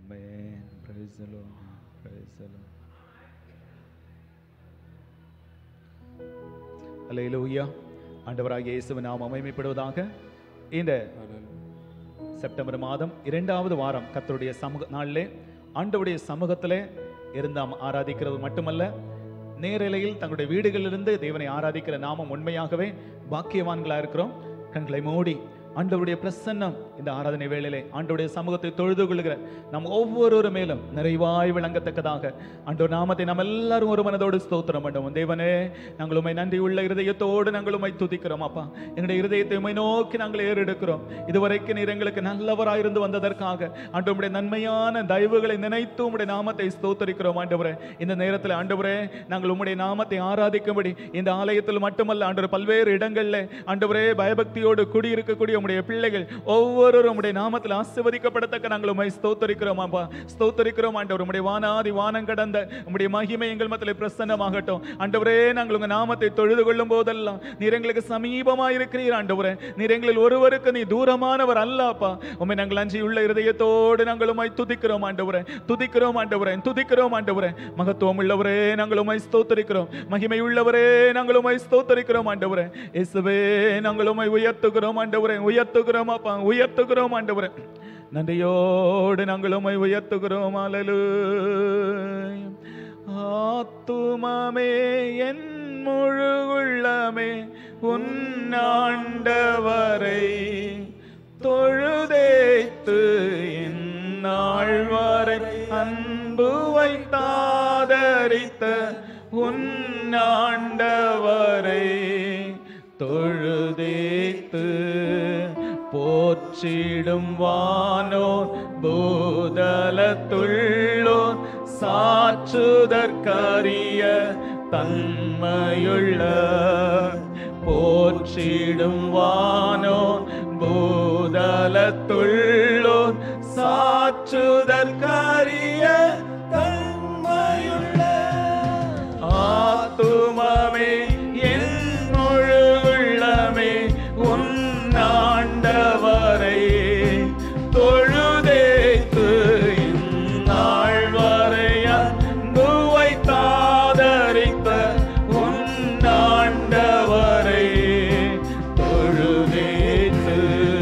Amen. Praise the Lord. Praise the Lord. அல்லேலூயா ஆண்டவராகிய இயேசுவின் நாம் அமைமைப்படுவதாக இந்த செப்டம்பர் மாதம் இரண்டாவது வாரம் கர்த்தருடைய சமூக நாளிலே ஆண்டவருடைய சமூகத்திலே இருந்து நாம் ஆராதிக்கிறது மட்டுமல்ல நேரலையில் தங்களுடைய வீடுகளிலிருந்து தேவனை ஆராதிக்கிற நாமம் உண்மையாகவே பாக்கியவான்களா இருக்கிறோம் கண்களை மூடி ஆண்டவருடைய பிரசன்னம் இந்த ஆராதனை வேளையிலே ஆண்டவருடைய சமூகத்தை தொழுது கொள்கிற நம் ஒவ்வொருவர் மேலும் நிறைவாய் விளங்கத்தக்கதாக ஆண்டவர் நாமத்தை நாம் எல்லாரும் ஒரு மனதோடு ஸ்தோத்திரம் பண்ணுவோம் தேவனே நாங்கள் உண்மை நன்றி உள்ள இருதயத்தோடு நாங்கள் உண்மை துதிக்கிறோம் அப்பா எங்களுடைய இருதயத்தை உண்மை நோக்கி நாங்கள் ஏறெடுக்கிறோம் இதுவரைக்கும் நீர் எங்களுக்கு நல்லவராயிருந்து வந்ததற்காக ஆண்டவருடைய நன்மையான தயவுகளை நினைத்து உம்முடைய நாமத்தை ஸ்தோத்தரிக்கிறோம் ஆண்டவரே இந்த நேரத்தில் ஆண்டவரே நாங்கள் உம்முடைய நாமத்தை ஆராதிக்கும்படி இந்த ஆலயத்தில் மட்டுமல்ல ஆண்டவர் பல்வேறு இடங்களில் ஆண்டவரே பயபக்தியோடு குடியிருக்கக்கூடிய உம்முடைய பிள்ளைகள் ஒவ்வொருவரும் உம்முடைய நாமத்தில் ஆசிர்வதிக்கப்படத்தக்க நாங்கள் உம்மை ஸ்தோத்தரிக்கிறோம் அப்பா ஸ்தோத்தரிக்கிறோம் ஆண்டவர் உம்முடைய வானாதி வானம் கடந்த உம்முடைய மகிமை எங்கள் மத்தியில் பிரசன்னமாகட்டும் ஆண்டவரே நாங்கள் உங்க நாமத்தை தொழுது கொள்ளும் போதெல்லாம் நீர் எங்களுக்கு சமீபமா இருக்கிறீர் ஆண்டவரே நீர் எங்களில் ஒருவருக்கு நீ தூரமானவர் அல்ல அப்பா உம்மை நாங்கள் அஞ்சி உள்ள இருதயத்தோடு நாங்கள் உம்மை துதிக்கிறோம் ஆண்டவரே துதிக்கிறோம் ஆண்டவரே துதிக்கிறோம் ஆண்டவரே மகத்துவம் உள்ளவரே நாங்கள் உம்மை ஸ்தோத்தரிக்கிறோம் மகிமை உள்ளவரே நாங்கள் உம்மை ஸ்தோத்தரிக்கிறோம் ஆண்டவரே இயேசுவே நாங்கள் உம்மை உயர்த்துகிறோம் ஆண்டவரே உயர்த்துகிறோம் அப்பா உயர்த்துகிறோம் ஆண்டவரே நன்றியோடு நாங்கள் உம்மை உயர்த்துகிறோம் அல்லேலூயா ஆத்துமமே என் முழு உள்ளமே உன்னாண்டவரை தொழுதேத்து இந்நாள் வரை அன்பு வைத்தாதரித்த உன்னாண்டவரை தொழுதேத்து போற்றிடும் வானோர் பூதலத்துள்ளோர் சாற்றுதற்கரிய தன்மையுள்ள போற்றிடும் வானோர் பூதலத்துள்ளோர் சாற்றுதற்கரிய தன்மையுள்ள ஆத்துமமே என் முழு உள்ளமே உன்னாண்டவரை தொழுதேத்து இந்நாள் வரை அன்பு வைத்தாதரித்த உன்னாண்டவரை தொழுதேத்து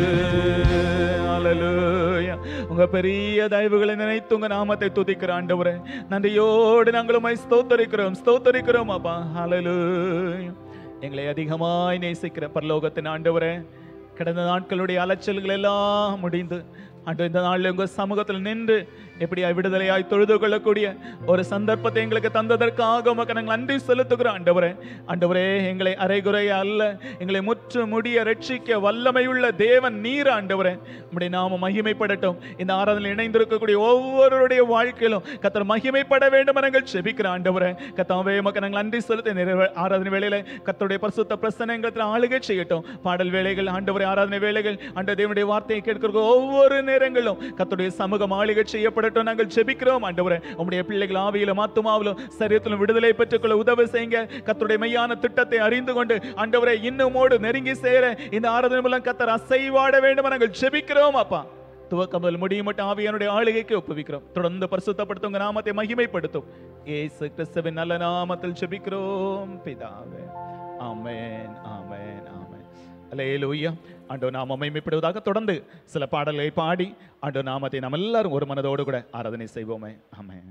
அல்லேலூயா உங்க பெரிய தயவுகளை நினைத்து உங்க நாமத்தை துதிக்கிற ஆண்டவரே நன்றியோடு நாங்கள் உம்மை ஸ்தோத்தரிக்கிறோம் ஸ்தோத்தரிக்கிறோம் அப்பா ஹalleluya எங்களை அதிகமாய் நேசிக்கிற பரலோகத்தின் ஆண்டவரே கடந்த நாட்களுடைய அலைச்சல்கள் எல்லாம் முடிந்து அன்று இந்த நாளில் உங்க சமூகத்தில் நின்று எப்படி விடுதலையாய் தொழுது கொள்ளக்கூடிய ஒரு சந்தர்ப்பத்தை எங்களுக்கு தந்ததற்காக உமக்கு நாங்கள் நன்றி செலுத்துகிறோம் ஆண்டவரே ஆண்டவரே எங்களை அரைகுறைய அல்ல எங்களை முற்று முடிய ரட்சிக்க வல்லமையுள்ள தேவன் நீர் ஆண்டவரே உம்முடைய நாம மகிமைப்படட்டும் இந்த ஆராதனையில் இணைந்திருக்கக்கூடிய ஒவ்வொருடைய வாழ்க்கையிலும் கத்தர் மகிமைப்பட வேண்டும் என நாங்கள் செபிக்கிற ஆண்டவரே கத்தாவே உமக்கு நாங்கள் நன்றி செலுத்த நிறைவே ஆராதனை வேளையில கத்தருடைய பரிசுத்த பிரசனங்கள் ஆளுகை செய்யட்டும் பாடல் வேலைகள் ஆண்டவரை ஆராதனை வேலைகள் ஆண்ட தேவனுடைய வார்த்தையை கேட்கிற ஒவ்வொரு நேரங்களும் கத்தருடைய சமூகம் ஆளுகை செய்யப்படட்டும் நாங்கள் ஜெபிக்கிறோம் ஆண்டவரே உம்முடைய பிள்ளைகள் ஆவியிலும் ஆத்துமாவிலும் சரீரத்திலும் விடுதலை பெற்றுக்கொள்ள உதவி செய்யுங்க கத்தருடைய மெய்யான திட்டத்தை அறிந்து கொண்டு ஆண்டவரை இன்னுமோடு நெருங்கி சேர இந்த ஆராதனை மூலம் கத்தர் அசைவாட வேண்டும் என நாங்கள் ஜெபிக்கிறோம் அப்பா துவக்கம் முதல் முடியும் மட்டும் ஆவியானுடைய ஆளுகைக்கு ஒப்புவிக்கிறோம் தொடர்ந்து பரிசுத்தப்படுத்தும் உங்க நாமத்தை மகிமைப்படுத்தும் ஏசு கிறிஸ்துவின் நல்ல நாமத்தில் ஜெபிக்கிறோம் பிதாவே ஆமென் ஆமென் ஆமென் அல்லேலூயா ஆண்டவர் நாம மகிமைப்படுவதாக தொடர்ந்து சில பாடல்களை பாடி ஆண்டவர் நாமத்தை நாம் எல்லாரும் ஒரு மனதோடு கூட ஆராதனை செய்வோமே ஆமென்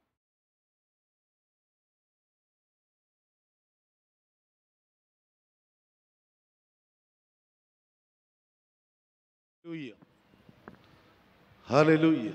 Hallelujah. Hallelujah.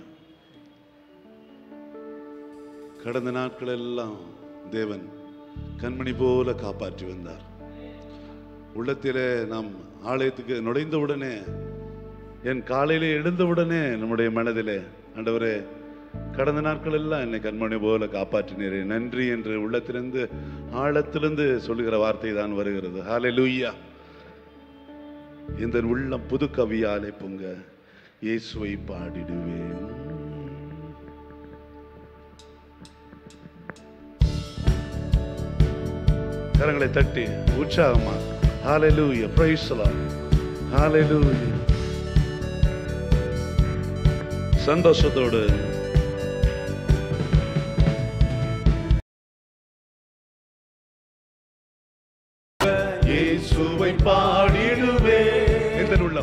கடந்த நாட்கள் எல்லாம் தேவன் கண்மணி போல காப்பாற்றி வந்தார் உள்ளத்திலே நாம் ஆலயத்துக்கு நுழைந்தவுடனே என் காலையிலே எழுந்தவுடனே நம்முடைய மனதிலே ஆண்டவரே கடந்த நாட்கள் எல்லாம் என்னை கண்மணி போல காப்பாற்றினீரே நன்றி என்று உள்ளத்திலிருந்து ஆழத்திலிருந்து சொல்லுகிற வார்த்தை தான் வருகிறது ஹalleluya இந்த உள்ளம் புது கவியாலே பொங்க இயேசுவை பாடிடுவேன் கரங்களை தட்டி உற்சாகமா ஹalleluya praise the lord hallelujah சந்தோஷத்தோடு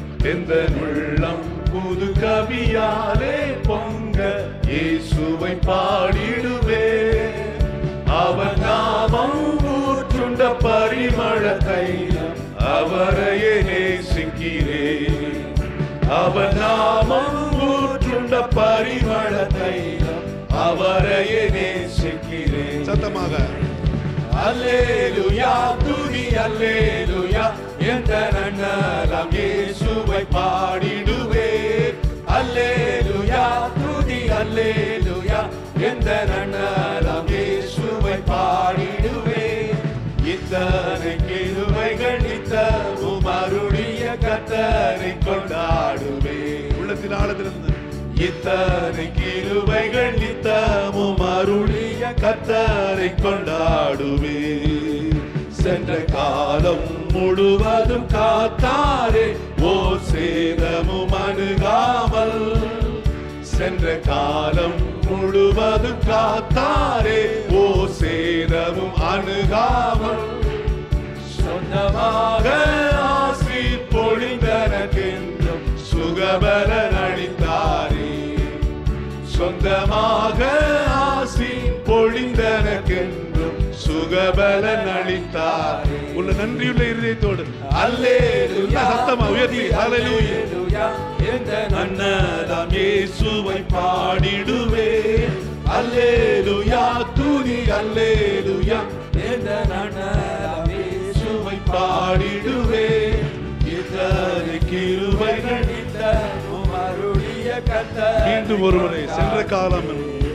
எந்த உள்ளம் புது கவியாலே பொங்க இயேசுவை பாடிடுவே அவர் நாமம் ஊற்றுண்ட பரிமள தைலம் அவரையே நேசிக்கிறேன் அவர் நாமம் ஊற்றுண்ட பரிமள தைலம் அவரையே நேசிக்கிறேன் சத்தமாக அல்லேலுயா துதி அல்லேலுயா எந்த நன்னலம் இயேசுவை பாடிடுவே அல்லேலுயா துதி அல்லேலுயா எந்த நன்னலம் இயேசுவை பாடிடுவே இத்தனை கிருவைகள் நித்தமும் அருளிய கத்தரை கொண்டாடுவே உள்ளத்தின் ஆழத்திலிருந்து இத்தனை கிருபைகள் நித்தமும் அருளிய கத்தரை கொண்டாடுவே சென்ற காலம் முழுவதும் காத்தாரே ஓ சேதமும் அணுகாமல் சென்ற காலம் முழுவதும் காத்தாரே ஓ சேதமும் அணுகாமல் சொந்தமாக ஆசி பொழிந்தனக்கென்றும் சுகபலன் அளித்தாரே சொந்தமாக ஆசி பொழிந்தனக்கென்றும் சுகபலன் அளித்தாரே உள்ள நன்றியுள்ள இருதயத்தோடு அல்லேலூயா சத்தமா உயர்த்தி அல்லேலூயா எந்த நன்னதாம் இயேசுவை பாடிடுவே அல்லேலூயா துதி அல்லேலூயா எந்த நன்னதாம் இயேசுவை பாடிடுவே இத்தனை கிருபைகள் நித்தமும் அருளிய கர்த்தரை மீண்டும் ஒருமுறை சென்ற காலம்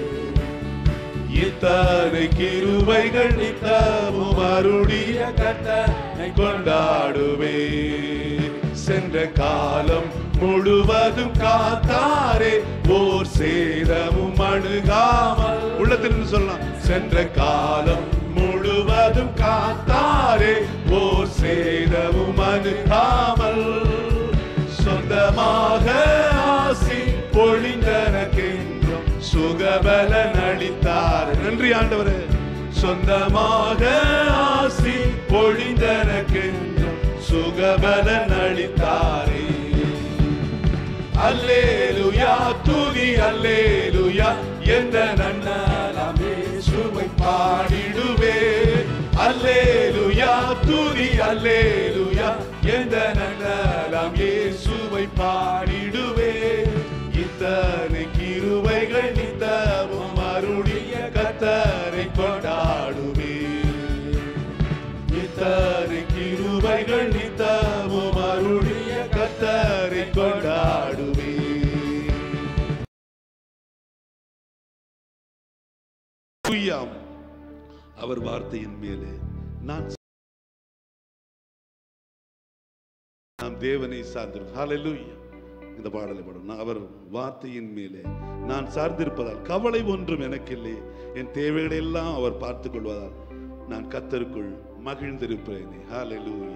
இத்தனை கிருபைகள் நித்தமும் அருளிய கர்த்தனை கொண்டாடுவே சென்ற காலம் முழுவதும் காத்தாரே ஓர் சேதமும் அணுகாமல் உள்ளத்தில் சொல்லலாம் சென்ற காலம் முழுவதும் காத்தாரே ஓர் சேதமும் அணுகாமல் சொந்தமாக ஆசி பொழிந்தனக்கென்றும் சுகபலன் அளித்தார் நன்றி ஆண்டவரே சொந்தமாக ஆசி பொழிந்தனக்கென்றும் சுகபலன் அளித்தாரே அல்லேலுயா துதி அல்லேலுயா எந்த நன்னாலாம் இயேசுவை பாடிடுவே அல்லேலுயா துதி அல்லேலுயா எந்த நன்னாலாம் இயேசுவை பாடிடுவே இத்தனை கிருபைகள் நித்தமும் அருளிய கத்தரை கொண்டாடுவே இத்தனை கிருபைகள் நித்தமும் அருளிய கத்தரை கொண்டாடுவே ஹalleluya. அவர் வார்த்தையின் மேலே நான் நாம் தேவனை சார்ந்திருக்கும் ஹalleluya. இந்த பாடலை பாடும் நான் அவர் வார்த்தையின் மேலே நான் சார்ந்திருப்பதால் கவலை ஒன்றும் எனக்கில்லை என் தேவைகளை எல்லாம் அவர் பார்த்துக் கொள்வதால் நான் கத்தருக்குள் மகிழ்ந்திருப்பேனே ஹalleluya.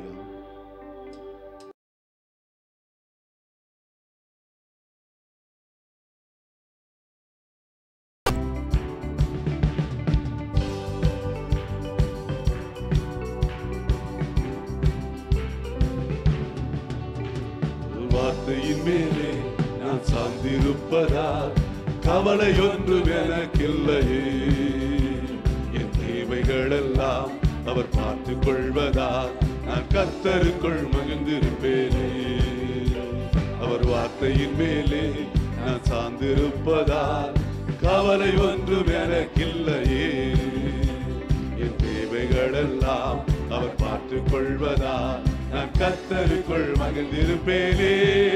வார்த்தையின் மேலே நான் சார்ந்திருப்பதால் கவலை ஒன்றும் எனக்கில்லையே என் தேவைகளெல்லாம் அவர் பார்த்துக் கொள்வதால் நான் கர்த்தருக்குள் மகிழ்ந்திருப்பேனே அவர் வார்த்தையின் மேலே நான் சார்ந்திருப்பதால் கவலை ஒன்றும் எனக்கில்லையே என் தேவைகளெல்லாம் அவர் பார்த்துக் கொள்வதால் நான் கத்தருக்குள் மகிழ்ந்திருப்பேனே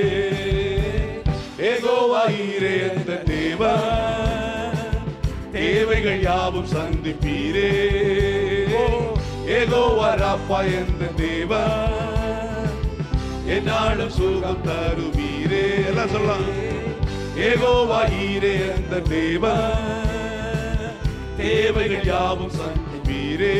ஏகோவாயிரே அந்த தேவா தேவைகள் யாவும் சந்திப்பீரே ஏகோவா ராப்பா எந்த தேவா என்னாலும் சுகம் தருவீரே எல்லாம் சொல்லலாம் ஏகோவாயிரே அந்த தேவா தேவைகள் யாவும் சந்திப்பீரே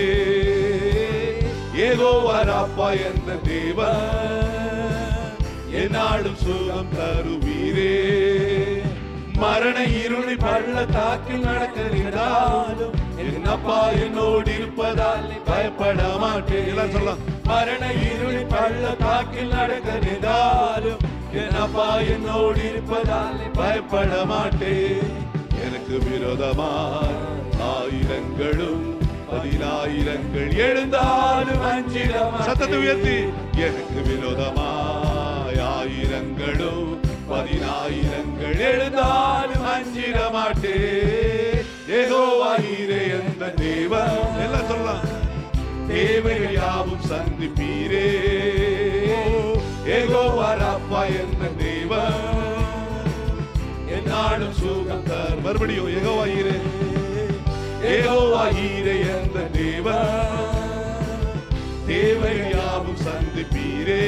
ஏகோவா ராப்பா என்ற தேவா என்னாலும் சுகம் தருவீரே மரண இருளை பள்ளத்தாக்கில் நடக்கிறாலும் என் அப்பா என்னோடு இருப்பதால் பயப்பட மாட்டேன் எல்லாம் சொல்லலாம் மரண இருள் பள்ளத்தாக்கில் நடக்க நின்றாலும் என் அப்பா என்னோடு இருப்பதால் பயப்பட மாட்டேன் எனக்கு விரோதமாய் ஆயிரங்களும் பதினாயிரங்கள் எழுந்தாலும் அஞ்சிட மாட்டேன். சத்தத்தை உயர்த்தி எனக்கு விரோதமாய் ஆயிரங்களும் பதினாயிரங்கள் எழுந்தாலும் அஞ்சிட மாட்டேன் ஏகோவாயிரே எந்த தேவன் எல்லாம் சொல்லலாம் தேவைகள் யாவும் சந்திப்பீரே ஏகோவாரப்பா எந்த தேவன் என்னாலும் சுகம் தர் மறுபடியும் ஏகோவாயிரே ஏகோவாயிரே எந்த தேவன் தேவைகள் யாவும் சந்திப்பீரே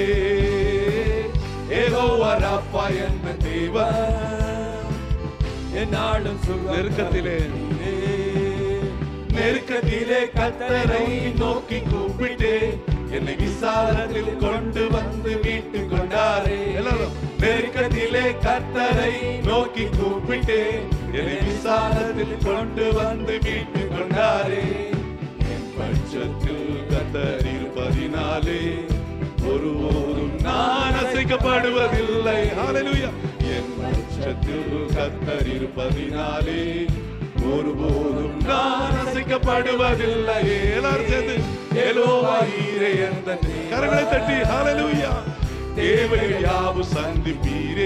ஏகோவாரப்பா எந்த தேவன் என்னாலும் சுகம் நெருக்கத்திலே நெருக்கத்திலே கத்தரை நோக்கி கூப்பிட்டே என்னை விசாலத்தில் கொண்டு வந்து மீட்டு கொண்டாரே எல்லாரும். நெருக்கத்திலே கத்தரை நோக்கி கூப்பிட்டே என்னை விசாலத்தில் கொண்டு வந்து மீட்டு கொண்டாரே என் பட்சத்தில் கத்தர் இருப்பதினாலே ஒருபோதும் நான் அசைக்கப்படுவதில்லை ஹalleluya என் பட்சத்தில் கத்தர் இருப்பதினாலே ஒருபோதும் நான் அசைக்கப்படுவதில்லை எல்லாரும் சேர்ந்து ஏலோவாயிரே எந்த கரங்களை தட்டி ஹalleluya தேவைகள் யாவும் சந்திப்பீரே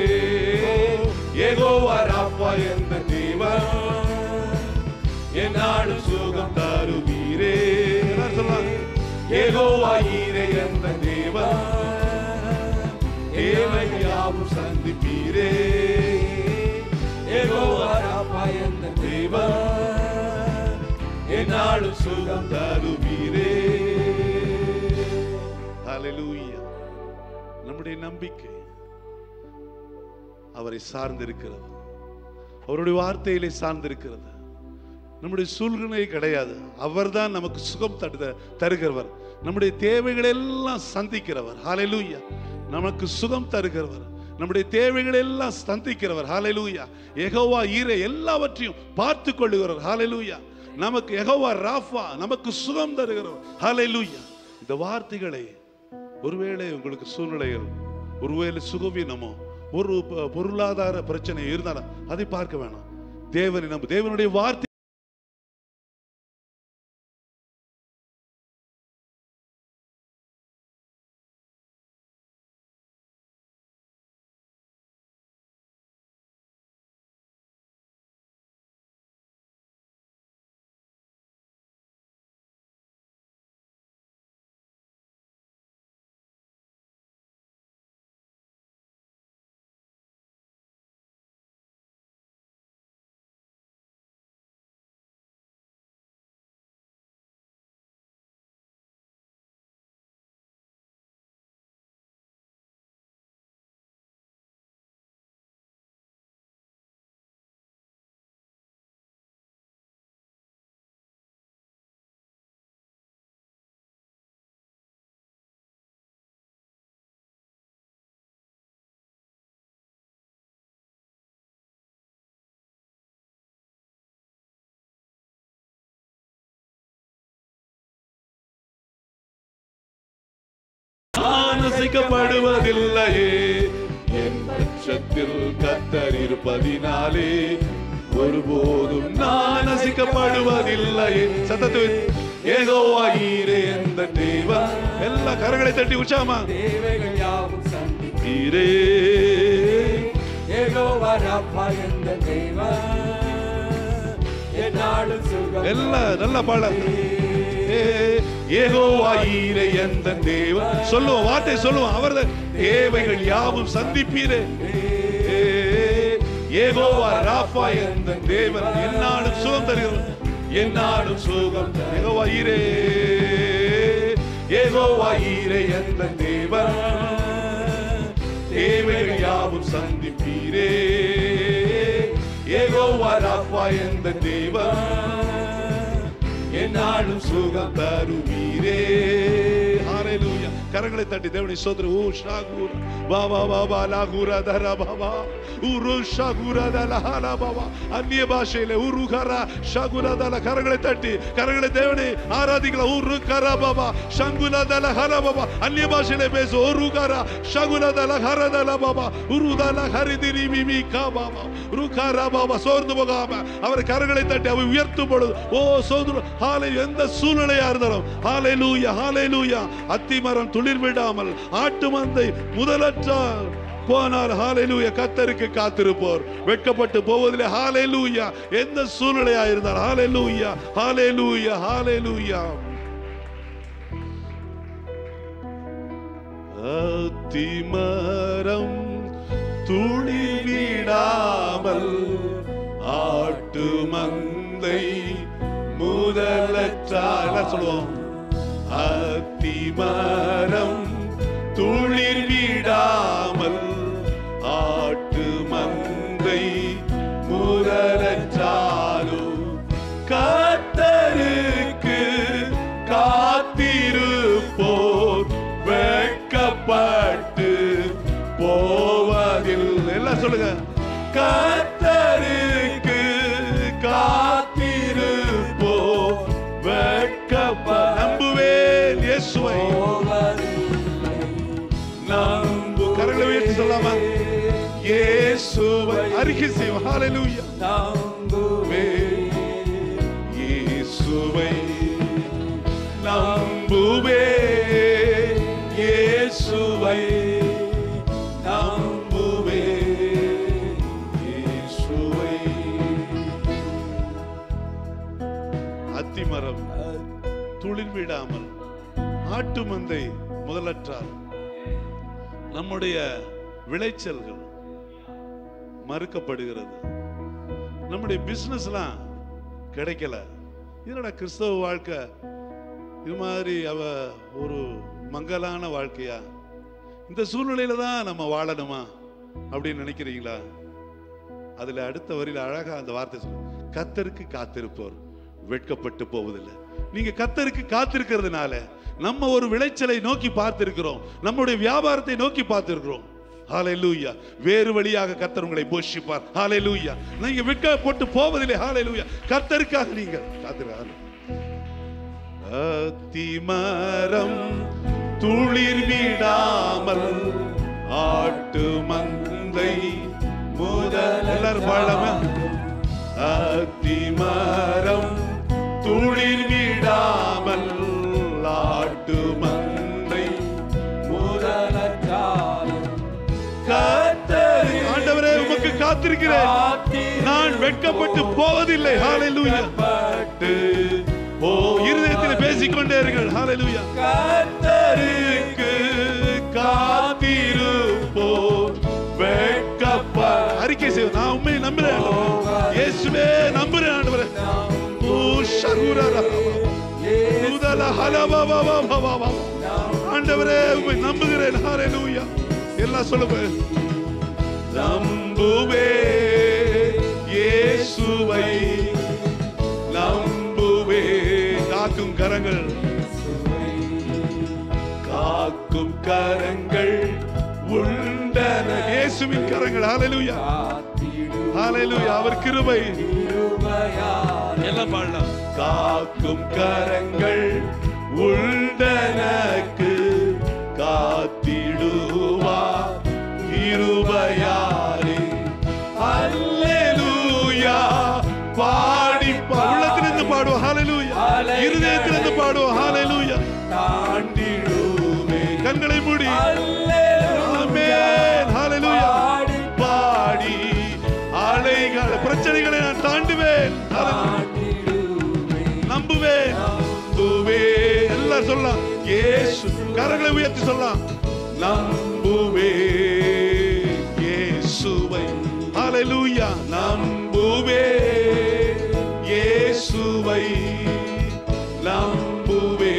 ஏகோவா ராப்பா எந்த தேவன் என்னாலும் சுகம் தருவீரே எல்லாரும் சொல்லலாம் ஏகோவாயிரே எந்த தேவன் தேவைகள் யாவும் சந்திப்பீரே ஏகோவாராப்பா எந்த தேவன் என்னாலும் சுகம் தருவீரே ஹalleluya நம்முடைய நம்பிக்கை அவரை சார்ந்திருக்கிறது அவருடைய வார்த்தையிலே சார்ந்திருக்கிறது நம்முடைய சூழ்நிலை கிடையாது அவர்தான் நமக்கு சுகம் தட்டு தருகிறவர் நம்முடைய தேவைகளை எல்லாம் சந்திக்கிறவர் ஹalleluya நமக்கு சுகம் தருகிறவர் நம்முடைய தேவைகளை எல்லாம் சந்திக்கிறவர் ஹalleluya யெகோவா ஈரே எல்லாவற்றையும் பார்த்து கொள்ளுகிறவர் ஹalleluya நமக்கு யெகோவா ராஃபா நமக்கு சுகம் தருகிறவர் ஹalleluya இந்த வார்த்தைகளை ஒருவேளை உங்களுக்கு சூழ்நிலைகள் ஒருவேளை சுகவீனமோ ஒரு ப- பொருளாதார பிரச்சனை இருந்தாலும் அதை பார்க்க வேணாம் தேவனை நம்ம தேவனுடைய வார்த்தை நான் அசைக்கப்படுவதில்லையே என் பட்சத்தில் கத்தர் இருப்பதினாலே ஒருபோதும் நான் அசைக்கப்படுவதில்லையே சத்தத்து ஏகோவாயிரே எந்த தேவன் எல்லா கரங்களை தட்டி உச்சாமா தேவைகள் யாவும் சந்தி ஈரே ஏகோவா ராப்பா எந்த தெய்வம் என்னாலும் சுகம் எல்லா நல்ல பாட ஏகோவாயிரே எந்த தேவன் சொல்லுவோம் வார்த்தை சொல்லுவோம் அவரது தேவைகள் யாவும் சந்திப்பீரே ஏகோவா ராஃபா எந்த தேவன் என்னாலும் சுகம் தருகிறவர் என்னாலும் சுகம் ஏகோவாயிரே ஏகோவாயிரே எந்த தேவன் தேவைகள் யாவும் சந்திப்பீரே ஏகோவா ராஃபா எந்த தேவன் என்னாலும் சுகம் தருவீரே ஹalleluya கரங்களை தட்டி தேவனை சோதர ஊ ஷாகூர் வா வா வா வா லாகூரா தரா பாபா ஊரு ஷாகூரா தலஹாலா பாபா அந்நிய பாஷையில ஊரு கரா ஷாகுரா தல கரங்களை தட்டி கரங்களை தேவனை ஆராதிக்கலாம் ஊரு கரா பாபா ஷங்குலா தல ஹரா பாபா அந்நிய பாஷையில பேசு ஊரு கரா ஷகுலா தல ஹர தல பாபா உரு தல ஹரிதிரி மிமி கா பாபா ருகாரா பாபா சோர்ந்து போகாம அவர் கரங்களை தட்டி அவர் உயர்த்தும் பொழுது ஓ சோதர ஹாலை எந்த சூழ்நிலையா இருந்தாலும் ஹாலை லூயா ஹாலை லூயா அத்திமரம் துளிர் விடாமல் ஆட்டு மந்தை முதலற்றார் போனால் ஹாலேலூயா கத்தருக்கு காத்திருப்போர் வெட்கப்பட்டு போவதிலே ஹாலேலூயா எந்த சூழ்நிலையா இருந்தால் ஹாலேலூயா ஹாலேலூயா ஹாலேலூயா அத்திமரம் துளி விடாமல் ஆட்டு மந்தை முதலற்றார் எல்லாம் சொல்லுவோம் அத்திமரம் துளிர் விடாமல் ஆட்டு மந்தை முதலற்றாலும் கத்தருக்கு காத்திருப்போர் வெட்கப்பட்டு போவதில் எல்லாம் சொல்லுங்க கத்தருக்கு காத்திருப்போர் வெட்கப்ப நம்புவேன் இயேசுவை நம்பு கரங்களை உயர்த்தி சொல்லாமா இயேசுவை அறிக்கை செய்வோம் ஹalleluya நம்புவே இயேசுவை நம்புவே இயேசுவை நம்புவே இயேசுவை அத்திமரம் துளிர் விடாமல் ஆட்டு மந்தை முதலற்றார் நம்முடைய விளைச்சல்கள் மறுக்கப்படுகிறது நம்முடைய பிசினஸ்லாம் கிடைக்கல என்னடா கிறிஸ்தவ வாழ்க்கை இது மாதிரி அவ ஒரு மங்கலான வாழ்க்கையா இந்த சூழ்நிலையில தான் நம்ம வாழணுமா அப்படின்னு நினைக்கிறீங்களா அதுல அடுத்த வரியில அழகா அந்த வார்த்தை சொல்லு கத்தருக்கு காத்திருப்போர் வெட்கப்பட்டு போவதில்லை நீங்க கத்தருக்கு காத்திருக்கிறதுனால நம்ம ஒரு விளைச்சலை நோக்கி பார்த்திருக்கிறோம் நம்முடைய வியாபாரத்தை நோக்கி பார்த்திருக்கிறோம் ஹalleluya வேறு வழியாக கர்த்தர் உங்களை போஷிப்பார் ஹalleluya நீங்க வெட்கப்பட்டு போவதில்லை ஹalleluya கர்த்தருக்காக நீங்கள் காத்திருக்காங்க அத்திமரம் துளிர் விடாமல் ஆட்டு மந்தை முதல் எல்லாரும் பாடலாமா அத்திமரம் துளிர் விடாமல் ஆட்டு மந்தை கர்த்தர் ஆண்டவரே உமக்கு காத்திருக்கிறேன் நான் வெட்கப்பட்டு போவதில்லை ஹalleluya ஓ இருதயத்தில் பேசிக்கொண்டே இருங்கள் ஹalleluya கர்த்தருக்கு காத்திருப்போ வெட்கப்ப அறிக்கை செய்வோம் நான் உண்மை நம்புறேன் இயேசுவே நம்புறேன் ஆண்டவரே ஓ ஷகுரா முதல ஹலபபபபபப. ஆண்டவரே உம்மை நம்புகிறேன் ஹalleluya எல்லாம் சொல்லுங்க நம்புவே இயேசுவை நம்புவே காக்கும் கரங்கள் காக்கும் கரங்கள் உண்டன இயேசுவின் கரங்கள் ஹalleluya ஹalleluya அவர் கிருபை எல்லாம் பாடலாம் காக்கும் கரங்கள் உண்டனக்கு காத்திடுவா கிருபையாரே அல்லேலூயா பாடி பா- உள்ளத்திலிருந்து பாடுவோம் ஹalleluya இருதயத்திலிருந்து பாடுவோம் ஹalleluya தாண்டிடுவே கண்களை மூடி ஆமென் ஹalleluya பாடி அலைகள் பிரச்சனைகளை நான் தாண்டுவேன் Hallelujah. நம்புவேன் நம்புவே எல்லாம் சொல்லலாம் இயேசு கரங்களை உயர்த்தி சொல்லலாம் நம்புவே இயேசுவை ஹalleluya நம்புவே இயேசுவை நம்புவே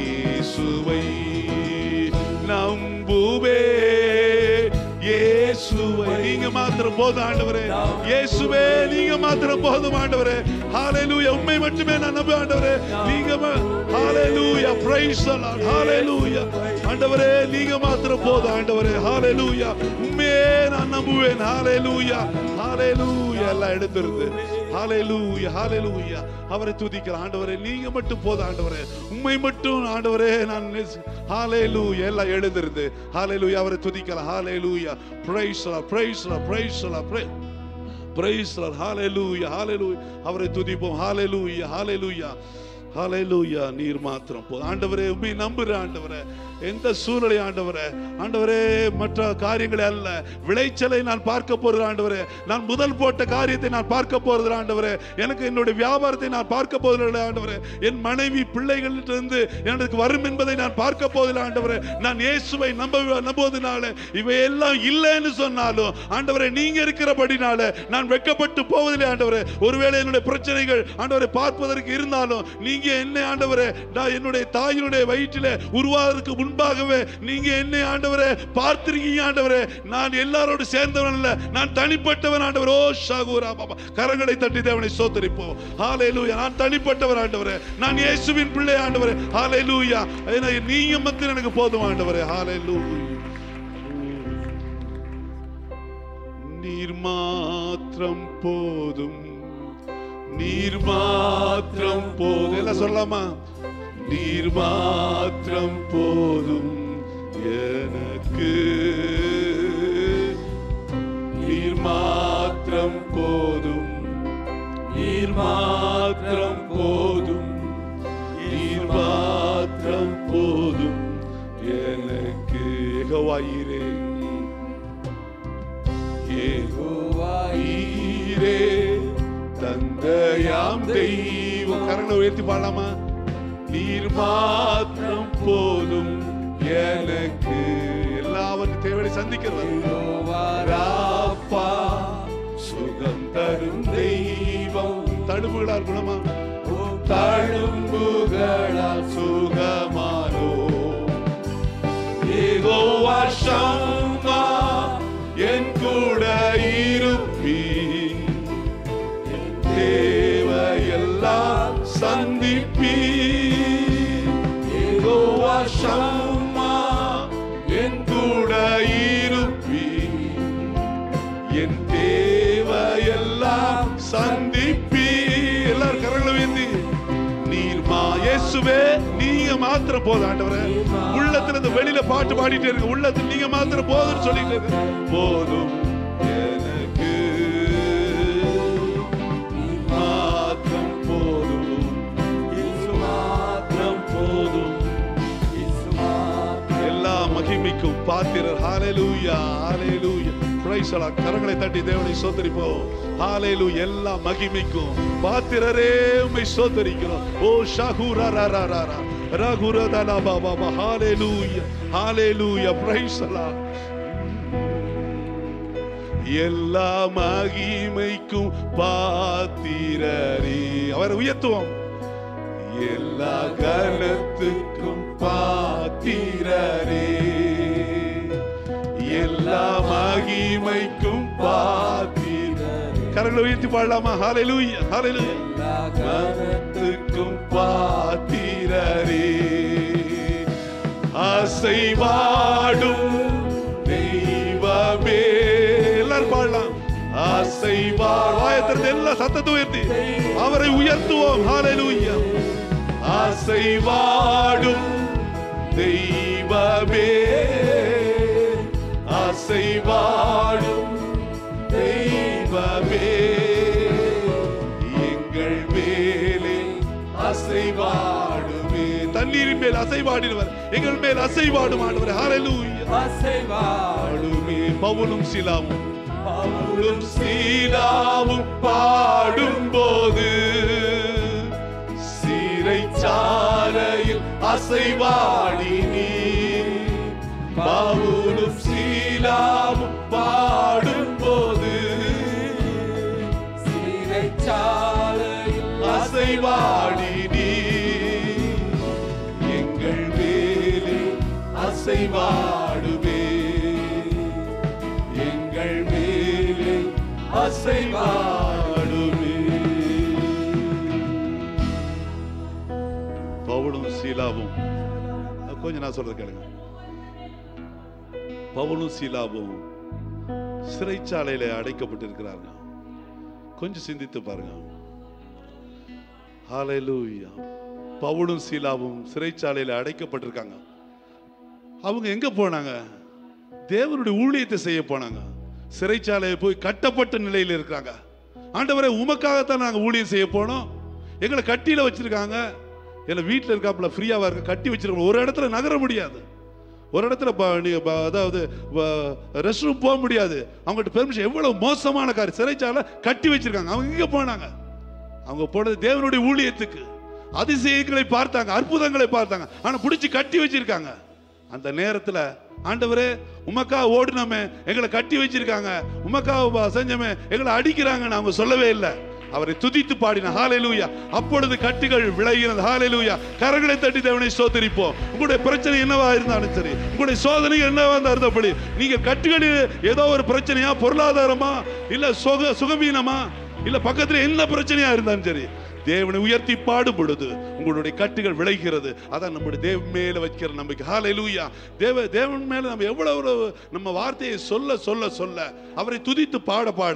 இயேசுவை நம்புவே இயேசு இயேசுவை நீங்க மாத்திரம் போதும் ஆண்டவரே இயேசுவே நீங்க மாத்திரம் போதும் ஆண்டவரே ஹalleluya உண்மை மட்டுமே நான் நம்ப ஆண்டவரே நீங்க ஹalleluya praise the lord hallelujah ஆண்டவரே நீங்க மாத்திரம் போதும் ஆண்டவரே ஹalleluya உண்மையே நான் நம்புவேன் ஹalleluya ஹalleluya எல்லாம் எடுத்துருது ஹalleluya ஹalleluya அவரை துதிக்கிறேன் ஆண்டவரே நீங்க மட்டும் போதும் ஆண்டவரே உண்மை மட்டும் ஆண்டவரே நான் ஹalleluya எல்லாம் எழுந்திருது ஹalleluya அவரை துதிக்கலாம் ஹalleluya praise the praise the praise the praise praise the hallelujah hallelujah அவரை துதிப்போம் hallelujah hallelujah ஹalleluya நீர் மாத்திரம் போதும் ஆண்டவரே உண்மை நம்புற ஆண்டவரே எந்த சூழ்நிலை ஆண்டவரே ஆண்டவரே மற்ற காரியங்களை அல்ல விளைச்சலை நான் பார்க்க போறது ஆண்டவரே நான் முதல் போட்ட காரியத்தை நான் பார்க்க போறது ஆண்டவரே எனக்கு என்னுடைய வியாபாரத்தை நான் பார்க்க போவதில்லை ஆண்டவரே என் மனைவி பிள்ளைகளிலிருந்து எனக்கு வரும் என்பதை நான் பார்க்க போவதில்லை ஆண்டவரே நான் இயேசுவை நம்ப நம்புவதனால இவையெல்லாம் இல்லைன்னு சொன்னாலும் ஆண்டவரே நீங்க இருக்கிறபடினால நான் வெட்கப்பட்டு போவதில்லை ஆண்டவரே ஒருவேளை என்னுடைய பிரச்சனைகள் ஆண்டவரை பார்ப்பதற்கு இருந்தாலும் நீங்க என்ன ஆண்டவரே நான் என்னுடைய தாயினுடைய வயிற்றில உருவாவதற்கு முன்பாகவே நீங்க என்னை ஆண்டவரே பார்த்திருக்கீங்க ஆண்டவரே நான் எல்லாரோடு சேர்ந்தவன் அல்ல நான் தனிப்பட்டவன் ஆண்டவர் ஓ ஷாகூரா பாபா கரங்களை தட்டி தேவனை சோத்தரிப்போம் ஹalleluya நான் தனிப்பட்டவர் ஆண்டவரே நான் இயேசுவின் பிள்ளை ஆண்டவரே ஹalleluya எனக்கு நீங்க மத்தியில் எனக்கு போதும் ஆண்டவரே ஹalleluya நீர் மாத்திரம் போதும் நீர் மாத்திரம் போதும் எல்லாம் சொல்லலாமா நீர் மாத்திரம் போதும் எனக்கு நீர் மாத்திரம் போதும் நீர் மாத்திரம் போதும் நீர் மாத்திரம் போதும் எனக்கு யெகோவாயிரே யெகோவாயிரே தந்தையாம் தெய்வம் கரங்களை உயர்த்தி பாடலாமா நீர் மாத்திரம் போதும் எனக்கு எல்லாவற்றையும் தேவையை சந்திக்கிறவர் ராப்பா சுகம் தரும் தெய்வம் தடுப்புகளால் குணமா தழும்புகளால் சுகமானோ யெகோவா ஷம்மா என் கூட இருப்பீர் தேவையெல்லாம் சந்திப்பீர் யெகோவா ஷம்மா என் கூட இருப்பீர் என் தேவையெல்லாம் சந்திப்பீர் எல்லாரும் கரங்களை உயர்த்தி நீர் மா இயேசுவே நீங்க மாத்திரம் போதும் ஆண்டவரே உள்ளத்துல இருந்து வெளியில பாட்டு பாடிட்டே இருக்கு உள்ளத்துல நீங்க மாத்திரம் போதும்னு சொல்லிட்டு இருக்கு போதும் எனக்கு நீர் மாத்திரம் போதும் இயேசு மாத்திரம் போதும் எல்லா மகிமைக்கும் பாத்திரர் ஹalleluya ஹalleluya பிரைஸ் அல்லாஹ் கரங்களை தட்டி தேவனை சோதரிப்போம் ஹalleluya எல்லா மகிமைக்கும் பாத்திரரே உம்மை சோதரிக்கிறோம் ஓ ஷாகுரா ரா ரா ரா ரா ரகுர தலா பாபா பா ஹalleluya ஹalleluya பிரைஸ் அல்லாஹ் எல்லா மகிமைக்கும் பாத்திரரே அவரை உயர்த்துவோம் எல்லா கனத்துக்கும் பாத்திரரே எல்லா மகிமைக்கும் பாத்திரரே கரங்களை உயர்த்தி பாடலாமா ஹalleluya ஹalleluya கனத்துக்கும் பாத்திரரே அசைவாடும் தெய்வமே எல்லாரும் பாடலாம் அசைவாடு வாயத்திறந்து எல்லா சத்தத்தை உயர்த்தி அவரை உயர்த்துவோம் ஹalleluya அசைவாடும் தெய்வமே அசைவாடும் தெய்வமே எங்கள் மேலே அசைவாடுமே தண்ணீரின் மேல் அசைவாடினவர் எங்கள் மேல் அசைவாடும் ஆண்டவர் ஹalleluya பாடுமே பவுலும் சிலாவும் பவுலும் சீலாவும் பாடும்போது சிறைச்சாலையில் அசைவாடி நீ பவுலும் சீலாவும் பாடும்போது அசைவாடி நீ எங்கள் மேலே அசைவாடுவே எங்கள் அசைவாடுமே பவுலும் சீலாவும் கொஞ்சம் நான் சொல்றது கேளுங்க பவுலும் சீலாவும் சிறைச்சாலையில அடைக்கப்பட்டிருக்கிறாங்க கொஞ்சம் சிந்தித்து பாருங்க ஹalleluya பவுலும் சீலாவும் சிறைச்சாலையில அடைக்கப்பட்டிருக்காங்க அவங்க எங்க போனாங்க தேவனுடைய ஊழியத்தை செய்ய போனாங்க சிறைச்சாலையை போய் கட்டப்பட்ட நிலையில் இருக்கிறாங்க ஆண்டவரே உமக்காகத்தான் நாங்க ஊழியம் செய்ய போனோம் எங்களை கட்டியில வச்சிருக்காங்க இல்லை வீட்டில் இருக்காப்புல ஃப்ரீயாவா இருக்க கட்டி வச்சிருக்கோம் ஒரு இடத்துல நகர முடியாது ஒரு இடத்துல ப- நீங்க ப- அதாவது ரெஸ்ட் ரூம் போக முடியாது அவங்ககிட்ட பெர்மிஷன் எவ்வளவு மோசமான காரியம் சிறைச்சாலை கட்டி வச்சிருக்காங்க அவங்க எங்க போனாங்க அவங்க போனது தேவனுடைய ஊழியத்துக்கு அதிசயங்களை பார்த்தாங்க அற்புதங்களை பார்த்தாங்க ஆனா பிடிச்சி கட்டி வச்சிருக்காங்க அந்த நேரத்துல ஆண்டவரே உமக்கா ஓடுனோமே எங்களை கட்டி வச்சிருக்காங்க உமக்கா செஞ்சோமே எங்களை அடிக்கிறாங்கன்னு அவங்க சொல்லவே இல்லை அவரை துதித்து பாடின ஹாலேலூயா அப்பொழுது கட்டுகள் விளைகிறது ஹாலேலூயா கரங்களை தட்டி தேவனை சோதரிப்போம் உங்களுடைய பிரச்சனை என்னவா இருந்தாலும் சரி உங்களுடைய சோதனை என்னவா இருந்தாலும் அப்படி நீங்க கட்டுகளில் ஏதோ ஒரு பிரச்சனையா பொருளாதாரமா இல்ல சுக சுகவீனமா இல்ல பக்கத்துல என்ன பிரச்சனையா இருந்தாலும் சரி தேவனை உயர்த்தி பாடும் பொழுது உங்களுடைய கட்டுகள் விளைகிறது அதான் நம்முடைய தேவ மேல வைக்கிற நம்பிக்கை ஹalleluya தேவ தேவன் மேல நம்ம எவ்வளவு ஒரு நம்ம வார்த்தையை சொல்ல சொல்ல சொல்ல அவரை துதித்து பாட பாட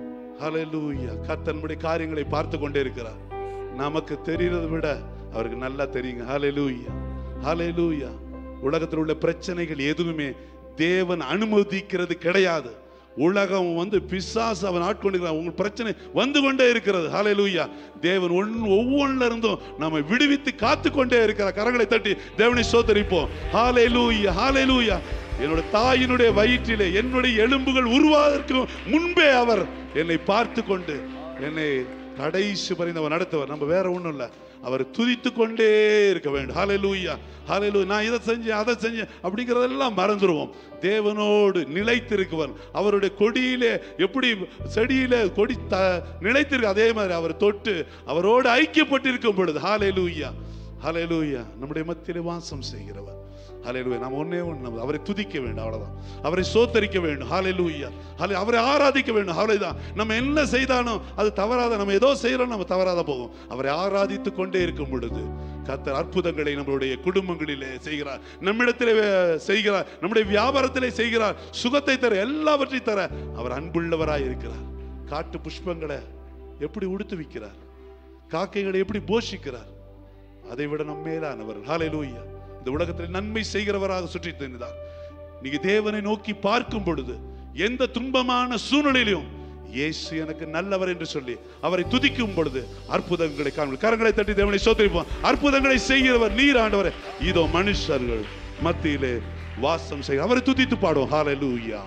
ஹalleluya கர்த்தர் நம்முடைய காரியங்களை பார்த்து கொண்டே இருக்கிறார் நமக்கு தெரியறதை விட அவருக்கு நல்லா தெரியுங்க ஹalleluya ஹalleluya உலகத்தில் உள்ள பிரச்சனைகள் எதுவுமே தேவன் அனுமதிக்கிறது கிடையாது உலகம் வந்து பிசாசு அவன் ஆட்கொண்டிருக்கிறான் உங்கள் பிரச்சனை வந்து கொண்டே இருக்கிறது ஹalleluya தேவன் ஒன் ஒவ்வொன்றில இருந்தும் நம்மை விடுவித்து காத்து கொண்டே இருக்கிறார் கரங்களை தட்டி தேவனை சோதரிப்போம் ஹalleluya ஹalleluya என்னோட தாயினுடைய வயிற்றிலே என்னுடைய எலும்புகள் உருவாவதற்கு முன்பே அவர் என்னை பார்த்து கொண்டு என்னை கடைசி பரிந்து அவர் நடத்துவார் நம்ம வேற ஒண்ணும் இல்ல அவர் துதித்து கொண்டே இருக்க வேண்டும் ஹalleluya ஹalleluya நான் இதை செஞ்சேன் அதை செஞ்சேன் அப்படிங்கிறதெல்லாம் மறந்துடுவோம் தேவனோடு நிலைத்திருக்குவன் அவருடைய கொடியிலே எப்படி செடியிலே கொடி த நிலைத்திருக்கு அதே மாதிரி அவர் தொட்டு அவரோடு ஐக்கியப்பட்டிருக்கும் பொழுது ஹalleluya ஹalleluya நம்முடைய மத்தியிலே வாசம் செய்கிறவர் ஹalleluya நாம் ஒண்ணே ஒண்ணு நம்ம அவரை துதிக்க வேண்டும் அவ்வளவுதான் அவரை சோத்தரிக்க வேண்டும் ஹalleluya ஹalலே அவரை ஆராதிக்க வேண்டும் அவ்வளவுதான் நம்ம என்ன செய்தாலும் அது தவறாத நம்ம ஏதோ செய்யறோம் நம்ம தவறாத போகும் அவரை ஆராதித்து கொண்டே இருக்கும் பொழுது கர்த்தர் அற்புதங்களை நம்மளுடைய குடும்பங்களிலே செய்கிறார் நம்மிடத்திலே வே- செய்கிறார் நம்முடைய வியாபாரத்திலே செய்கிறார் சுகத்தை தர எல்லாவற்றையும் தர அவர் அன்புள்ளவராய் இருக்கிறார் காட்டு புஷ்பங்களை எப்படி உடுத்துவிக்கிறார் காக்கைகளை எப்படி போஷிக்கிறார் அதை விட நம் மேலானவர் ஹalleluya இந்த உலகத்தில் நன்மை செய்கிறவராக சுற்றி திரிந்தார் நீங்க தேவனை நோக்கி பார்க்கும் பொழுது எந்த துன்பமான சூழ்நிலையிலும் இயேசு எனக்கு நல்லவர் என்று சொல்லி அவரை துதிக்கும் பொழுது அற்புதங்களை காணும் கரங்களை தட்டி தேவனை சோதரிப்போம் அற்புதங்களை செய்கிறவர் நீர் ஆண்டவர் இதோ மனுஷர்கள் மத்தியிலே வாசம் செய்ய அவரை துதித்து பாடுவோம் ஹalleluya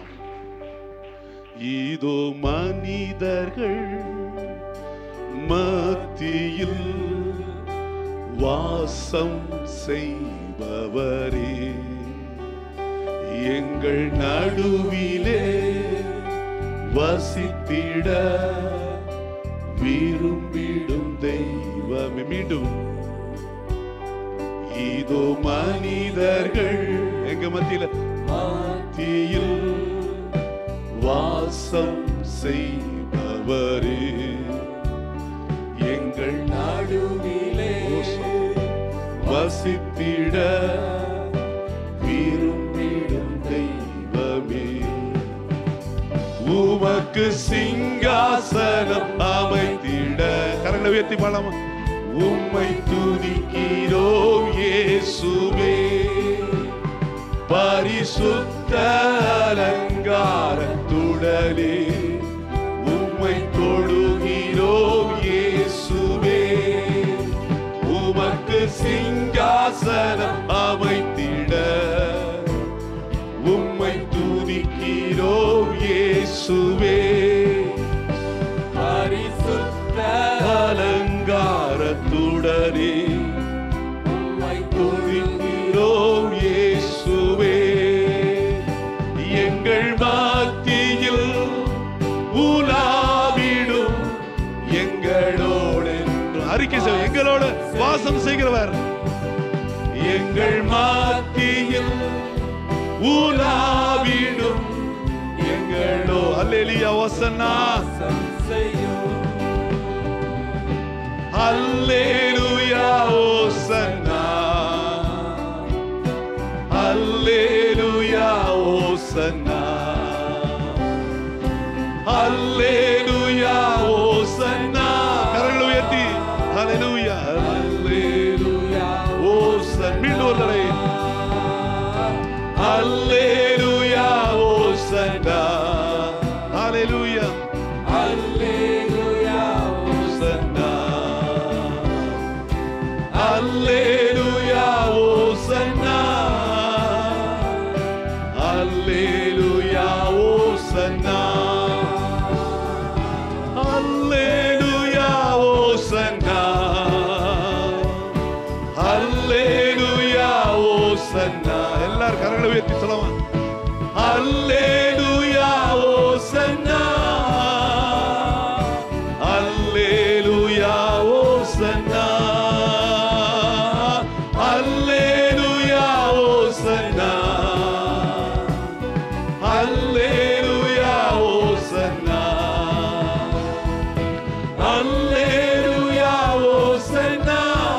இதோ மனிதர்கள் மத்தியில் வாசம் செய்பவரே எங்கள் நடுவிலே வசித்திட விரும்பிடும் தெய்வமே மீண்டும் இதோ மனிதர்கள் எங்க மத்தியில மத்தியில் வாசம் செய்பவரே எங்கள் நடுவிலே வசித்திட விரும்பிடும் தெய்வமே உமக்கு சிங்காசனம் அமைத்திட கரங்களை உயர்த்தி பாடாம உம்மை துதிக்கிறோம் இயேசுவே பரிசுத்த அலங்காரத்துடனே உம்மை தொழுகிறோம் இயேசுவே உமக்கு சிங்காசனம் அமைத்திட உம்மை துதிக்கிறோம் இயேசுவே பரிசுத்த அலங்காரத்துடனே உம்மை துதிக்கிறோம் இயேசுவே எங்கள் மத்தியில் உலாவிடும் எங்களோடு என்று அறிக்கை செய்ய எங்களோடு வாசம் செய்கிறவர் எங்கள் மத்தியில் உலாவிடும் எங்களோ அல்லேலியா ஓசன்னா வாசம் செய்யும் அல்லேலூயா ஓசன்னா அல்லேலூயா ஓசன்னா அல்லேலூயா ஓசன்னா கரங்களை உயர்த்தி அல்லேலூயா அல்லேலூயா ஓசன் மீண்டும் ஒரு தடவை அல்லேலூயா ஓசன்னா அல்லேலூயா அல்லேலூயா ஓசன்னா அல்லேலூயா ஓசன்னா அல்லேலூயா ஓசன்னா அல்லேலூயா ஓசன்னா அல்லேலூயா ஓசன்னா எல்லாரும் கரங்களை உயர்த்தி சொல்லலாம் அல்லேலூயா ஓசன்னா அல்லேலூயா ஓசன்னா அல்லேலூயா ஓசன்னா அல்லேலூயா ஓசன்னா அல்லேலூயா ஓசன்னா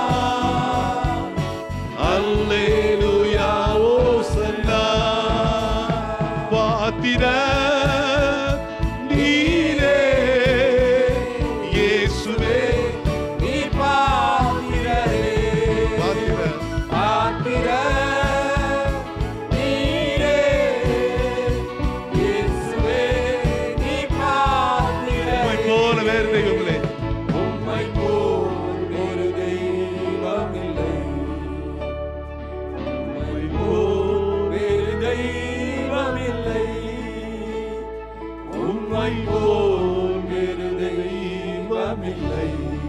அல்லேலூயா ஓசன்னா பாத்திர நீரே இயேசுவே நீ பாத்திரரே பாத்திர பாத்திர நீரே இயேசுவே நீ பாத்திரரே உம்மை போல வேறு தெய்வங்களே உம்மை போல் ஒரு தெய்வமில்லை உம்மை போல் வேறு தெய்வமில்லை உம்மை போல் வேறு தெய்வமில்லை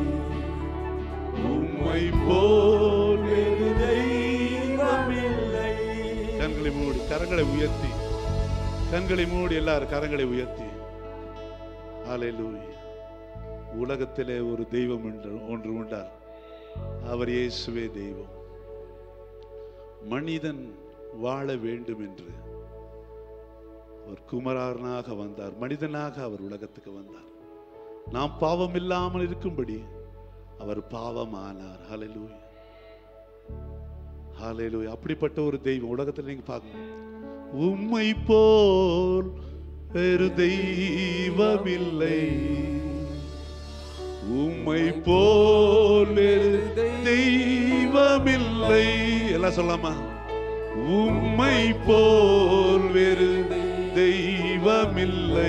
உம்மை போல் வேறு தெய்வமில்லை கண்களை மூடி கரங்களை உயர்த்தி கண்களை மூடி எல்லாரும் கரங்களை உயர்த்தி ஹalleluya உலகத்திலே ஒரு தெய்வம் என்று ஒன்று உண்டார் அவர் இயேசுவே தெய்வம் மனிதன் வாழ வேண்டும் என்று ஒரு குமராரனாக வந்தார் மனிதனாக அவர் உலகத்துக்கு வந்தார் நாம் பாவம் இல்லாமல் இருக்கும்படி அவர் பாவமானார் ஹalleluya ஹalleluya அப்படிப்பட்ட ஒரு தெய்வம் உலகத்தில் நீங்க பார்க்கணும் உம்மை போல் வேறு தெய்வமில்லை உம்மை போல் வேறு தெய்வமில்லை எல்லாம் சொல்லாமா உம்மை போல் வேறு தெய்வமில்லை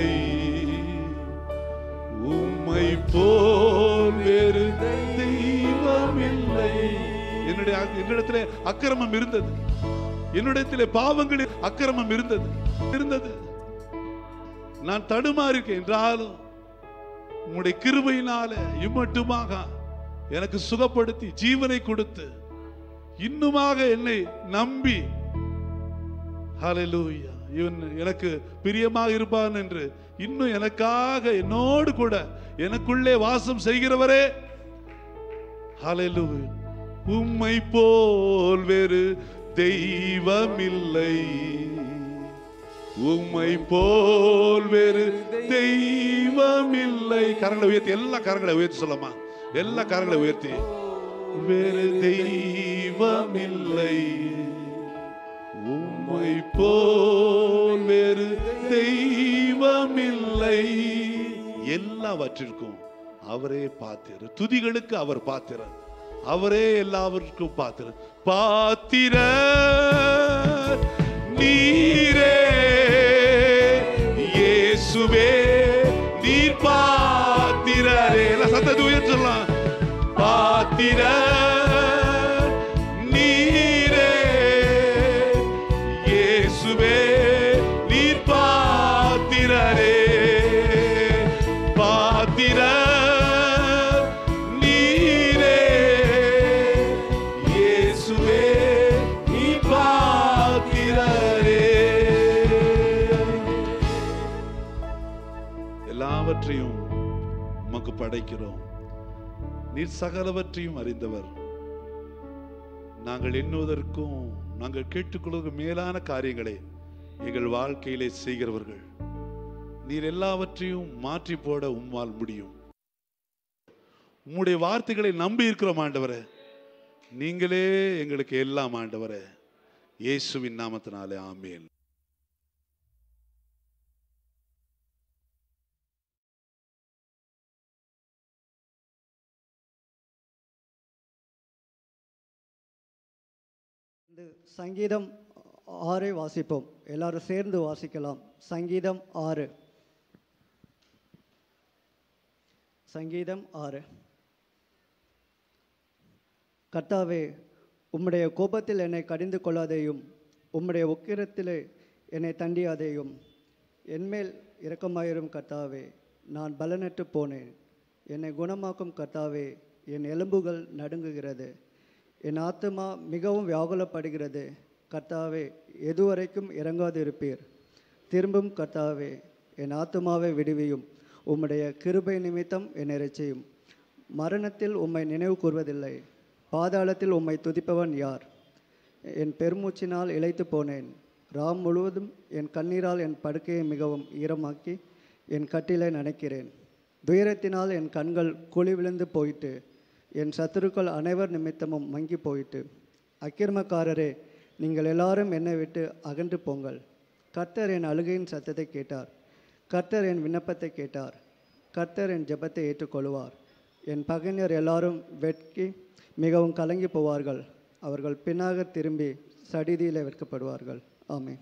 உம்மை போல் வேறு தெய்வமில்லை என்னுடைய என்னிடத்திலே அக்கிரமம் இருந்தது என்னிடத்திலே பாவங்களில் அக்கிரமம் இருந்தது இருந்தது நான் தடுமாறிருக்கேன் என்றாலும் உம்முடைய கிருபையினால இம்மட்டுமாக எனக்கு சுகப்படுத்தி ஜீவனை கொடுத்து இன்னுமாக என்னை நம்பி ஹalleluya இவன் எனக்கு பிரியமாக இருப்பான் என்று இன்னும் எனக்காக என்னோடு கூட எனக்குள்ளே வாசம் செய்கிறவரே ஹalleluya உம்மை போல் வேறு தெய்வமில்லை உம்மை போல் வேறு தெய்வமில்லை கரங்களை உயர்த்தி எல்லா கரங்களை உயர்த்தி சொல்லமா எல்லா கரங்களை உயர்த்தி வேறு தெய்வமில்லை உம்மை போல் வேறு தெய்வமில்லை எல்லாவற்றிற்கும் அவரே பாத்திர துதிகளுக்கு அவர் பாத்திரர் அவரே எல்லாவற்றுக்கும் பாத்திர பாத்திர நீரே இயேசுவே நீர் பாத்திரரே எல்லாம் சத்தத்தை உயர்த்தி சொல்லலாம் பாத்திர நீரே இயேசுவே நீர் பாத்திரரே பாத்திர நீரே இயேசுவே நீ பாத்திரரே எல்லாவற்றையும் உமக்கு படைக்கிறோம் நீர் சகலவற்றையும் அறிந்தவர் நாங்கள் எண்ணுவதற்கும் நாங்கள் கேட்டுக்கொள்வதற்கு மேலான காரியங்களை எங்கள் வாழ்க்கையிலே செய்கிறவர்கள் நீர் எல்லாவற்றையும் மாற்றி போட உம்மால் முடியும் உம்முடைய வார்த்தைகளை நம்பி இருக்கிறோம் ஆண்டவரே நீங்களே எங்களுக்கு எல்லாம் ஆண்டவரே இயேசுவின் நாமத்தினாலே ஆமேன் இந்த சங்கீதம் ஆறை வாசிப்போம் எல்லாரும் சேர்ந்து வாசிக்கலாம் சங்கீதம் ஆறு சங்கீதம் ஆறு கர்த்தாவே உம்முடைய கோபத்தில் என்னை கடிந்து கொள்ளாதேயும் உம்முடைய உக்கிரத்திலே என்னை தண்டியாதேயும் என்மேல் இரக்கமாயிரும் கர்த்தாவே நான் பலனற்று போனேன் என்னை குணமாக்கும் கர்த்தாவே என் எலும்புகள் நடுங்குகிறது என் ஆத்துமா மிகவும் வியாகுலப்படுகிறது கர்த்தாவே எதுவரைக்கும் இறங்காது இருப்பீர் திரும்பும் கர்த்தாவே என் ஆத்துமாவை விடுவியும் உம்முடைய கிருபை நிமித்தம் என்னை ரட்சியும் மரணத்தில் உம்மை நினைவு கூர்வதில்லை பாதாளத்தில் உம்மை துதிப்பவன் யார் என் பெருமூச்சினால் இளைத்து போனேன் ராம் முழுவதும் என் கண்ணீரால் என் படுக்கையை மிகவும் ஈரமாக்கி என் கட்டிலை நனைக்கிறேன் துயரத்தினால் என் கண்கள் குழி விழுந்து போயிட்டு என் சத்துருக்கள் அனைவர் நிமித்தமும் மங்கி போயிட்டு அக்கிரமக்காரரே நீங்கள் எல்லாரும் என்னை விட்டு அகன்று போங்கள் கர்த்தர் என் அழுகையின் சத்தத்தை கேட்டார் கர்த்தர் என் விண்ணப்பத்தை கேட்டார் கர்த்தர் என் ஜெபத்தை ஏற்றுக்கொள்வார் என் பகைஞர் எல்லாரும் வெட்கி மிகவும் கலங்கி போவார்கள் அவர்கள் பின்னாக திரும்பி சடிதியில் வெட்கப்படுவார்கள் ஆமென்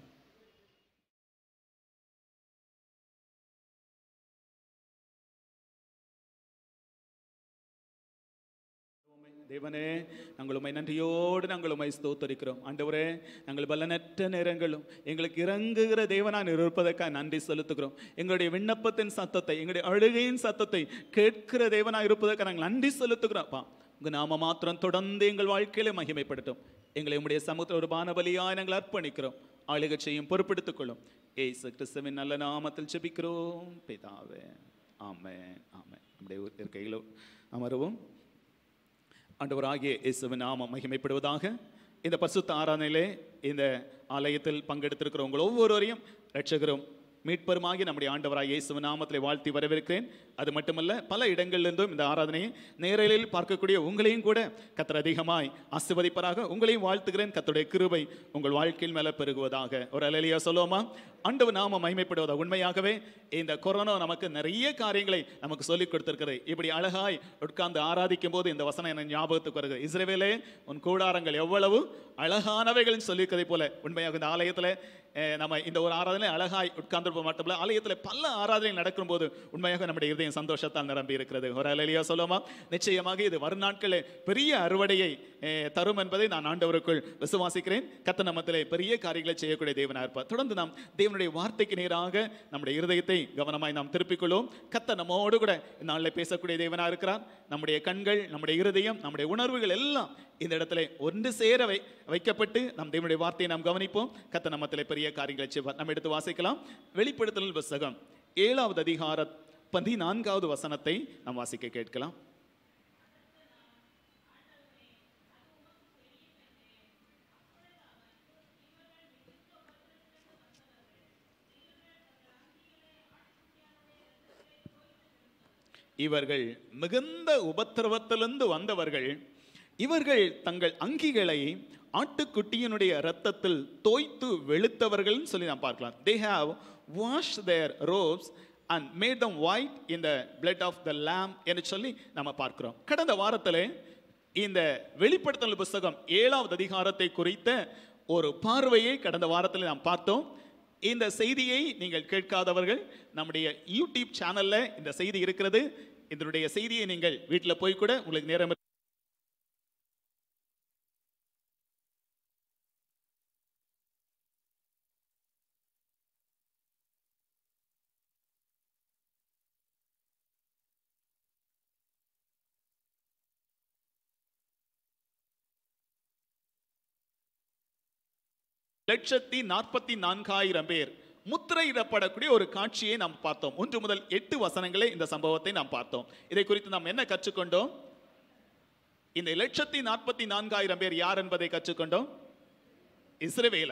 தேவனே நாங்கள் உம்மை நன்றியோடு நாங்கள் உம்மை ஸ்தோத்தரிக்கிறோம் ஆண்டவரே நாங்கள் பலனற்ற நேரங்களும் எங்களுக்கு இறங்குகிற தேவனாக இருப்பதற்காக நன்றி செலுத்துகிறோம் எங்களுடைய விண்ணப்பத்தின் சத்தத்தை எங்களுடைய அழுகையின் சத்தத்தை கேட்கிற தேவனாக இருப்பதற்காக நாங்கள் நன்றி செலுத்துகிறோம்ப்பா உங்க நாம மாத்திரம் தொடர்ந்து எங்கள் வாழ்க்கையில மகிமைப்படுத்தும் எங்களை உம்முடைய சமூகத்தில் ஒரு பானபலியாய் நாங்கள் அர்ப்பணிக்கிறோம் ஆளுகை செய்யும் பொறுப்பெடுத்துக் கொள்ளும் ஏசு கிறிஸ்துவின் நல்ல நாமத்தில் ஜெபிக்கிறோம் பிதாவே ஆமென் ஆமென் நம்முடைய இருக்கையில் அமருவோம் ஆண்டவராகிய இயேசுவின் நாமம் மகிமைப்படுவதாக இந்த பரிசுத்த ஆராதனையிலே இந்த ஆலயத்தில் பங்கெடுத்திருக்கிற உங்கள் ஒவ்வொருவரையும் ரட்சகரும் மீட்பருமாகி நம்முடைய ஆண்டவராக இயேசுவின் நாமத்திலே வாழ்த்தி வரவேற்கிறேன் அது மட்டுமல்ல பல இடங்களிலிருந்தும் இந்த ஆராதனையை நேரலில் பார்க்கக்கூடிய உங்களையும் கூட கத்தர் அதிகமாய் ஆசிர்வதிப்பராக உங்களையும் வாழ்த்துகிறேன் கத்தருடைய கிருபை உங்கள் வாழ்க்கையில் மேல பெருகுவதாக ஒரு அலையியா சொல்லுவோமா ஆண்டவர் நாம மகிமைப்படுவதாக உண்மையாகவே இந்த கொரோனா நமக்கு நிறைய காரியங்களை நமக்கு சொல்லிக் கொடுத்திருக்கிறது இப்படி அழகாய் உட்கார்ந்து ஆராதிக்கும் போது இந்த வசனம் எனக்கு ஞாபகத்துக்கு வருகிறது இஸ்ரவேலே உன் கூடாரங்கள் எவ்வளவு அழகானவைகள் சொல்லியிருக்கதை போல உண்மையாக இந்த ஆலயத்தில் நம்ம இந்த ஒரு ஆராதனை அழகாய் உட்கார்ந்து மட்டுமல்ல ஆலயத்தில் பல ஆராதனை நடக்கும்போது உண்மையாக நம்முடைய இருதயம் சந்தோஷத்தால் நிரம்பி இருக்கிறது ஒரு அலையியா சொல்லுமா நிச்சயமாக இது வருநாட்களில் பெரிய அறுவடையை அஹ், தரும் என்பதை நான் ஆண்டவருக்குள் விசுவாசிக்கிறேன் கத்த நம்மத்திலே பெரிய காரியங்களை செய்யக்கூடிய தேவனாக இருப்பார் தொடர்ந்து நாம் தேவனுடைய வார்த்தைக்கு நேராக நம்முடைய இருதயத்தை கவனமாய் நாம் திருப்பிக் கொள்வோம் கத்த நம்மோடு கூட இந்த நாளில் பேசக்கூடிய தேவனாக இருக்கிறார் நம்முடைய கண்கள் நம்முடைய இருதயம் நம்முடைய உணர்வுகள் எல்லாம் இந்த இடத்துல ஒன்று சேர வை வைக்கப்பட்டு நம் தேவனுடைய வார்த்தையை நாம் கவனிப்போம் கத்த நம்மத்திலே பெரிய காரியங்களை செய்வார் நம்ம எடுத்து வாசிக்கலாம் வெளிப்படுத்தல் புஸ்தகம் ஏழாவது அதிகார பதினான்காவது வசனத்தை நாம் வாசிக்க கேட்கலாம் இவர்கள் மிகுந்த உபத்திரவத்திலிருந்து வந்தவர்கள் இவர்கள் தங்கள் அங்கிகளை ஆட்டுக்குட்டியினுடைய இரத்தத்தில் தோய்த்து வெளுத்தவர்கள் சொல்லி நாம் பார்க்கலாம் they have wash their robes and made them white in the blood of the lamb என்று சொல்லி நம்ம பார்க்கிறோம் கடந்த வாரத்தில் இந்த வெளிப்படுத்தல் புஸ்தகம் ஏழாவது அதிகாரத்தை குறித்த ஒரு பார்வையை கடந்த வாரத்தில் நாம் பார்த்தோம் இந்த செய்தியை நீங்கள் கேட்காதவர்கள் நம்முடைய யூடியூப் சேனல்ல இந்த செய்தி இருக்கிறது இதனுடைய செய்தியை நீங்கள் வீட்டில் போய் கூட உங்களுக்கு நேரம் இரு- லட்சத்தி நாற்பத்தி நான்காயிரம் பேர் முத்திரையிடப்படக்கூடிய ஒரு காட்சியை நாம் பார்த்தோம் ஒன்று முதல் எட்டு வசனங்களே இந்த சம்பவத்தை நாம் பார்த்தோம் இதை குறித்து நாம் என்ன கற்றுக்கொண்டோம் இந்த லட்சத்தி நாற்பத்தி நான்காயிரம் பேர் யார் என்பதை கற்றுக்கொண்டோம் இஸ்ரவேலர்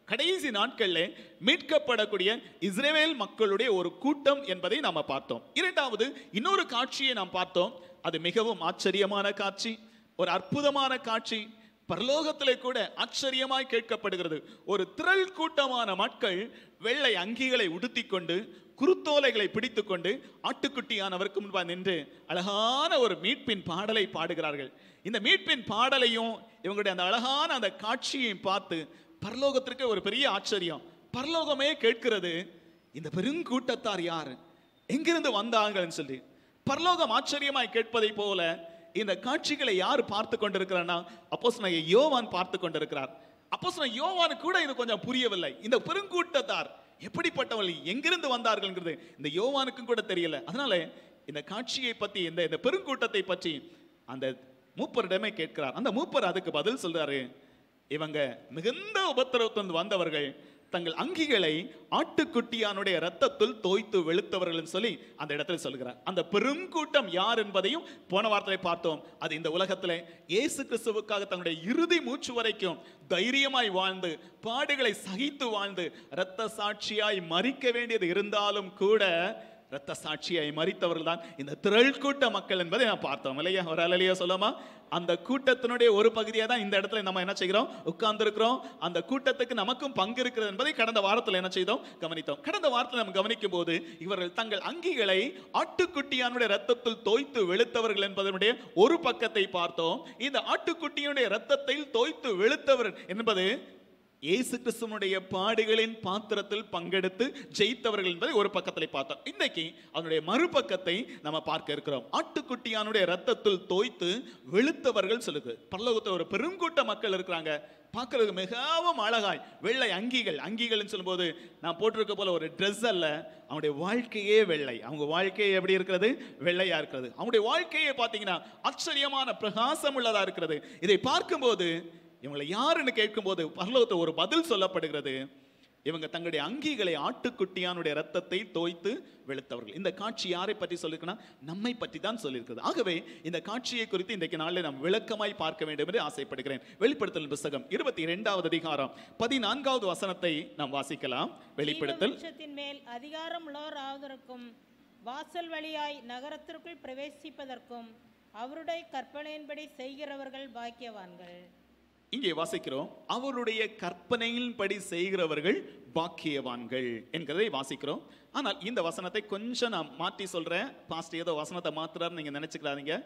கடைசி நாட்கள்ல மீட்கப்படக்கூடிய இஸ்ரேல் மக்களுடைய ஒரு கூட்டம் என்பதை நாம பார்த்தோம் இரண்டாவது இன்னொரு காட்சியை நாம் பார்த்தோம் அது மிகவும் ஆச்சரியமான காட்சி ஒரு அற்புதமான காட்சி பரலோகத்திலே கூட ஆச்சரியமாய் கேட்கப்படுகிறது ஒரு திரள் கூட்டமான மக்கள் வெள்ளை அங்கிகளை உடுத்திக்கொண்டு குருத்தோலைகளை பிடித்துக்கொண்டு ஆட்டுக்குட்டியானவருக்கு முன்பாக நின்று அழகான ஒரு மீட்பின் பாடலை பாடுகிறார்கள் இந்த மீட்பின் பாடலையும் இவங்களுடைய அந்த அழகான அந்த காட்சியையும் பார்த்து பரலோகத்திற்கு ஒரு பெரிய ஆச்சரியம் பரலோகமே கேட்கிறது இந்த பெருங்கூட்டத்தார் யார் எங்கிருந்து வந்தாங்கன்னு சொல்லி பரலோகம் ஆச்சரியமாய் கேட்பதை போல இந்த காட்சிகளை யார் பார்த்து கொண்டிருக்கிறார்னா அப்போஸ் யோவான் பார்த்து கொண்டிருக்கிறார் அப்போஸ் யோவான் கூட இது கொஞ்சம் புரியவில்லை இந்த பெருங்கூட்டத்தார் எப்படிப்பட்டவர்கள் எங்கிருந்து வந்தார்கள்ங்கிறது இந்த யோவானுக்கும் கூட தெரியல அதனால இந்த காட்சியை பத்தி இந்த இந்த பெருங்கூட்டத்தை பற்றி அந்த மூப்பரிடமே கேட்கிறார் அந்த மூப்பர் அதுக்கு பதில் சொல்றாரு இவங்க மிகுந்த உபத்திரவத்திலிருந்து வந்தவர்கள் தங்கள் அங்கிகளை ஆட்டுக்குட்டியானுடைய ரத்தத்தில் தோய்த்து வெளுத்தவர்கள் சொல்லி அந்த இடத்துல சொல்கிறார் அந்த பெரும் கூட்டம் யார் என்பதையும் போன வாரத்திலே பார்த்தோம் அது இந்த உலகத்திலே இயேசு கிறிஸ்துவுக்காக தன்னுடைய இறுதி மூச்சு வரைக்கும் தைரியமாய் வாழ்ந்து பாடுகளை சகித்து வாழ்ந்து இரத்த சாட்சியாய் மறிக்க வேண்டியது இருந்தாலும் கூட இரத்த சாட்சியாய் மறித்தவர்கள் தான் இந்த திரள் கூட்ட மக்கள் என்பதை நான் பார்த்தோம் இல்லையா ஒரு அலையா சொல்லாமா அந்த கூட்டத்தினுடைய ஒரு பகுதியாக தான் இந்த இடத்துல நம்ம என்ன செய்கிறோம் உட்கார்ந்துருக்கிறோம் அந்த கூட்டத்துக்கு நமக்கும் பங்கு இருக்கிறது என்பதை கடந்த வாரத்தில் என்ன செய்தோம் கவனித்தோம் கடந்த வாரத்தில் நம்ம கவனிக்கும் போது இவர்கள் தங்கள் அங்கிகளை ஆட்டுக்குட்டியானுடைய ரத்தத்தில் தோய்த்து வெளுத்தவர்கள் என்பதனுடைய ஒரு பக்கத்தை பார்த்தோம் இந்த ஆட்டுக்குட்டியினுடைய ரத்தத்தில் தோய்த்து வெளுத்தவர் என்பது இயேசு கிறிஸ்துவனுடைய பாடுகளின் பாத்திரத்தில் பங்கெடுத்து ஜெயித்தவர்கள் என்பதை ஒரு பக்கத்தில் பார்த்தோம் இன்னைக்கு அதனுடைய மறுபக்கத்தை நம்ம பார்க்க இருக்கிறோம் ஆட்டுக்குட்டியானுடைய ரத்தத்தில் தோய்த்து வெளுத்தவர்கள் சொல்லுது பரலோகத்தில் ஒரு பெருங்கூட்ட மக்கள் இருக்கிறாங்க பார்க்கறதுக்கு மிகவும் அழகாய் வெள்ளை அங்கிகள் அங்கிகள்னு சொல்லும்போது நான் போட்டிருக்க போல ஒரு ட்ரெஸ் அல்ல அவனுடைய வாழ்க்கையே வெள்ளை அவங்க வாழ்க்கையே எப்படி இருக்கிறது வெள்ளையா இருக்கிறது அவங்களுடைய வாழ்க்கையே பார்த்தீங்கன்னா ஆச்சரியமான பிரகாசம் உள்ளதா இருக்கிறது இதை பார்க்கும்போது இவங்களை யாருன்னு கேட்கும்போது பரலோகத்தில் ஒரு பதில் சொல்லப்படுகிறது இவங்க தங்களுடைய அங்கிகளை ஆட்டுக்குட்டியானுடைய ரத்தத்தை தோய்த்து வெளுத்தவர்கள் இந்த காட்சி யாரை பற்றி சொல்லிருக்குன்னா நம்மை பற்றி தான் சொல்லியிருக்கிறது ஆகவே இந்த காட்சியை குறித்து இன்றைக்கு நாளில் நாம் விளக்கமாய் பார்க்க வேண்டும் என்று ஆசைப்படுகிறேன் வெளிப்படுத்தல் புஸ்தகம் இருபத்தி இரண்டாவது அதிகாரம் பதினான்காவது வசனத்தை நாம் வாசிக்கலாம் வெளிப்படுத்தல் விருட்சத்தின் மேல் அதிகாரம் உள்ளவராவதற்கும் வாசல் வழியாய் நகரத்திற்குள் பிரவேசிப்பதற்கும் அவருடைய கற்பனையின்படி செய்கிறவர்கள் பாக்கியவான்கள் இங்கே வாசிக்கிறோம் அவருடைய கற்பனையின்படி செய்கிறவர்கள் பாக்கியவான்கள் என்கிறதை வாசிக்கிறோம் ஆனால் இந்த வசனத்தை கொஞ்சம் நான் மாற்றி சொல்றேன் பாஸ்ட் ஏதோ வசனத்தை மாத்துறாருன்னு நீங்க நினைச்சுக்கிறாதீங்க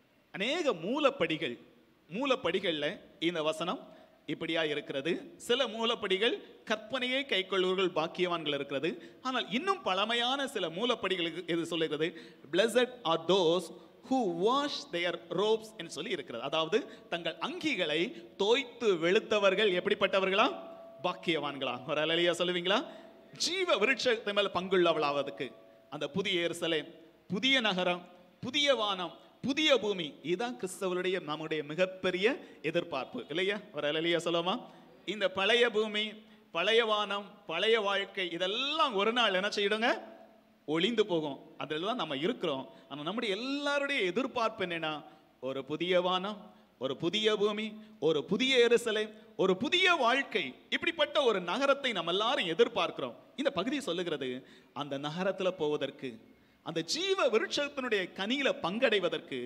அநேக மூலப்படிகள் மூலப்படிகள்ல இந்த வசனம் இப்படியா இருக்கிறது சில மூலப்படிகள் கற்பனையை கைக்கொள்வர்கள் பாக்கியவான்கள் இருக்கிறது ஆனால் இன்னும் பழமையான சில மூலப்படிகளுக்கு இது சொல்லுகிறது blessed are those who wash their robes என்று சொல்லி இருக்கிறது அதாவது தங்கள் அங்கிகளை தோய்த்து வெளுத்தவர்கள் எப்படிப்பட்டவர்களா பாக்கியவான்களா ஒரு அலையா சொல்லுவீங்களா ஜீவ விருட்சத்தை மேல பங்குள்ளவளாவதுக்கு அந்த புதிய எருசலேம் புதிய நகரம் புதிய வானம் புதிய பூமி இதுதான் கிறிஸ்தவருடைய நம்முடைய மிகப்பெரிய எதிர்பார்ப்பு இல்லையா ஒரு அலையா சொல்லுமா இந்த பழைய பூமி பழைய வானம் பழைய வாழ்க்கை இதெல்லாம் ஒரு நாள் என்ன செய்யிடுங்க ஒளிந்து போகும் அதில் தான் நம்ம இருக்கிறோம் ஆனால் நம்முடைய எல்லாருடைய எதிர்பார்ப்பு என்னன்னா ஒரு புதிய வானம் ஒரு புதிய பூமி ஒரு புதிய எருசலை ஒரு புதிய வாழ்க்கை இப்படிப்பட்ட ஒரு நகரத்தை நம்ம எல்லாரும் எதிர்பார்க்கிறோம் இந்த பகுதி சொல்லுகிறது அந்த நகரத்துல போவதற்கு அந்த ஜீவ விருட்சத்தினுடைய கனியில பங்கடைவதற்கு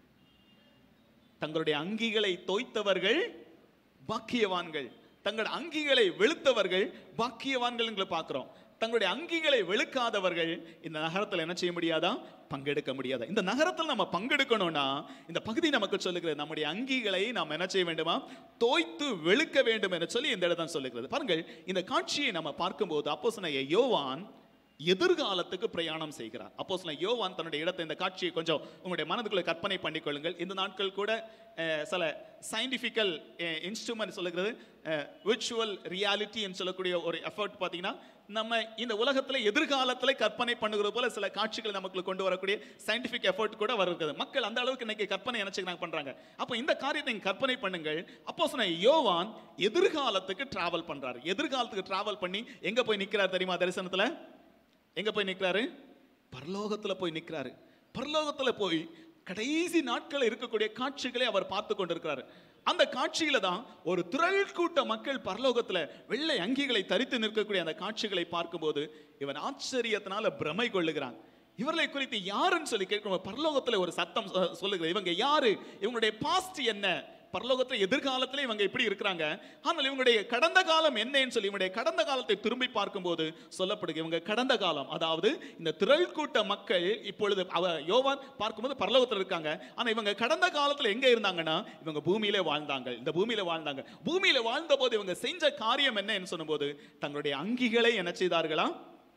தங்களுடைய அங்கிகளை தோய்த்தவர்கள் பாக்கியவான்கள் தங்கள் அங்கிகளை வெளுத்தவர்கள் பாக்கியவான்கள் என்று பார்க்கிறோம் தங்களுடைய அங்கிகளை வெளுக்காதவர்கள் இந்த நகரத்தில் என்ன செய்ய முடியாதா பங்கெடுக்க முடியாதா இந்த நகரத்தில் நம்ம பங்கெடுக்கணும்னா இந்த பகுதி நமக்கு சொல்லுகிறது நம்முடைய அங்கிகளை நாம் என்ன செய்ய வேண்டுமா தோய்த்து வெளுக்க வேண்டும் என்று சொல்லி இந்த இடத்தான் சொல்லுகிறது பாருங்கள் இந்த காட்சியை நம்ம பார்க்கும்போது அப்போ யோவான் எதிர்காலத்துக்கு பிரயாணம் செய்கிறார் அப்போ யோவான் தன்னுடைய இடத்தை இந்த காட்சியை கொஞ்சம் உங்களுடைய மனதுக்குள்ள கற்பனை பண்ணிக்கொள்ளுங்கள் இந்த நாட்கள் கூட அஹ், சில சயின்டிஃபிக்கல் இன்ஸ்ட்ருமெண்ட் சொல்லுகிறது விர்ச்சுவல் ரியாலிட்டின்னு சொல்லக்கூடிய ஒரு எஃபர்ட் பார்த்தீங்கன்னா நம்ம இந்த உலகத்தில் எதிர்காலத்தில் கற்பனை பண்ணுகிறது போல சில காட்சிகளை நமக்கு கொண்டு வரக்கூடிய சயின்டிஃபிக் எஃபர்ட் கூட வருகிறது மக்கள் அந்த அளவுக்கு இன்னைக்கு கற்பனை நினைச்சுக்கிறாங்க பண்றாங்க அப்போ இந்த காரியத்தை நீங்க கற்பனை பண்ணுங்கள் அப்போ சொன்ன யோவான் எதிர்காலத்துக்கு டிராவல் பண்றாரு எதிர்காலத்துக்கு டிராவல் பண்ணி எங்க போய் நிக்கிறார் தெரியுமா தரிசனத்துல எங்க போய் நிக்கிறாரு பரலோகத்துல போய் நிக்கிறாரு பரலோகத்துல போய் கடைசி நாட்கள் இருக்கக்கூடிய காட்சிகளை அவர் பார்த்து கொண்டிருக்கிறாரு அந்த காட்சியில தான் ஒரு திரள் கூட்ட மக்கள் பரலோகத்துல வெள்ளை அங்கிகளை தரித்து நிற்கக்கூடிய அந்த காட்சிகளை பார்க்கும்போது இவன் ஆச்சரியத்தினால பிரமை கொள்ளுகிறான் இவர்களை குறித்து யாருன்னு சொல்லி கேட்கும் பரலோகத்துல ஒரு சத்தம் சொ- சொல்லுகிறது இவங்க யாரு இவங்களுடைய பாஸ்ட் என்ன பரலோகத்துல எதிர்காலத்துல இவங்க இப்படி இருக்கிறாங்க ஆனால் இவங்களுடைய கடந்த காலம் என்னன்னு சொல்லி இவங்களுடைய கடந்த காலத்தை திரும்பி பார்க்கும்போது சொல்லப்படுது இவங்க கடந்த காலம் அதாவது இந்த திரள் கூட்ட மக்கள் இப்பொழுது அவ யோவான் பார்க்கும்போது பரலோகத்துல இருக்காங்க ஆனா இவங்க கடந்த காலத்துல எங்க இருந்தாங்கன்னா இவங்க பூமியிலே வாழ்ந்தாங்க இந்த பூமியில வாழ்ந்தாங்க பூமியில வாழ்ந்த போது இவங்க செஞ்ச காரியம் என்னன்னு சொல்லும்போது தங்களுடைய அங்கிகளை என்ன செய்தார்களா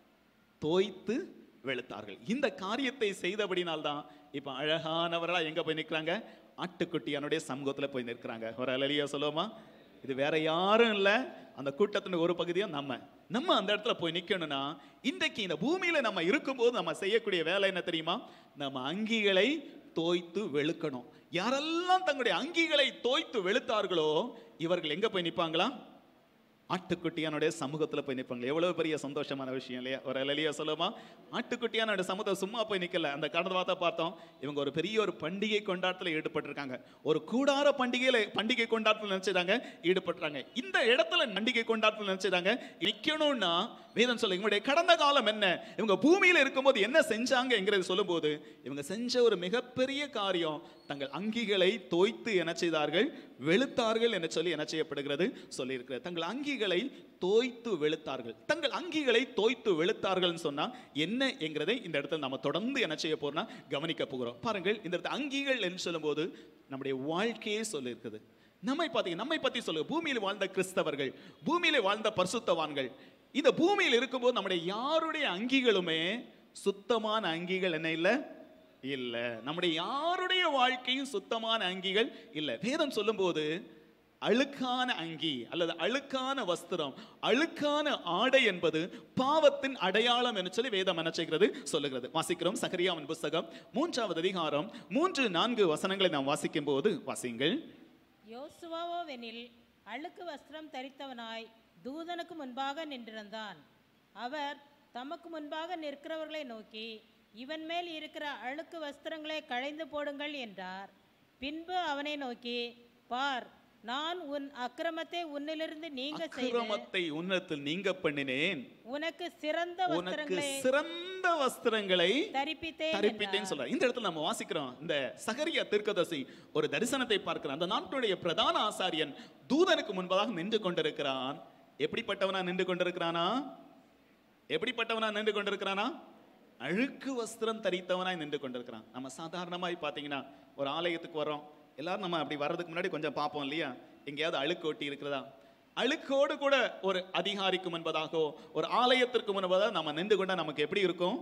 தோய்த்து வெளுத்தார்கள் இந்த காரியத்தை செய்தபடினால்தான் இப்ப அழகானவர்களா எங்க போய் நிற்கிறாங்க ஆட்டுக்குட்டியானுடைய சமூகத்துல போய் நிற்கிறாங்க ஒரு அலலியா சொல்லுவோமா இது வேற யாரும் இல்ல அந்த கூட்டத்தின் ஒரு பகுதியும் நம்ம நம்ம அந்த இடத்துல போய் நிக்கணும்னா இன்றைக்கு இந்த பூமியில நம்ம இருக்கும்போது நம்ம செய்யக்கூடிய வேலை என்ன தெரியுமா நம்ம அங்கிகளை தோய்த்து வெளுக்கணும் யாரெல்லாம் தங்களுடைய அங்கிகளை தோய்த்து வெளுத்தார்களோ இவர்கள் எங்க போய் நிப்பாங்களா ஆட்டுக்குட்டியானுடைய சமூகத்துல போய் நிற்பாங்க எவ்வளவு பெரிய சந்தோஷமான விஷயம் இல்லையா ஒரு எளிய சொல்லுமா ஆட்டுக்குட்டியானுடைய சமூகம் சும்மா போய் நிக்கல அந்த கடந்த வார்த்தை பார்த்தோம் இவங்க ஒரு பெரிய ஒரு பண்டிகை கொண்டாட்டத்தில் ஈடுபட்டிருக்காங்க ஒரு கூடார பண்டிகையில பண்டிகை கொண்டாட்டத்தில் நினைச்சிட்டாங்க ஈடுபட்டுறாங்க இந்த இடத்துல பண்டிகை கொண்டாட்டத்தில் நினைச்சிட்டாங்க நிக்கணும்னா வேதம் சொல்ல இவங்களுடைய கடந்த காலம் என்ன இவங்க பூமியில இருக்கும்போது என்ன செஞ்சாங்கங்கிறது சொல்லும்போது இவங்க செஞ்ச ஒரு மிகப்பெரிய காரியம் தங்கள் அங்கிகளை தோய்த்து என்ன செய்தார்கள் வெளுத்தார்கள் என சொல்லி என்ன செய்யப்படுகிறது சொல்லியிருக்கிறது தங்கள் அங்கிகளை தோய்த்து வெளுத்தார்கள் தங்கள் அங்கிகளை தோய்த்து வெளுத்தார்கள்னு சொன்னா என்ன என்கிறதை இந்த இடத்துல நம்ம தொடர்ந்து என்ன செய்ய போறோம்னா கவனிக்க போகிறோம் பாருங்கள் இந்த இடத்துல அங்கிகள் என்று சொல்லும்போது நம்முடைய வாழ்க்கையே சொல்லியிருக்குது நம்மை பார்த்தீங்க நம்மை பத்தி சொல்லு பூமியில் வாழ்ந்த கிறிஸ்தவர்கள் பூமியில வாழ்ந்த பரிசுத்தவான்கள் இந்த பூமியில் இருக்கும்போது நம்முடைய யாருடைய அங்கிகளுமே சுத்தமான அங்கிகள் என்ன இல்லை இல்ல நம்முடைய யாருடைய வாழ்க்கையும் சுத்தமான அங்கிகள் இல்ல வேதம் சொல்லும்போது அழுக்கான அங்கி அல்லது அழுக்கான வஸ்திரம் அழுக்கான ஆடை என்பது பாவத்தின் அடையாளம் என்று சொல்லி வேதம் என்ன செய்கிறது சொல்லுகிறது வாசிக்கிறோம் சகரியாவின் புஸ்தகம் மூன்றாவது அதிகாரம் மூன்று நான்கு வசனங்களை நாம் வாசிக்கும் போது வாசிங்கள் யோசுவாவோவெனில் அழுக்கு வஸ்திரம் தரித்தவனாய் தூதனுக்கு முன்பாக நின்றிருந்தான் அவர் தமக்கு முன்பாக நிற்கிறவர்களை நோக்கி இவன் மேல் இருக்கிற அழுக்கு வஸ்திரங்களை களைந்து போடுங்கள் என்றார் பின்பு அவனை நோக்கி பார் நான் உன் அக்கிரமத்தை உன்னிலிருந்து நீங்க செய்து அக்கிரமத்தை உன்னத்தில் நீங்க பண்ணினேன் உனக்கு சிறந்த உனக்கு வஸ்திரங்களை சிறந்த வஸ்திரங்களை தரிப்பித்தேன் தரிப்பித்தேன்னு என்றார். சொல்றார் இந்த இடத்துல நம்ம வாசிக்கிறோம் இந்த சகரியா தீர்க்கதரிசி ஒரு தரிசனத்தை பார்க்கிறான் அந்த நாட்டுடைய பிரதான ஆசாரியன் தூதனுக்கு முன்பதாக நின்று கொண்டிருக்கிறான் எப்படிப்பட்டவனா நின்று கொண்டிருக்கிறானா எப்படிப்பட்டவனா நின்று கொண்டிருக்கிறானா அழுக்கு வஸ்திரம் தரித்தவனாய் நின்று கொண்டிருக்கிறான் நம்ம சாதாரணமாய் பார்த்தீங்கன்னா ஒரு ஆலயத்துக்கு வரோம் எல்லாரும் நம்ம அப்படி வர்றதுக்கு முன்னாடி கொஞ்சம் பார்ப்போம் இல்லையா எங்கேயாவது அழுக்கு ஒட்டி இருக்கிறதா அழுக்கோடு கூட ஒரு அதிகாரிக்கு முன்பதாகவோ ஒரு ஆலயத்திற்கு முன்பதாக நம்ம நின்று கொண்டா நமக்கு எப்படி இருக்கும்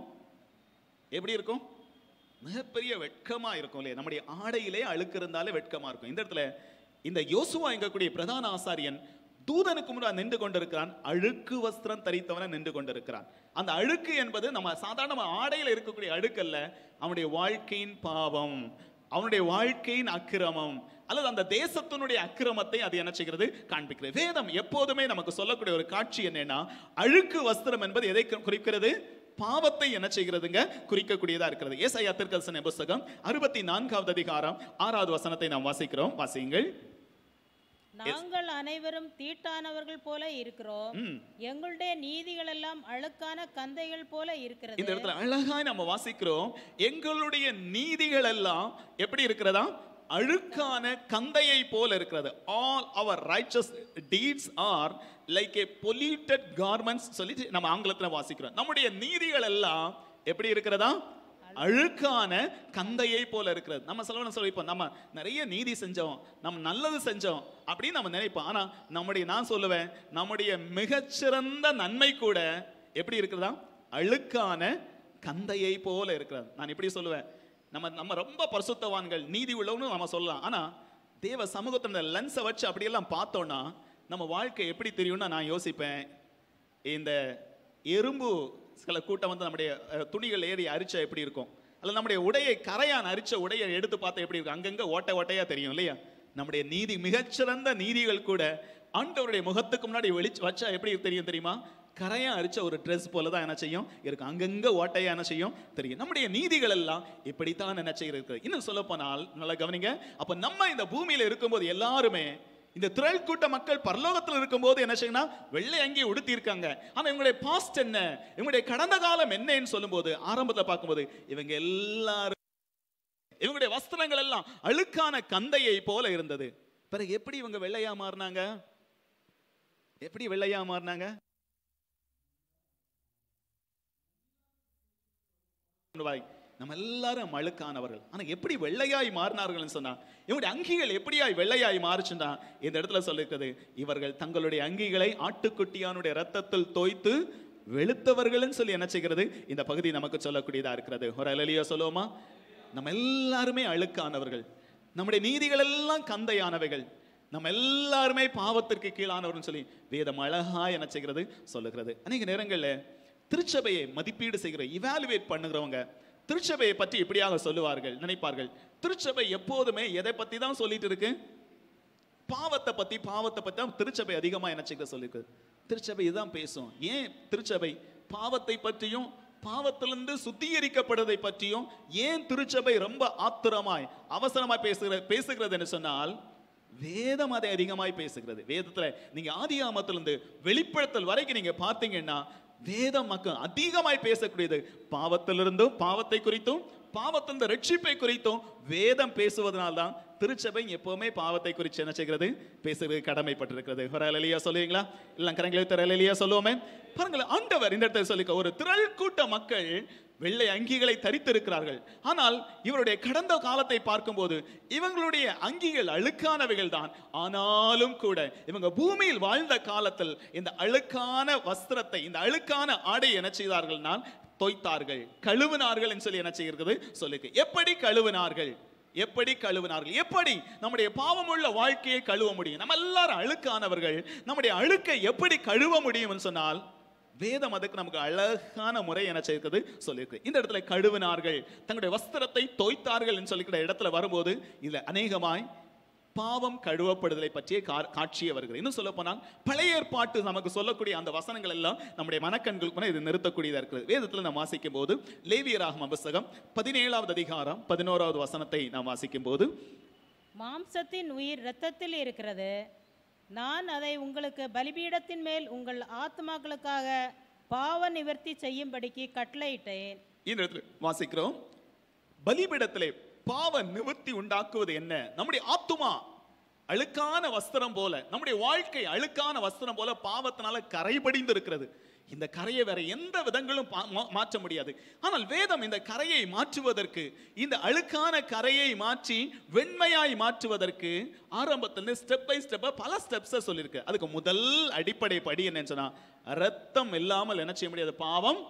எப்படி இருக்கும் மிகப்பெரிய வெட்கமா இருக்கும் இல்லையா நம்முடைய ஆடையிலே அழுக்கு இருந்தாலே வெட்கமா இருக்கும் இந்த இடத்துல இந்த யோசுவா எங்கக்கூடிய பிரதான ஆசாரியன் தூதனுக்கு முன்னாடி நின்று கொண்டிருக்கிறான் அழுக்கு வஸ்திரம் தரித்தவன நின்று கொண்டிருக்கிறான் அந்த அழுக்கு என்பது நம்ம சாதாரண ஆடையில இருக்கக்கூடிய அழுக்கு அல்ல அவனுடைய வாழ்க்கையின் பாவம் அவனுடைய வாழ்க்கையின் அக்கிரமம் அல்லது அந்த தேசத்தினுடைய அக்கிரமத்தை அது என்ன செய்கிறது காண்பிக்கிறது வேதம் எப்போதுமே நமக்கு சொல்லக்கூடிய ஒரு காட்சி என்னன்னா அழுக்கு வஸ்திரம் என்பது எதை கு- குறிக்கிறது பாவத்தை என்ன செய்கிறதுங்க குறிக்கக்கூடியதா இருக்கிறது ஏசாயா திருக்கதர்சன புஸ்தகம் அறுபத்தி நான்காவது அதிகாரம் ஆறாவது வசனத்தை நாம் வாசிக்கிறோம் வாசியுங்கள் நாங்கள் அனைவரும் தீட்டானவர்கள் போல இருக்கிறோம் ம். எங்களுடைய நீதிகள் எல்லாம் அழுக்கான கந்தைகள் போல இருக்கிறது இந்த இடத்துல அழகாய் நம்ம வாசிக்கிறோம் எங்களுடைய நீதிகள் எல்லாம் எப்படி இருக்கிறதா அழுக்கான கந்தையை போல இருக்கிறது all our righteous deeds are like a polluted garments சொல்லி நம்ம ஆங்கிலத்துல வாசிக்கிறோம் நம்முடைய நீதிகள் எல்லாம் எப்படி இருக்கிறதா அழுக்கான கந்தையை போல இருக்கிறது நம்ம சொல்லணும் சொல்லிப்போம் நம்ம நிறைய நீதி செஞ்சோம் நம்ம நல்லது செஞ்சோம் அப்படின்னு நம்ம நினைப்போம் ஆனா நம்முடைய நான் சொல்லுவேன் நம்முடைய மிகச்சிறந்த நன்மை கூட எப்படி இருக்கிறதா அழுக்கான கந்தையை போல இருக்கிறது நான் இப்படி சொல்லுவேன் நம்ம நம்ம ரொம்ப பரிசுத்தவான்கள் நீதி உள்ளவனு நம்ம சொல்லலாம் ஆனா தேவ சமூகத்தின லென்ஸை வச்சு அப்படியெல்லாம் பார்த்தோம்னா நம்ம வாழ்க்கை எப்படி தெரியும்னா நான் யோசிப்பேன் இந்த எறும்பு சில கூட்டம் வந்து நம்முடைய அஹ், துணிகள் ஏறி அரிச்சா எப்படி இருக்கும் அல்ல நம்முடைய உடையை கரையான் அரிச்ச உடையை எடுத்து பார்த்தா எப்படி இருக்கும் அங்கங்க ஓட்டை ஓட்டையா தெரியும் இல்லையா நம்முடைய நீதி மிகச்சிறந்த நீதிகள் கூட ஆண்டவருடைய முகத்துக்கு முன்னாடி வெளிச்சு வச்சா எப்படி தெரியும் தெரியுமா கரையா அரிச்ச ஒரு ட்ரெஸ் போல தான் என்ன செய்யும் இருக்கும் அங்கங்க ஓட்டையா என்ன செய்யும் தெரியும் நம்முடைய நீதிகள் எல்லாம் இப்படித்தான் என்ன செய்யிருக்கு இன்னும் சொல்ல போனால் நல்லா கவனிங்க அப்ப நம்ம இந்த பூமியில இருக்கும்போது எல்லாருமே இந்த திரள் கூட்ட மக்கள் பரலோகத்தில் இருக்கும்போது என்ன செய்யணும் வெள்ளை அங்கி உடுத்தி இருக்காங்க ஆனா இவங்களுடைய பாஸ்ட் என்ன இவங்களுடைய கடந்த காலம் என்னன்னு சொல்லும்போது ஆரம்பத்துல பார்க்கும்போது இவங்க எல்லாரும் இவங்களுடைய வஸ்திரங்கள் எல்லாம் அழுக்கான கந்தையை போல இருந்தது பிறகு எப்படி இவங்க வெள்ளையா மாறினாங்க எப்படி வெள்ளையா மாறினாங்க வாய். நம்ம எல்லாரும் அழுக்கானவர்கள் ஆனா எப்படி வெள்ளையாய் மாறினார்கள்னு சொன்னா இவங்களுடைய அங்கிகள் எப்படியாய் வெள்ளையாய் மாறுச்சுன்னா இந்த இடத்துல சொல்லிருக்கிறது இவர்கள் தங்களுடைய அங்கிகளை ஆட்டுக்குட்டியானுடைய ரத்தத்தில் தோய்த்து வெளுத்தவர்கள்னு சொல்லி என்ன செய்கிறது இந்த பகுதி நமக்கு சொல்லக்கூடியதா இருக்கிறது ஒரு அலலியா சொல்லுவோமா நம்ம எல்லாருமே அழுக்கானவர்கள் நம்முடைய நீதிகள் எல்லாம் கந்தையானவைகள் நம்ம எல்லாருமே பாவத்திற்கு கீழானவர்னு சொல்லி வேதம் அழகா என்ன செய்கிறது சொல்லுகிறது அநேக நேரங்கள்ல திருச்சபையை மதிப்பீடு செய்கிற இவாலுவேட் பண்ணுகிறவங்க திருச்சபையை பற்றி இப்படியாக சொல்லுவார்கள் நினைப்பார்கள் திருச்சபை எப்போதுமே எதை பத்தி தான் சொல்லிட்டு இருக்கு பாவத்தை பத்தி பாவத்தை பத்தி தான் திருச்சபை அதிகமா என்ன செய்ய சொல்லிருக்கு திருச்சபை இதுதான் பேசும் ஏன் திருச்சபை பாவத்தை பற்றியும் பாவத்திலிருந்து சுத்திகரிக்கப்படுவதை பற்றியும் ஏன் திருச்சபை ரொம்ப ஆத்திரமாய் அவசரமாய் பேசுகிற பேசுகிறது என்று சொன்னால் வேதம் அதை அதிகமாய் பேசுகிறது வேதத்துல நீங்க ஆதியாமத்திலிருந்து வெளிப்படுத்தல் வரைக்கும் நீங்க பார்த்தீங்கன்னா வேதம் மக்கள் அதிகமாய் பேசக்கூடியது பாவத்திலிருந்தும் பாவத்தை குறித்தும் பாவத்திலிருந்து ரட்சிப்பை குறித்தும் வேதம் பேசுவதனால்தான் திருச்சபை எப்பவுமே பாவத்தை குறித்து என்ன செய்கிறது பேசுறது கடமைப்பட்டிருக்கிறது ஒரு அலையா சொல்லுவீங்களா இல்லை கரங்களை தர அலையா சொல்லுவோமே பாருங்களேன் ஆண்டவர் இந்த இடத்துல சொல்லிக்க ஒரு திரள் கூட்ட மக்கள் வெள்ளை அங்கிகளை தரித்திருக்கிறார்கள் ஆனால் இவருடைய கடந்த காலத்தை பார்க்கும்போது இவங்களுடைய அங்கிகள் அழுக்கானவைகள் தான் ஆனாலும் கூட இவங்க பூமியில் வாழ்ந்த காலத்தில் இந்த அழுக்கான வஸ்திரத்தை இந்த அழுக்கான ஆடை என்ன செய்தார்கள்னால் தோய்த்தார்கள் கழுவினார்கள் என்று சொல்லி என்ன செய்கிறது சொல்லிருக்கு எப்படி கழுவினார்கள் எப்படி கழுவினார்கள் எப்படி நம்முடைய பாவமுள்ள வாழ்க்கையை கழுவ முடியும் நம்ம எல்லாரும் அழுக்கானவர்கள் நம்முடைய அழுக்கை எப்படி கழுவ முடியும்னு சொன்னால் வேதம் அதுக்கு நமக்கு அழகான முறை என்ன செய்கிறது சொல்லியிருக்கு இந்த இடத்துல கழுவினார்கள் தங்களுடைய வஸ்திரத்தை தோய்த்தார்கள் என்று சொல்லிக்கிற இடத்துல வரும்போது இதுல அநேகமாய் பாவம் கழுவப்படுதலை பற்றிய கா- காட்சியே வருகிறது இன்னும் சொல்ல போனால் பழைய ஏற்பாட்டு நமக்கு சொல்லக்கூடிய அந்த வசனங்கள் எல்லாம் நம்முடைய மனக்கண்களுக்கு இது நிறுத்தக்கூடியதா இருக்கிறது வேதத்தில் நாம் வாசிக்கும் போது லேவியராகும் புஸ்தகம் பதினேழாவது அதிகாரம் பதினோராவது வசனத்தை நாம் வாசிக்கும் போது மாம்சத்தின் உயிர் இரத்தத்தில் இருக்கிறது நான் அதை உங்களுக்கு பலிபீடத்தின் மேல் உங்கள் ஆத்மாக்களுக்காக பாவ நிவர்த்தி செய்யும்படிக்கு கட்டளையிட்டேன் இந்த இடத்துல வாசிக்கிறோம் பலிபீடத்திலே பாவ நிவர்த்தி உண்டாக்குவது என்ன நம்முடைய ஆத்துமா அழுக்கான வஸ்திரம் போல நம்முடைய வாழ்க்கை அழுக்கான வஸ்திரம் போல பாவத்தினால கரைபடிந்து இருக்கிறது இந்த கரையை வேற எந்த விதங்களும் பா- மா- மாற்ற முடியாது ஆனால் வேதம் இந்த கரையை மாற்றுவதற்கு இந்த அழுக்கான கரையை மாற்றி வெண்மையாய் மாற்றுவதற்கு ஆரம்பத்திலிருந்து ஸ்டெப் பை ஸ்டெப்பா பல ஸ்டெப்ஸை சொல்லியிருக்கு அதுக்கு முதல் அடிப்படை படி என்னன்னு சொன்னா ரத்தம் இல்லாமல் என்ன செய்ய முடியாது பாவம்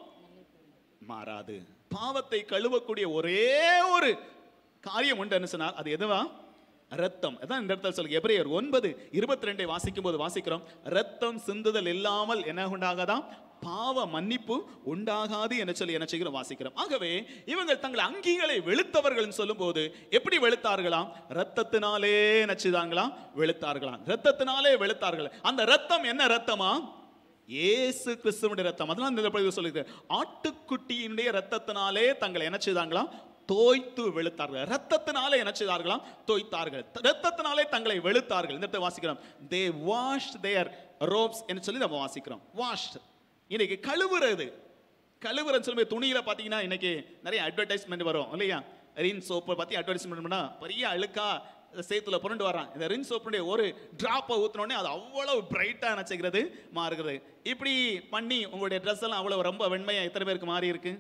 மாறாது பாவத்தை கழுவக்கூடிய ஒரே ஒரு காரியம் உண்டு சொன்னால் அது எதுவா ரத்தம் அதான் இந்த இடத்துல சொல்லுங்க எபிரேயர் ஒன்பது இருபத்தி ரெண்டை வாசிக்கும் போது வாசிக்கிறோம் ரத்தம் சிந்துதல் இல்லாமல் என்ன உண்டாகாதான் பாவ மன்னிப்பு உண்டாகாது என்று சொல்லி என்ன செய்கிறோம் வாசிக்கிறோம் ஆகவே இவங்கள் தங்கள் அங்கிகளை வெளுத்தவர்கள் சொல்லும்போது எப்படி வெளுத்தார்களாம் ரத்தத்தினாலே நச்சுதாங்களாம் வெளுத்தார்களாம் ரத்தத்தினாலே வெளுத்தார்கள் அந்த ரத்தம் என்ன ரத்தமா இயேசு கிறிஸ்துவனுடைய ரத்தம் அதனால இந்த பகுதியில் சொல்லிருக்கு ஆட்டுக்குட்டியினுடைய ரத்தத்தினாலே தங்களை என்ன செய்தாங்களாம் தோய்த்து வெளுத்தார்கள் ரத்தத்தினாலே என்ன செய்தார்களாம் தோய்த்தார்கள் ரத்தத்தினாலே தங்களை வெளுத்தார்கள் இந்த இடத்தை வாசிக்கிறோம் தே வாஷ் தேர் ரோப்ஸ் என்று சொல்லி நம்ம வாசிக்கிறோம் வாஷ் இன்னைக்கு கழுவுறது கழுவுறன்னு சொல்லி துணியில பாத்தீங்கன்னா இன்னைக்கு நிறைய அட்வர்டைஸ்மெண்ட் வரும் இல்லையா ரின் சோப்பை பத்தி அட்வர்டைஸ்மெண்ட் பண்ணா பெரிய அழுக்கா சேத்துல புரண்டு வரான் இந்த ரின் சோப்புடைய ஒரு டிராப்பை ஊத்தினோடனே அது அவ்வளவு பிரைட்டா நினைச்சுக்கிறது மாறுகிறது இப்படி பண்ணி உங்களுடைய ட்ரெஸ் எல்லாம் அவ்வளவு ரொம்ப வெண்மையா எத்தனை பேருக்கு மாறி இருக்கு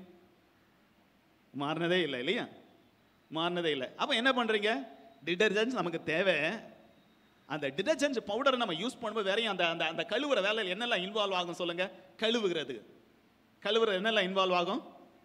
மாறினதே இல்லை இல்லையா மாறினதே இல்லை அப்போ என்ன பண்றீங்க டிடர்ஜென்ட்ஸ் நமக்கு தேவை அந்த டிடர்ஜென்ட் பவுடரை நம்ம யூஸ் பண்ணும்போது வேறையும் அந்த அந்த அந்த கழுவுற வேலையில் என்னெல்லாம் இன்வால்வ் ஆகும் சொல்லுங்க கழுவுகிறது கழுவுற என்னெல்லாம் இன்வால்வ் ஆகும்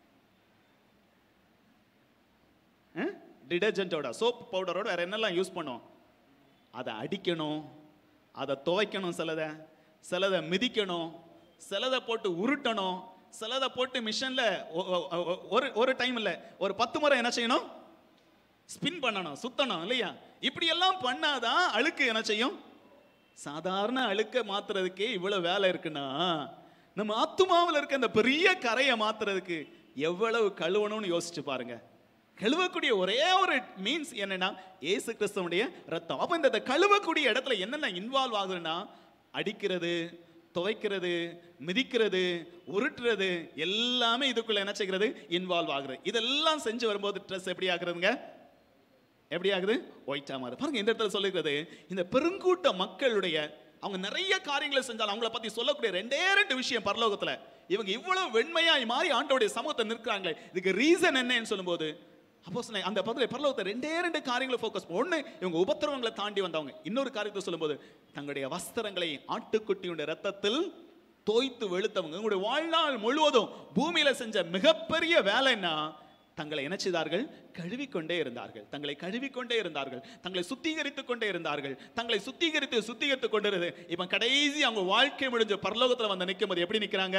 டிடர்ஜென்ட்டோட சோப் பவுடரோட வேற என்னெல்லாம் யூஸ் பண்ணோம் அதை அடிக்கணும் அதை துவைக்கணும் சிலதை சிலதை மிதிக்கணும் சிலதை போட்டு உருட்டணும் சிலதை போட்டு மிஷின்ல ஒரு ஒரு டைம் இல்லை ஒரு பத்து முறை என்ன செய்யணும் ஸ்பின் பண்ணணும் சுத்தணும் இல்லையா இப்படி எல்லாம் பண்ணாதான் அழுக்கு என்ன செய்யும் சாதாரண அழுக்க மாத்துறதுக்கே இவ்வளவு வேலை இருக்குன்னா நம்ம ஆத்துமாவில் இருக்க அந்த பெரிய கரையை மாத்துறதுக்கு எவ்வளவு கழுவணும்னு யோசிச்சு பாருங்க கழுவக்கூடிய ஒரே ஒரு மீன்ஸ் என்னன்னா இயேசு கிறிஸ்துவனுடைய ரத்தம் அப்ப இந்த கழுவக்கூடிய இடத்துல என்னென்ன இன்வால்வ் ஆகுதுன்னா அடிக்கிறது துவைக்கிறது மிதிக்கிறது உருட்டுறது எல்லாமே இதுக்குள்ள என்ன செய்கிறது இன்வால்வ் ஆகுது இதெல்லாம் செஞ்சு வரும்போது ட்ரெஸ் எப்படி ஆகுறதுங்க எப்படி ஆகுது ஒயிட்டா மாறுது பாருங்க இந்த இடத்துல சொல்லுகிறது இந்த பெருங்கூட்ட மக்களுடைய அவங்க நிறைய காரியங்களை செஞ்சாலும் அவங்கள பத்தி சொல்லக்கூடிய ரெண்டே ரெண்டு விஷயம் பரலோகத்துல இவங்க இவ்வளவு வெண்மையாய் மாறி ஆண்டோடைய சமூகத்தை நிற்கிறாங்களே இதுக்கு ரீசன் என்னன்னு சொல்லும்போது அப்போ அந்த பதில பரலோகத்தை ரெண்டே ரெண்டு காரியங்களை ஃபோக்கஸ் ஒண்ணு இவங்க உபத்திரவங்களை தாண்டி வந்தவங்க இன்னொரு காரியத்தை சொல்லும்போது தங்களுடைய வஸ்திரங்களை ஆட்டுக்குட்டியுடைய ரத்தத்தில் தோய்த்து வெளுத்தவங்க உங்களுடைய வாழ்நாள் முழுவதும் பூமியில செஞ்ச மிகப்பெரிய வேலைன்னா தங்களை என்ன செய்தார்கள் கழுவிக்கொண்டே இருந்தார்கள் தங்களை கழுவிக்கொண்டே இருந்தார்கள் தங்களை சுத்திகரித்துக் கொண்டே இருந்தார்கள் தங்களை சுத்திகரித்து சுத்திகரித்துக் கொண்டிருது இப்ப கடைசி அவங்க வாழ்க்கை முடிஞ்ச பரலோகத்துல வந்து நிற்கும் போது எப்படி நிக்கிறாங்க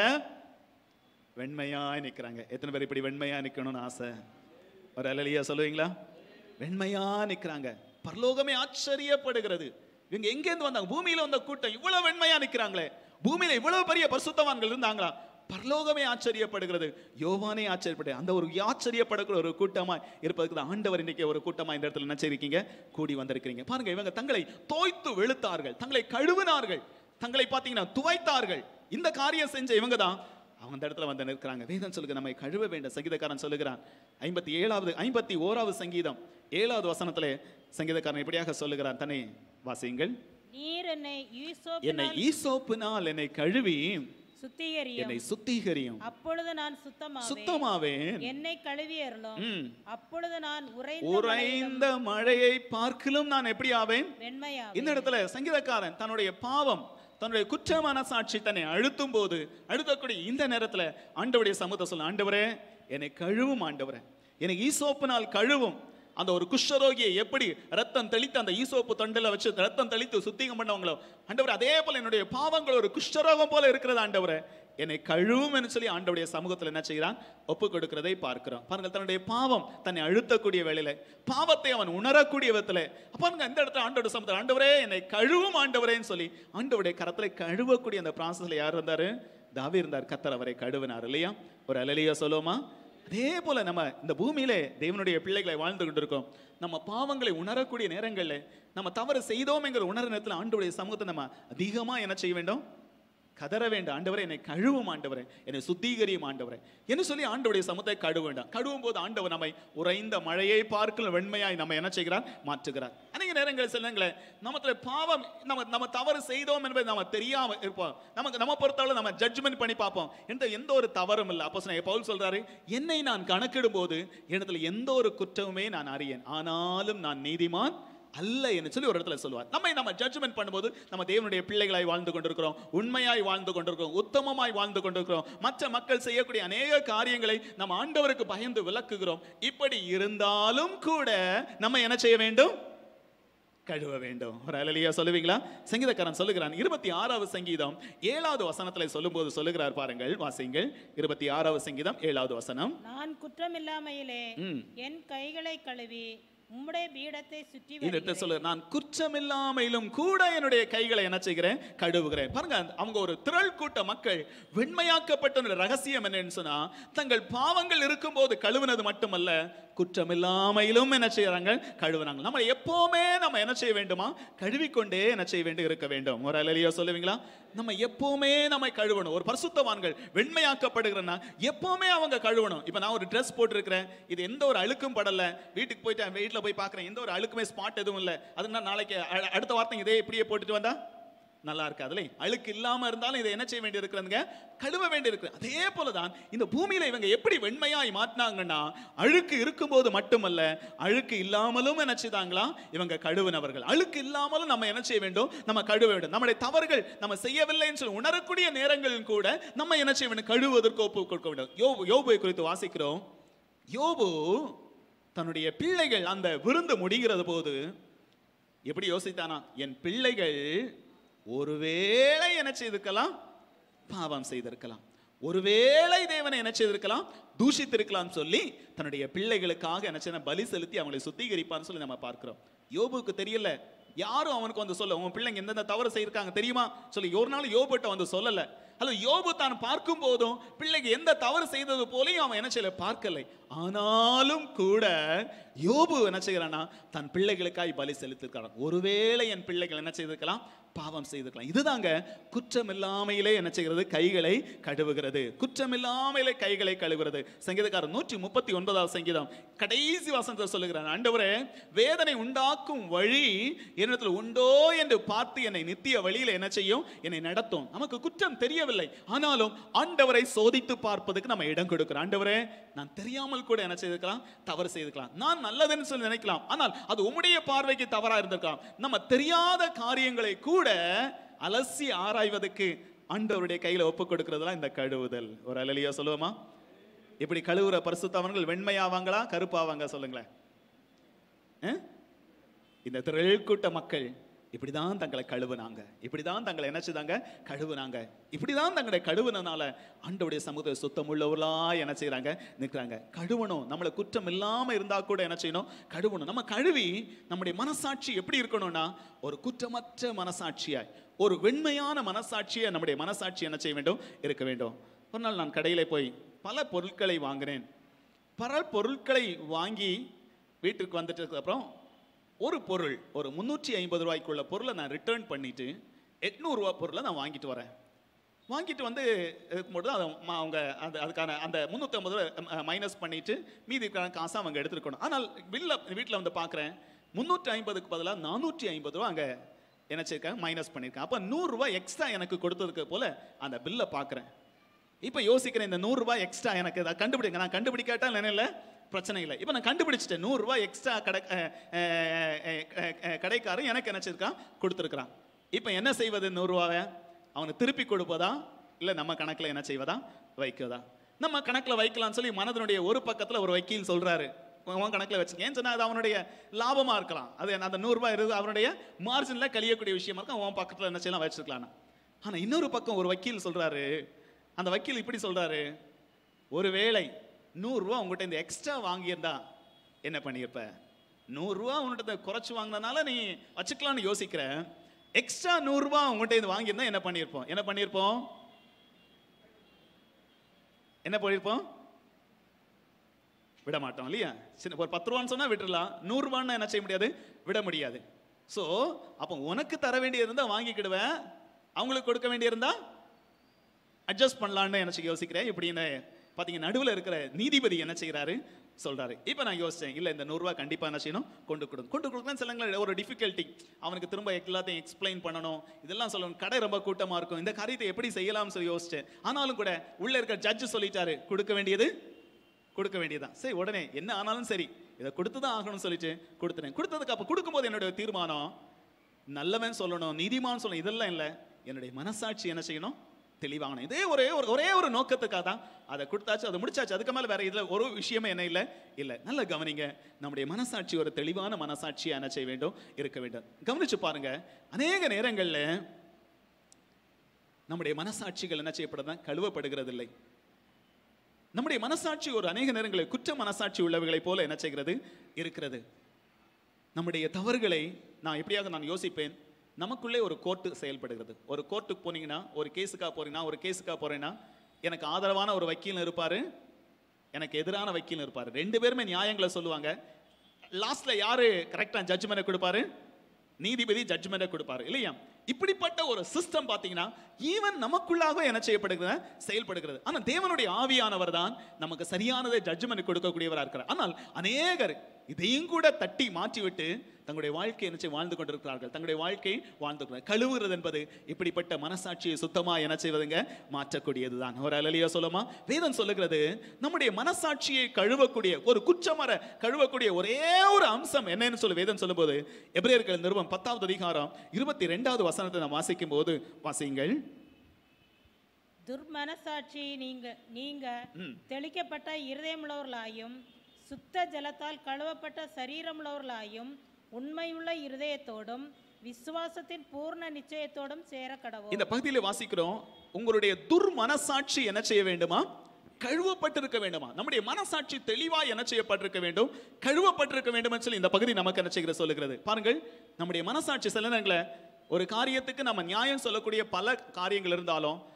வெண்மையாய் நிக்கிறாங்க எத்தனை பேர் இப்படி வெண்மையா நிக்கணும்னு ஆசை ஒரு அலலியா சொல்லுவீங்களா வெண்மையா நிக்கிறாங்க பரலோகமே ஆச்சரியப்படுகிறது இவங்க எங்கேருந்து வந்தாங்க பூமியில வந்த கூட்டம் இவ்வளவு வெண்மையா நிக்கிறாங்களே பூமியில இவ்வளவு பெரிய பரிசுத்தவான்கள் இருந்தாங்களா பரலோகமே ஆச்சரியப்படுகிறது யோவானே ஆச்சரியப்படு அந்த ஒரு ஆச்சரியப்படக்கூடிய ஒரு கூட்டமா இருப்பதுக்கு தான் ஆண்டவர் இன்னைக்கு ஒரு கூட்டமா இந்த இடத்துல நினைச்சிருக்கீங்க கூடி வந்திருக்கிறீங்க பாருங்க இவங்க தங்களை தோய்த்து வெளுத்தார்கள் தங்களை கழுவினார்கள் தங்களை பார்த்தீங்கன்னா துவைத்தார்கள் இந்த காரியம் செஞ்ச இவங்க தான் அவங்க அந்த இடத்துல வந்து நிற்கிறாங்க வேதம் சொல்லுங்க நம்மை கழுவ வேண்டும் சங்கீதக்காரன் சொல்லுகிறான் ஐம்பத்தி ஏழாவது ஐம்பத்தி ஓராவது சங்கீதம் ஏழாவது வசனத்திலே சங்கீதக்காரன் இப்படியாக சொல்லுகிறான் தன்னை வாசியுங்கள் நீர் என்னை என்னை ஈசோப்பினால் ஈசோப்பினால் என்னை கழுவி சுத்திகரியும் என்னை சுத்திகரியும் அப்பொழுது நான் சுத்தமாவேன் சுத்தமாவேன் என்னை கழுவி அருளும் ம். அப்பொழுது நான் உறைந்த மலையிலும் உறைந்த மழையை பார்க்கிலும் நான் எப்படி ஆவேன் வெண்மையாவேன் இந்த இடத்துல சங்கீதக்காரன் தன்னுடைய பாவம் தன்னுடைய குற்றமான சாட்சி தன்னை அழுத்தும் போது அழுத்தக்கூடிய இந்த நேரத்துல ஆண்டவருடைய சமூகத்தை சொல்ல ஆண்டவரே என்னை கழுவும் ஆண்டவரே என்னை ஈசோப்பினால் கழுவும் அந்த ஒரு குஷ்டரோகியை எப்படி ரத்தம் தெளித்து அந்த ஈசோப்பு தொண்டில வச்சு ரத்தம் தெளித்து சுத்திகம் பண்ணவங்களோ ஆண்டவர் அதே போல என்னுடைய பாவங்கள் ஒரு குஷ்டரோகம் போல இருக்கிறது ஆண்டவரே என்னை கழுவும் என்று சொல்லி ஆண்டவருடைய சமூகத்தில் என்ன செய்கிறான் ஒப்பு கொடுக்கிறதை பார்க்கிறோம் பாருங்க தன்னுடைய பாவம் தன்னை அழுத்தக்கூடிய வேளையில பாவத்தை அவன் உணரக்கூடிய விதத்துல பாருங்க இந்த இடத்துல ஆண்டோட சமூகத்தில் ஆண்டவரே என்னை கழுவும் ஆண்டவரேன்னு சொல்லி ஆண்டவருடைய கரத்துல கழுவக்கூடிய அந்த ப்ராசஸ்ல யார் இருந்தாரு தாவி இருந்தார் கத்தர் அவரை கழுவினார் இல்லையா ஒரு அலலியா சொல்லுவோமா அதே போல நம்ம இந்த பூமியிலே தேவனுடைய பிள்ளைகளை வாழ்ந்து கொண்டிருக்கோம் நம்ம பாவங்களை உணரக்கூடிய நேரங்கள்ல நம்ம தவறு செய்தோம்ங்கிற உணர நேரத்தில் ஆண்டவருடைய சமூகத்தை நம்ம அதிகமா என்ன செய்ய வேண்டும் கதற வேண்டும் ஆண்டவரே என்னை கழுவும் ஆண்டவரே என்னை சுத்திகரியும் ஆண்டவரே என்று சொல்லி ஆண்டவருடைய சமூகத்தை கழுவ வேண்டாம் கழுவும் போது ஆண்டவர் நம்மை உறைந்த மழையை பார்க்கல வெண்மையாய் நம்ம என்ன செய்கிறார் மாற்றுகிறார் அநேக நேரங்கள் சிலங்களே நமத்துல பாவம் நம்ம நம்ம தவறு செய்தோம் என்பதை நம்ம தெரியாம இருப்போம் நமக்கு நம்ம பொறுத்தவரை நம்ம ஜட்ஜ்மெண்ட் பண்ணி பார்ப்போம் எந்த எந்த ஒரு தவறும் இல்லை அப்போ பவுல் சொல்றாரு என்னை நான் கணக்கிடும் போது இடத்துல எந்த ஒரு குற்றமுமே நான் அறியேன் ஆனாலும் நான் நீதிமான் அல்ல என்று சொல்லி ஒரு இடத்துல சொல்லுவார் நம்மை நம்ம ஜட்ஜ்மெண்ட் பண்ணும்போது நம்ம தேவனுடைய பிள்ளைகளாய் வாழ்ந்து கொண்டிருக்கிறோம் உண்மையாய் வாழ்ந்து கொண்டிருக்கிறோம் உத்தமமாய் வாழ்ந்து கொண்டிருக்கிறோம் மற்ற மக்கள் செய்யக்கூடிய அநேக காரியங்களை நம்ம ஆண்டவருக்கு பயந்து விளக்குகிறோம் இப்படி இருந்தாலும் கூட நம்ம என்ன செய்ய வேண்டும் கழுவ வேண்டும் ஒரு அலலியா சொல்லுவீங்களா சங்கீதக்காரன் சொல்லுகிறான் இருபத்தி ஆறாவது சங்கீதம் ஏழாவது வசனத்துல சொல்லும்போது சொல்லுகிறார் பாருங்கள் வாசிங்கள் இருபத்தி ஆறாவது சங்கீதம் ஏழாவது வசனம் நான் குற்றமில்லாமையிலே ம். என் கைகளை கழுவி உம்முடைய பீடத்தை சுற்றி இந்த இடத்துல வருகிறேன். சொல்லு நான் குற்றமில்லாமையிலும் கூட என்னுடைய கைகளை என்ன செய்கிறேன் கழுவுகிறேன் பாருங்க அந்த- அவங்க ஒரு திரள் கூட்ட மக்கள் வெண்மையாக்கப்பட்ட ரகசியம் என்னன்னு சொன்னா தங்கள் பாவங்கள் இருக்கும்போது கழுவுனது மட்டுமல்ல குற்றமில்லாமையிலும் என்ன செய்யறாங்க கழுவுறாங்க நம்ம எப்பவுமே நம்ம என்ன செய்ய வேண்டுமா கழுவிக்கொண்டே என்ன செய்ய வேண்டும் இருக்க வேண்டும் ஒரு அலையியா சொல்லுவீங்களா நம்ம எப்பவுமே நம்ம கழுவணும் ஒரு பரிசுத்தவான்கள் வெண்மையாக்கப்படுகிறனா எப்பவுமே அவங்க கழுவணும் இப்போ நான் ஒரு ட்ரெஸ் போட்டிருக்கிறேன் இது எந்த ஒரு அழுக்கும் படல வீட்டுக்கு போயிட்டு வீட்டில் போய் பார்க்குறேன் எந்த ஒரு அழுக்குமே ஸ்பாட் எதுவும் இல்லை அதுனா நாளைக்கு அ- அடுத்த வார்த்தை இதே இப்படியே போட்டுட்டு வந்தா நல்லா இருக்காதுல்ல அழுக்கு இல்லாம இருந்தாலும் இதை என்ன செய்ய வேண்டி இருக்கிறதுங்க கழுவ வேண்டி இருக்கு அதே போலதான் இந்த பூமியில இவங்க எப்படி வெண்மையாய் மாட்டினாங்கன்னா அழுக்கு இருக்கும்போது மட்டுமல்ல அழுக்கு இல்லாமலும் என்ன செய்தாங்களா இவங்க கழுவினவர்கள் அழுக்கு இல்லாமலும் நம்ம என்ன செய்ய வேண்டும் நம்ம கழுவ வேண்டும் நம்முடைய தவறுகள் நம்ம செய்யவில்லைன்னு சொல்லி உணரக்கூடிய நேரங்களில் கூட நம்ம என்ன செய்ய வேண்டும் கழுவுவதற்கு ஒப்பு கொடுக்க வேண்டும் யோபு யோபுவை குறித்து வாசிக்கிறோம் யோபு தன்னுடைய பிள்ளைகள் அந்த விருந்து முடிகிறது போது எப்படி யோசித்தானா என் பிள்ளைகள் ஒருவேளை என்ன செய்திருக்கலாம் பாவம் செய்திருக்கலாம் ஒருவேளை தேவனை என்ன செய்திருக்கலாம் தூஷித்திருக்கலாம் சொல்லி தன்னுடைய பிள்ளைகளுக்காக என்ன செய்ய பலி செலுத்தி அவங்களை சுத்திகரிப்பான்னு சொல்லி நம்ம பார்க்கிறோம் யோபுக்கு தெரியல யாரும் அவனுக்கு வந்து சொல்ல உன் பிள்ளைங்க எந்தெந்த தவறு செய்யிருக்காங்க தெரியுமா சொல்லி ஒரு நாள் யோபுட்ட வந்து சொல்லல அல்லது யோபு தான் பார்க்கும் போதும் பிள்ளைக்கு எந்த தவறு செய்தது போலையும் அவன் என்ன செய்யல பார்க்கலை ஆனாலும் கூட யோபு என்ன செய்கிறானா தன் பிள்ளைகளுக்காய் பலி செலுத்திருக்கிறான் ஒருவேளை என் பிள்ளைகள் என்ன செய்திருக்கலாம் பாவம் செய்திருக்கலாம் இதுதாங்க குற்றமில்லாமையிலே என்ன செய்கிறது கைகளை கழுவுகிறது குற்றமில்லாமையிலே கைகளை கழுவுகிறது சங்கீதக்காரர் நூற்றி முப்பத்தி ஒன்பதாவது சங்கீதம் கடைசி வசனத்தை சொல்லுகிறார் ஆண்டவரே வேதனை உண்டாக்கும் வழி என்னிடத்தில் உண்டோ என்று பார்த்து என்னை நித்திய வழியில என்ன செய்யும் என்னை நடத்தும் நமக்கு குற்றம் தெரியவில்லை ஆனாலும் ஆண்டவரை சோதித்து பார்ப்பதுக்கு நம்ம இடம் கொடுக்கிறோம் ஆண்டவரே நான் தெரியாமல் கூட என்ன செய்திருக்கலாம் தவறு செய்திருக்கலாம் நான் நல்லதுன்னு சொல்லி நினைக்கலாம் ஆனால் அது உம்முடைய பார்வைக்கு தவறா இருந்திருக்கலாம் நம்ம தெரியாத காரியங்களை கூட அலசி ஆராய்வதற்கு ஆண்டவருடைய கையில ஒப்பு கொடுக்கிறதுலாம் இந்த கழுவுதல் ஒரு அலலியா சொல்லுவோமா இப்படி கழுவுற பரிசுத்தவன்கள் வெண்மையாவாங்களா கருப்பாவாங்க சொல்லுங்களேன் அஹ்? இந்த திரள் கூட்ட மக்கள் இப்படிதான் தங்களை கழுவுனாங்க இப்படிதான் தங்களை என்ன செய்தாங்க கழுவுனாங்க இப்படிதான் தங்களை கழுவுனனால ஆண்டவருடைய சமூகத்தை சுத்தமுள்ளவர்களா என்ன செய்றாங்க நிற்கிறாங்க கழுவணும் நம்மளை குற்றம் இல்லாம இருந்தா கூட என்ன செய்யணும் கழுவணும் நம்ம கழுவி நம்முடைய மனசாட்சி எப்படி இருக்கணும்னா ஒரு குற்றமற்ற மனசாட்சியாய் ஒரு வெண்மையான மனசாட்சியை நம்முடைய மனசாட்சி என்ன செய்ய வேண்டும் இருக்க வேண்டும் ஒரு நாள் நான் கடையில போய் பல பொருட்களை வாங்கினேன் பல பொருட்களை வாங்கி வீட்டுக்கு வந்துட்டதுக்கு அப்புறம் ஒரு பொருள் ஒரு முந்நூற்றி ஐம்பது ரூபாய்க்குள்ள பொருளை நான் ரிட்டர்ன் பண்ணிட்டு எட்நூறுரூவா பொருளை நான் வாங்கிட்டு வரேன் வாங்கிட்டு வந்து இருக்கும்போது அதை ம- அவங்க அந்த அதுக்கான அந்த முந்நூற்றி ஐம்பது மைனஸ் பண்ணிட்டு மீதி இருக்கிற காசை அவங்க எடுத்துருக்கணும் ஆனால் பில்ல வீட்டில் வந்து பார்க்குறேன் முந்நூற்றி ஐம்பதுக்கு பதிலாக நானூற்றி ஐம்பது ரூபா அங்கே என்ன செய்யிருக்காங்க மைனஸ் பண்ணியிருக்காங்க அப்போ நூறுரூவா எக்ஸ்ட்ரா எனக்கு கொடுத்ததுக்கு போல அந்த பில்லை பார்க்குறேன் இப்போ யோசிக்கிறேன் இந்த நூறுரூவா எக்ஸ்ட்ரா எனக்கு இதை கண்டுபிடிங்க நான் கண்டுபிடிக்காட்டால் என்ன இல்லை பிரச்சனை இல்லை இப்போ நான் கண்டுபிடிச்சிட்டேன் நூறுரூவா எக்ஸ்ட்ரா கடை அஹ், அஹ், அஹ், அஹ், கடைக்காரன் எனக்கு என்ன செய்யிருக்கான் கொடுத்துருக்குறான் இப்போ என்ன செய்வது நூறுரூவாவை அவனுக்கு திருப்பி கொடுப்பதா இல்லை நம்ம கணக்கில் என்ன செய்வதா வைக்கிறதா நம்ம கணக்கில் வைக்கலாம்னு சொல்லி மனதனுடைய ஒரு பக்கத்தில் ஒரு வக்கீல் சொல்கிறாரு உன் கணக்கில் வச்சுக்க ஏன்னு சொன்னால் அது அவனுடைய லாபமாக இருக்கலாம் அது அந்த நூறுரூவா இருக்கு அவனுடைய மார்ஜினில் கழியக்கூடிய விஷயமா இருக்கும் அவன் பக்கத்தில் என்ன செய்யலாம் வச்சுருக்கலாம் ஆனால் இன்னொரு பக்கம் ஒரு வக்கீல் சொல்கிறாரு அந்த வக்கீல் இப்படி சொல்கிறாரு ஒருவேளை நூறுரூவா உங்கள்கிட்ட இந்த எக்ஸ்ட்ரா வாங்கியிருந்தா என்ன பண்ணியிருப்ப நூறுரூவா உன்கிட்ட குறைச்சி வாங்கினனால நீ வச்சுக்கலாம்னு யோசிக்கிற எக்ஸ்ட்ரா நூறுரூவா உங்கள்கிட்ட இது வாங்கியிருந்தா என்ன பண்ணியிருப்போம் என்ன பண்ணியிருப்போம் என்ன பண்ணியிருப்போம் விட மாட்டோம் இல்லையா சின்ன ஒரு பத்து ரூபான்னு சொன்னா விட்டுறலாம் நூறுரூவான்னு என்ன செய்ய முடியாது விட முடியாது ஸோ அப்போ உனக்கு தர வேண்டியது இருந்தால் வாங்கிக்கிடுவேன் அவங்களுக்கு கொடுக்க வேண்டியிருந்தா அட்ஜஸ்ட் பண்ணலான்னு என்ன செய்ய யோசிக்கிறேன் இப்படின்னு பார்த்தீங்க நடுவில் இருக்கிற நீதிபதி என்ன செய்கிறாரு சொல்றாரு இப்போ நான் யோசிச்சேன் இல்லை இந்த நூறுரூவா கண்டிப்பாக என்ன செய்யணும் கொண்டு கொடுக்கும் கொண்டு கொடுக்கலாம் சிலங்கள ஒரு டிஃபிகல்ட்டி அவனுக்கு திரும்ப எல்லாத்தையும் எக்ஸ்பிளைன் பண்ணணும் இதெல்லாம் சொல்லணும் கடை ரொம்ப கூட்டமாக இருக்கும் இந்த காரியத்தை எப்படி செய்யலாம்னு சொல்லி யோசிச்சேன் ஆனாலும் கூட உள்ளே இருக்கிற ஜட்ஜு சொல்லிட்டாரு கொடுக்க வேண்டியது கொடுக்க வேண்டியதுதான் சரி உடனே என்ன ஆனாலும் சரி இதை கொடுத்து தான் ஆகணும்னு சொல்லிட்டு கொடுத்துட்டேன் கொடுத்ததுக்கு அப்போ கொடுக்கும்போது என்னுடைய தீர்மானம் நல்லவன் சொல்லணும் நீதிமான் சொல்லணும் இதெல்லாம் இல்லை என்னுடைய மனசாட்சி என்ன செய்யணும் தெளிவாகணும் இதே ஒரே ஒரு ஒரே ஒரு நோக்கத்துக்காக தான் அதை கொடுத்தாச்சு அதை முடிச்சாச்சு அதுக்கு மேலே வேற இதில் ஒரு விஷயமே என்ன இல்லை இல்லை நல்ல கவனிங்க நம்முடைய மனசாட்சி ஒரு தெளிவான மனசாட்சியை என்ன செய்ய வேண்டும் இருக்க வேண்டும் கவனிச்சு பாருங்க அநேக நேரங்களில் நம்முடைய மனசாட்சிகள் என்ன செய்யப்படுதுன்னா கழுவப்படுகிறது இல்லை நம்முடைய மனசாட்சி ஒரு அநேக நேரங்களில் குற்ற மனசாட்சி உள்ளவைகளைப் போல என்ன செய்கிறது இருக்கிறது நம்முடைய தவறுகளை நான் எப்படியாக நான் யோசிப்பேன் நமக்குள்ளே ஒரு கோர்ட்டு செயல்படுகிறது ஒரு கோர்ட்டுக்கு போனீங்கன்னா ஒரு கேஸுக்காக போறீங்கன்னா ஒரு கேஸுக்காக போறேன்னா எனக்கு ஆதரவான ஒரு வக்கீல் இருப்பாரு எனக்கு எதிரான வக்கீல் இருப்பாரு ரெண்டு பேருமே நியாயங்களை சொல்லுவாங்க லாஸ்ட்ல யாரு கரெக்டா ஜட்ஜ்மெண்ட் கொடுப்பாரு நீதிபதி ஜட்ஜ்மெண்ட் கொடுப்பாரு இல்லையா இப்படிப்பட்ட ஒரு சிஸ்டம் பாத்தீங்கன்னா ஈவன் நமக்குள்ளாக என்ன செய்யப்படுகிறது செயல்படுகிறது ஆனா தேவனுடைய ஆவியானவர் தான் நமக்கு சரியானதை ஜட்ஜ்மெண்ட் கொடுக்கக்கூடியவரா இருக்கிறார் ஆனால் அநேகர் இதையும் கூட தட்டி மாற்றிவிட்டு தங்களுடைய வாழ்க்கை என்ன செய்ய வாழ்ந்து கொண்டிருக்கிறார்கள் தங்களுடைய வாழ்க்கை வாழ்ந்து கொண்டிருக்கிறார்கள். கழுவுறது என்பது இப்படிப்பட்ட மனசாட்சியை சுத்தமா என்ன செய்வதுங்க மாற்றக்கூடியதுதான் ஒரு அலலியா சொல்லுமா வேதம் சொல்லுகிறது நம்முடைய மனசாட்சியை கழுவக்கூடிய ஒரு குற்றமர கழுவக்கூடிய ஒரே ஒரு அம்சம் என்னன்னு சொல்லி வேதம் சொல்லும்போது எபிரேயர்கள் நிறுவனம் பத்தாவது அதிகாரம் இருபத்தி ரெண்டாவது வசனத்தை நாம் வாசிக்கும் போது வாசியுங்கள் துர்மனசாட்சி நீங்க நீங்க தெளிக்கப்பட்ட இருதயமுள்ளவர்களாயும் சுத்த ஜலத்தால் கழுவப்பட்ட சரீரமுள்ளவர்களாயும் உண்மையுள்ள இருதயத்தோடும் விசுவாசத்தின் பூர்ண நிச்சயத்தோடும் சேர கடவும் இந்த பகுதியில வாசிக்கிறோம் உங்களுடைய துர்மனசாட்சி என்ன செய்ய வேண்டுமா கழுவப்பட்டிருக்க வேண்டுமா நம்முடைய மனசாட்சி தெளிவா என்ன செய்யப்பட்டிருக்க வேண்டும் கழுவப்பட்டிருக்க வேண்டும் சொல்லி இந்த பகுதி நமக்கு என்ன செய்கிற சொல்லுகிறது பாருங்கள் நம்முடைய மனசாட்சி சில நேரங்களில் ஒரு காரியத்துக்கு நம்ம நியாயம் சொல்லக்கூடிய பல காரியங்கள் இருந்தாலும்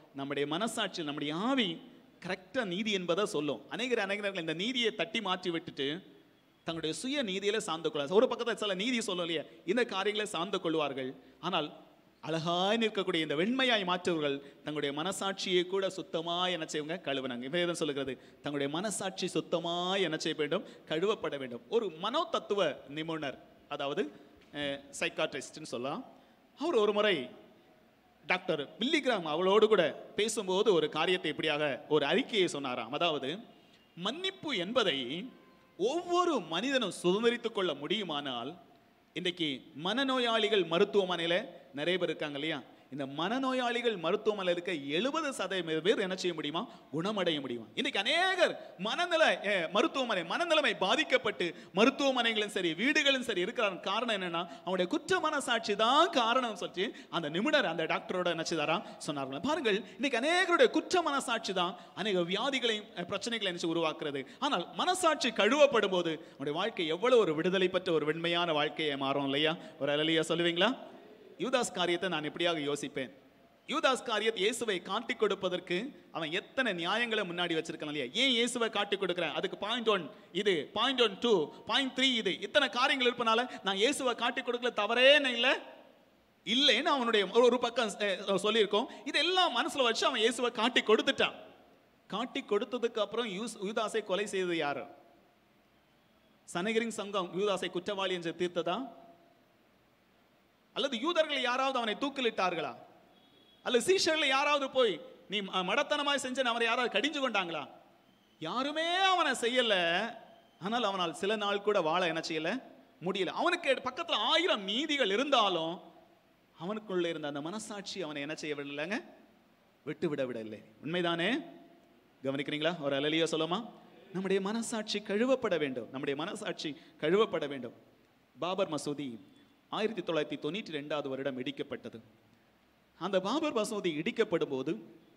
நம்முடைய மனசாட்சி நம்முடைய ஆவி கரெக்டா நீதி என்பதை சொல்லும் அநேகர் அநேகர்கள் இந்த நீதியை தட்டி மாற்றி விட்டுட்டு தங்களுடைய சுய நீதியில சார்ந்து கொள்ள ஒரு பக்கத்தில் சில நீதி சொல்லும் இல்லையா இந்த காரியங்களை சார்ந்து கொள்வார்கள் ஆனால் அழகாய் நிற்கக்கூடிய இந்த வெண்மையாய் மாற்றுவர்கள் தங்களுடைய மனசாட்சியை கூட சுத்தமாய் என்ன செய்வங்க கழுவுனாங்க இவன் எதை சொல்லுகிறது தங்களுடைய மனசாட்சி சுத்தமாய் என்ன செய்ய வேண்டும் கழுவப்பட வேண்டும் ஒரு மனோ தத்துவ நிபுணர் அதாவது சைக்காட்ரிஸ்ட்னு சொல்லலாம் அவர் ஒரு முறை டாக்டர் பில்லிகிராம் அவளோடு கூட பேசும்போது ஒரு காரியத்தை இப்படியாக ஒரு அறிக்கையை சொன்னாராம் அதாவது மன்னிப்பு என்பதை ஒவ்வொரு மனிதனும் சுதந்திரித்துக் கொள்ள முடியுமானால் இன்றைக்கு மனநோயாளிகள் மருத்துவமனையில நிறைய பேர் இருக்காங்க இல்லையா இந்த மனநோயாளிகள் மருத்துவமனையில் இருக்க எழுபது சதவீத பேர் என்ன செய்ய முடியுமா குணமடைய முடியுமா இன்னைக்கு அநேகர் மனநல அஹ், மருத்துவமனை மனநிலைமை பாதிக்கப்பட்டு மருத்துவமனைகளும் சரி வீடுகளும் சரி இருக்கிற காரணம் என்னன்னா அவனுடைய குற்ற மனசாட்சி தான் காரணம் சொல்லி அந்த நிபுணர் அந்த டாக்டரோட நினைச்சுதாரா சொன்னார்கள் பாருங்கள் இன்னைக்கு அநேகருடைய குற்ற மனசாட்சி தான் அநேக வியாதிகளையும் அஹ், பிரச்சனைகளை நினைச்சு உருவாக்குறது ஆனால் மனசாட்சி கழுவப்படும் போது அவனுடைய வாழ்க்கை எவ்வளவு ஒரு விடுதலை பெற்ற ஒரு வெண்மையான வாழ்க்கையை மாறும் இல்லையா ஒரு அலலியா சொல்லுவீங்களா யூதாஸ் காரியத்தை நான் இப்படியாக யோசிப்பேன் யூதாஸ் காரியத்தை இயேசுவை காட்டிக் கொடுப்பதற்கு அவன் எத்தனை நியாயங்களை முன்னாடி வச்சிருக்கான் இல்லையா ஏன் இயேசுவை காட்டிக் கொடுக்குறேன் அதுக்கு பாயிண்ட் ஒன் இது point one two point three இது இத்தனை காரியங்கள் இருப்பனால நான் இயேசுவை காட்டிக் கொடுக்கல தவறே இல்லை இல்லைன்னு அவனுடைய ஒரு- ஒரு பக்கம் அஹ், சொல்லியிருக்கோம் இதெல்லாம் மனசுல வச்சு அவன் இயேசுவை காட்டி கொடுத்துட்டான் காட்டி கொடுத்ததுக்கு அப்புறம் யூஸ் யூதாசை கொலை செய்தது யாரு சனகிரின் சங்கம் யூதாசை குற்றவாளி என்று தீர்த்ததா அல்லது யூதர்கள் யாராவது அவனை தூக்கிலிட்டார்களா அல்லது சீஷர்கள் யாராவது போய் நீ ம- மடத்தனமாய் செஞ்ச அவரை யாராவது கடிஞ்சு கொண்டாங்களா யாருமே அவனை செய்யல ஆனால் அவனால் சில நாள் கூட வாழ என்ன செய்யல முடியல அவனுக்கு பக்கத்துல ஆயிரம் நீதிகள் இருந்தாலும் அவனுக்குள்ள இருந்த அந்த மனசாட்சி அவனை என்ன செய்ய விடலைங்க விட்டு விட விடவில்லை உண்மைதானே கவனிக்கிறீங்களா ஒரு அலலியா சொல்லுமா நம்முடைய மனசாட்சி கழுவப்பட வேண்டும் நம்முடைய மனசாட்சி கழுவப்பட வேண்டும் பாபர் மசூதி ஆயிரத்தி தொள்ளாயிரத்தி தொண்ணூற்றி ரெண்டாவது வருடம் இடிக்கப்பட்டது அந்த பாபர் மசூதி இடிக்கப்படும் போது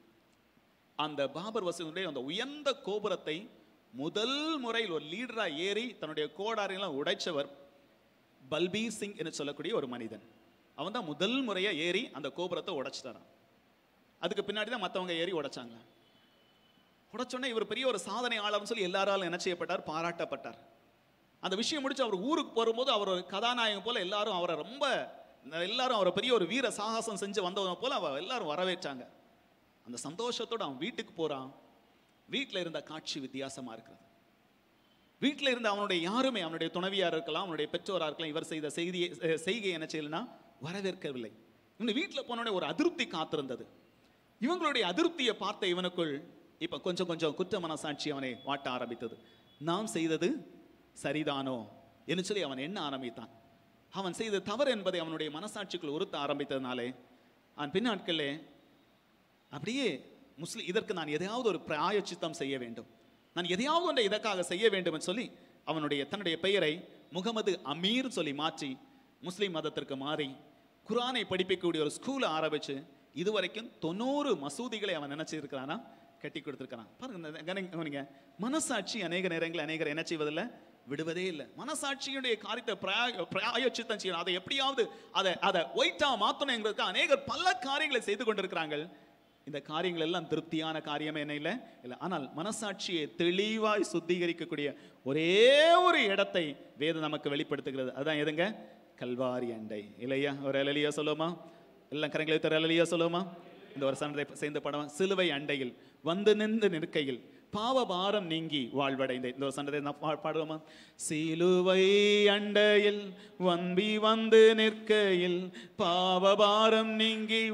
அந்த பாபர் மசூதியுடைய அந்த உயர்ந்த கோபுரத்தை முதல் முறையில் ஒரு லீடரா ஏறி தன்னுடைய கோடாரியெல்லாம் உடைச்சவர் பல்பீர் சிங் என்று சொல்லக்கூடிய ஒரு மனிதன் அவன் தான் முதல் முறையா ஏறி அந்த கோபுரத்தை உடைச்சிட்டாரான் அதுக்கு பின்னாடி தான் மற்றவங்க ஏறி உடைச்சாங்க உடைச்சோடனே இவர் பெரிய ஒரு சாதனையாளர்னு சொல்லி எல்லாராலும் என்ன செய்யப்பட்டார் பாராட்டப்பட்டார் அந்த விஷயம் முடிச்சு அவர் ஊருக்கு போகும்போது அவர் ஒரு கதாநாயகன் போல எல்லாரும் அவரை ரொம்ப எல்லாரும் அவரை பெரிய ஒரு வீர சாகசம் செஞ்சு வந்தவங்க போல அவ எல்லாரும் வரவேற்றாங்க அந்த சந்தோஷத்தோட அவன் வீட்டுக்கு போறான் வீட்டில் இருந்த காட்சி வித்தியாசமா இருக்கிறது வீட்டில் இருந்த அவனுடைய யாருமே அவனுடைய துணைவியார் இருக்கலாம் அவனுடைய பெற்றோரா இருக்கலாம் இவர் செய்த செய்தியை அஹ், செய்கை என்ன செய்யலனா வரவேற்கவில்லை இவன் வீட்டில் போனோடனே ஒரு அதிருப்தி காத்திருந்தது இவங்களுடைய அதிருப்தியை பார்த்த இவனுக்குள் இப்ப கொஞ்சம் கொஞ்சம் குற்ற மனசாட்சி அவனை வாட்ட ஆரம்பித்தது நாம் செய்தது சரிதானோ என்று சொல்லி அவன் எண்ண ஆரம்பித்தான் அவன் செய்த தவறு என்பதை அவனுடைய மனசாட்சிக்குள் உறுத்த ஆரம்பித்ததுனாலே அவன் பின்னாட்களே அப்படியே முஸ்லிம் இதற்கு நான் எதையாவது ஒரு பிராயச்சித்தம் செய்ய வேண்டும் நான் எதையாவது ஒன்றை இதற்காக செய்ய வேண்டும் என்று சொல்லி அவனுடைய தன்னுடைய பெயரை முகமது அமீர் சொல்லி மாற்றி முஸ்லிம் மதத்திற்கு மாறி குரானை படிப்பிக்கக்கூடிய ஒரு ஸ்கூலை ஆரம்பிச்சு இதுவரைக்கும் தொண்ணூறு மசூதிகளை அவன் நினைச்சிருக்கிறானா கட்டி கொடுத்துருக்கிறான் பாருங்க இந்த கவனிங்க, கவனிங்க மனசாட்சி அநேக நேரங்களில் அநேகர் என்ன செய்வதில்லை விடுவதே இல்லை மனசாட்சியுடைய காரியத்தை பிராய- பிராயச்சித்தம் செய்யணும் அதை எப்படியாவது அதை அதை ஒயிட்டா மாற்றணுங்கிறதுக்கு அநேகர் பல காரியங்களை செய்து கொண்டிருக்கிறாங்க இந்த காரியங்கள் எல்லாம் திருப்தியான காரியமே என்ன இல்லை இல்லை ஆனால் மனசாட்சியை தெளிவாய் சுத்திகரிக்கக்கூடிய ஒரே ஒரு இடத்தை வேதம் நமக்கு வெளிப்படுத்துகிறது அதுதான் எதுங்க கல்வாரி அண்டை இல்லையா ஒரு அலலியா சொல்லுவோமா எல்லாம் கரங்களை தர அலலியா சொல்லுவோமா இந்த ஒரு சண்டை சேர்ந்த படம் சிலுவை அண்டையில் வந்து நின்று நிற்கையில் பாவ பாரம் நீங்கி வாழ்வடைந்த இந்த ஒரு சண்டை நான் பா- பாடுவோமா சிலுவை அண்டையில் வம்பி வந்து நிற்கையில் பாவ பாரம் நீங்கி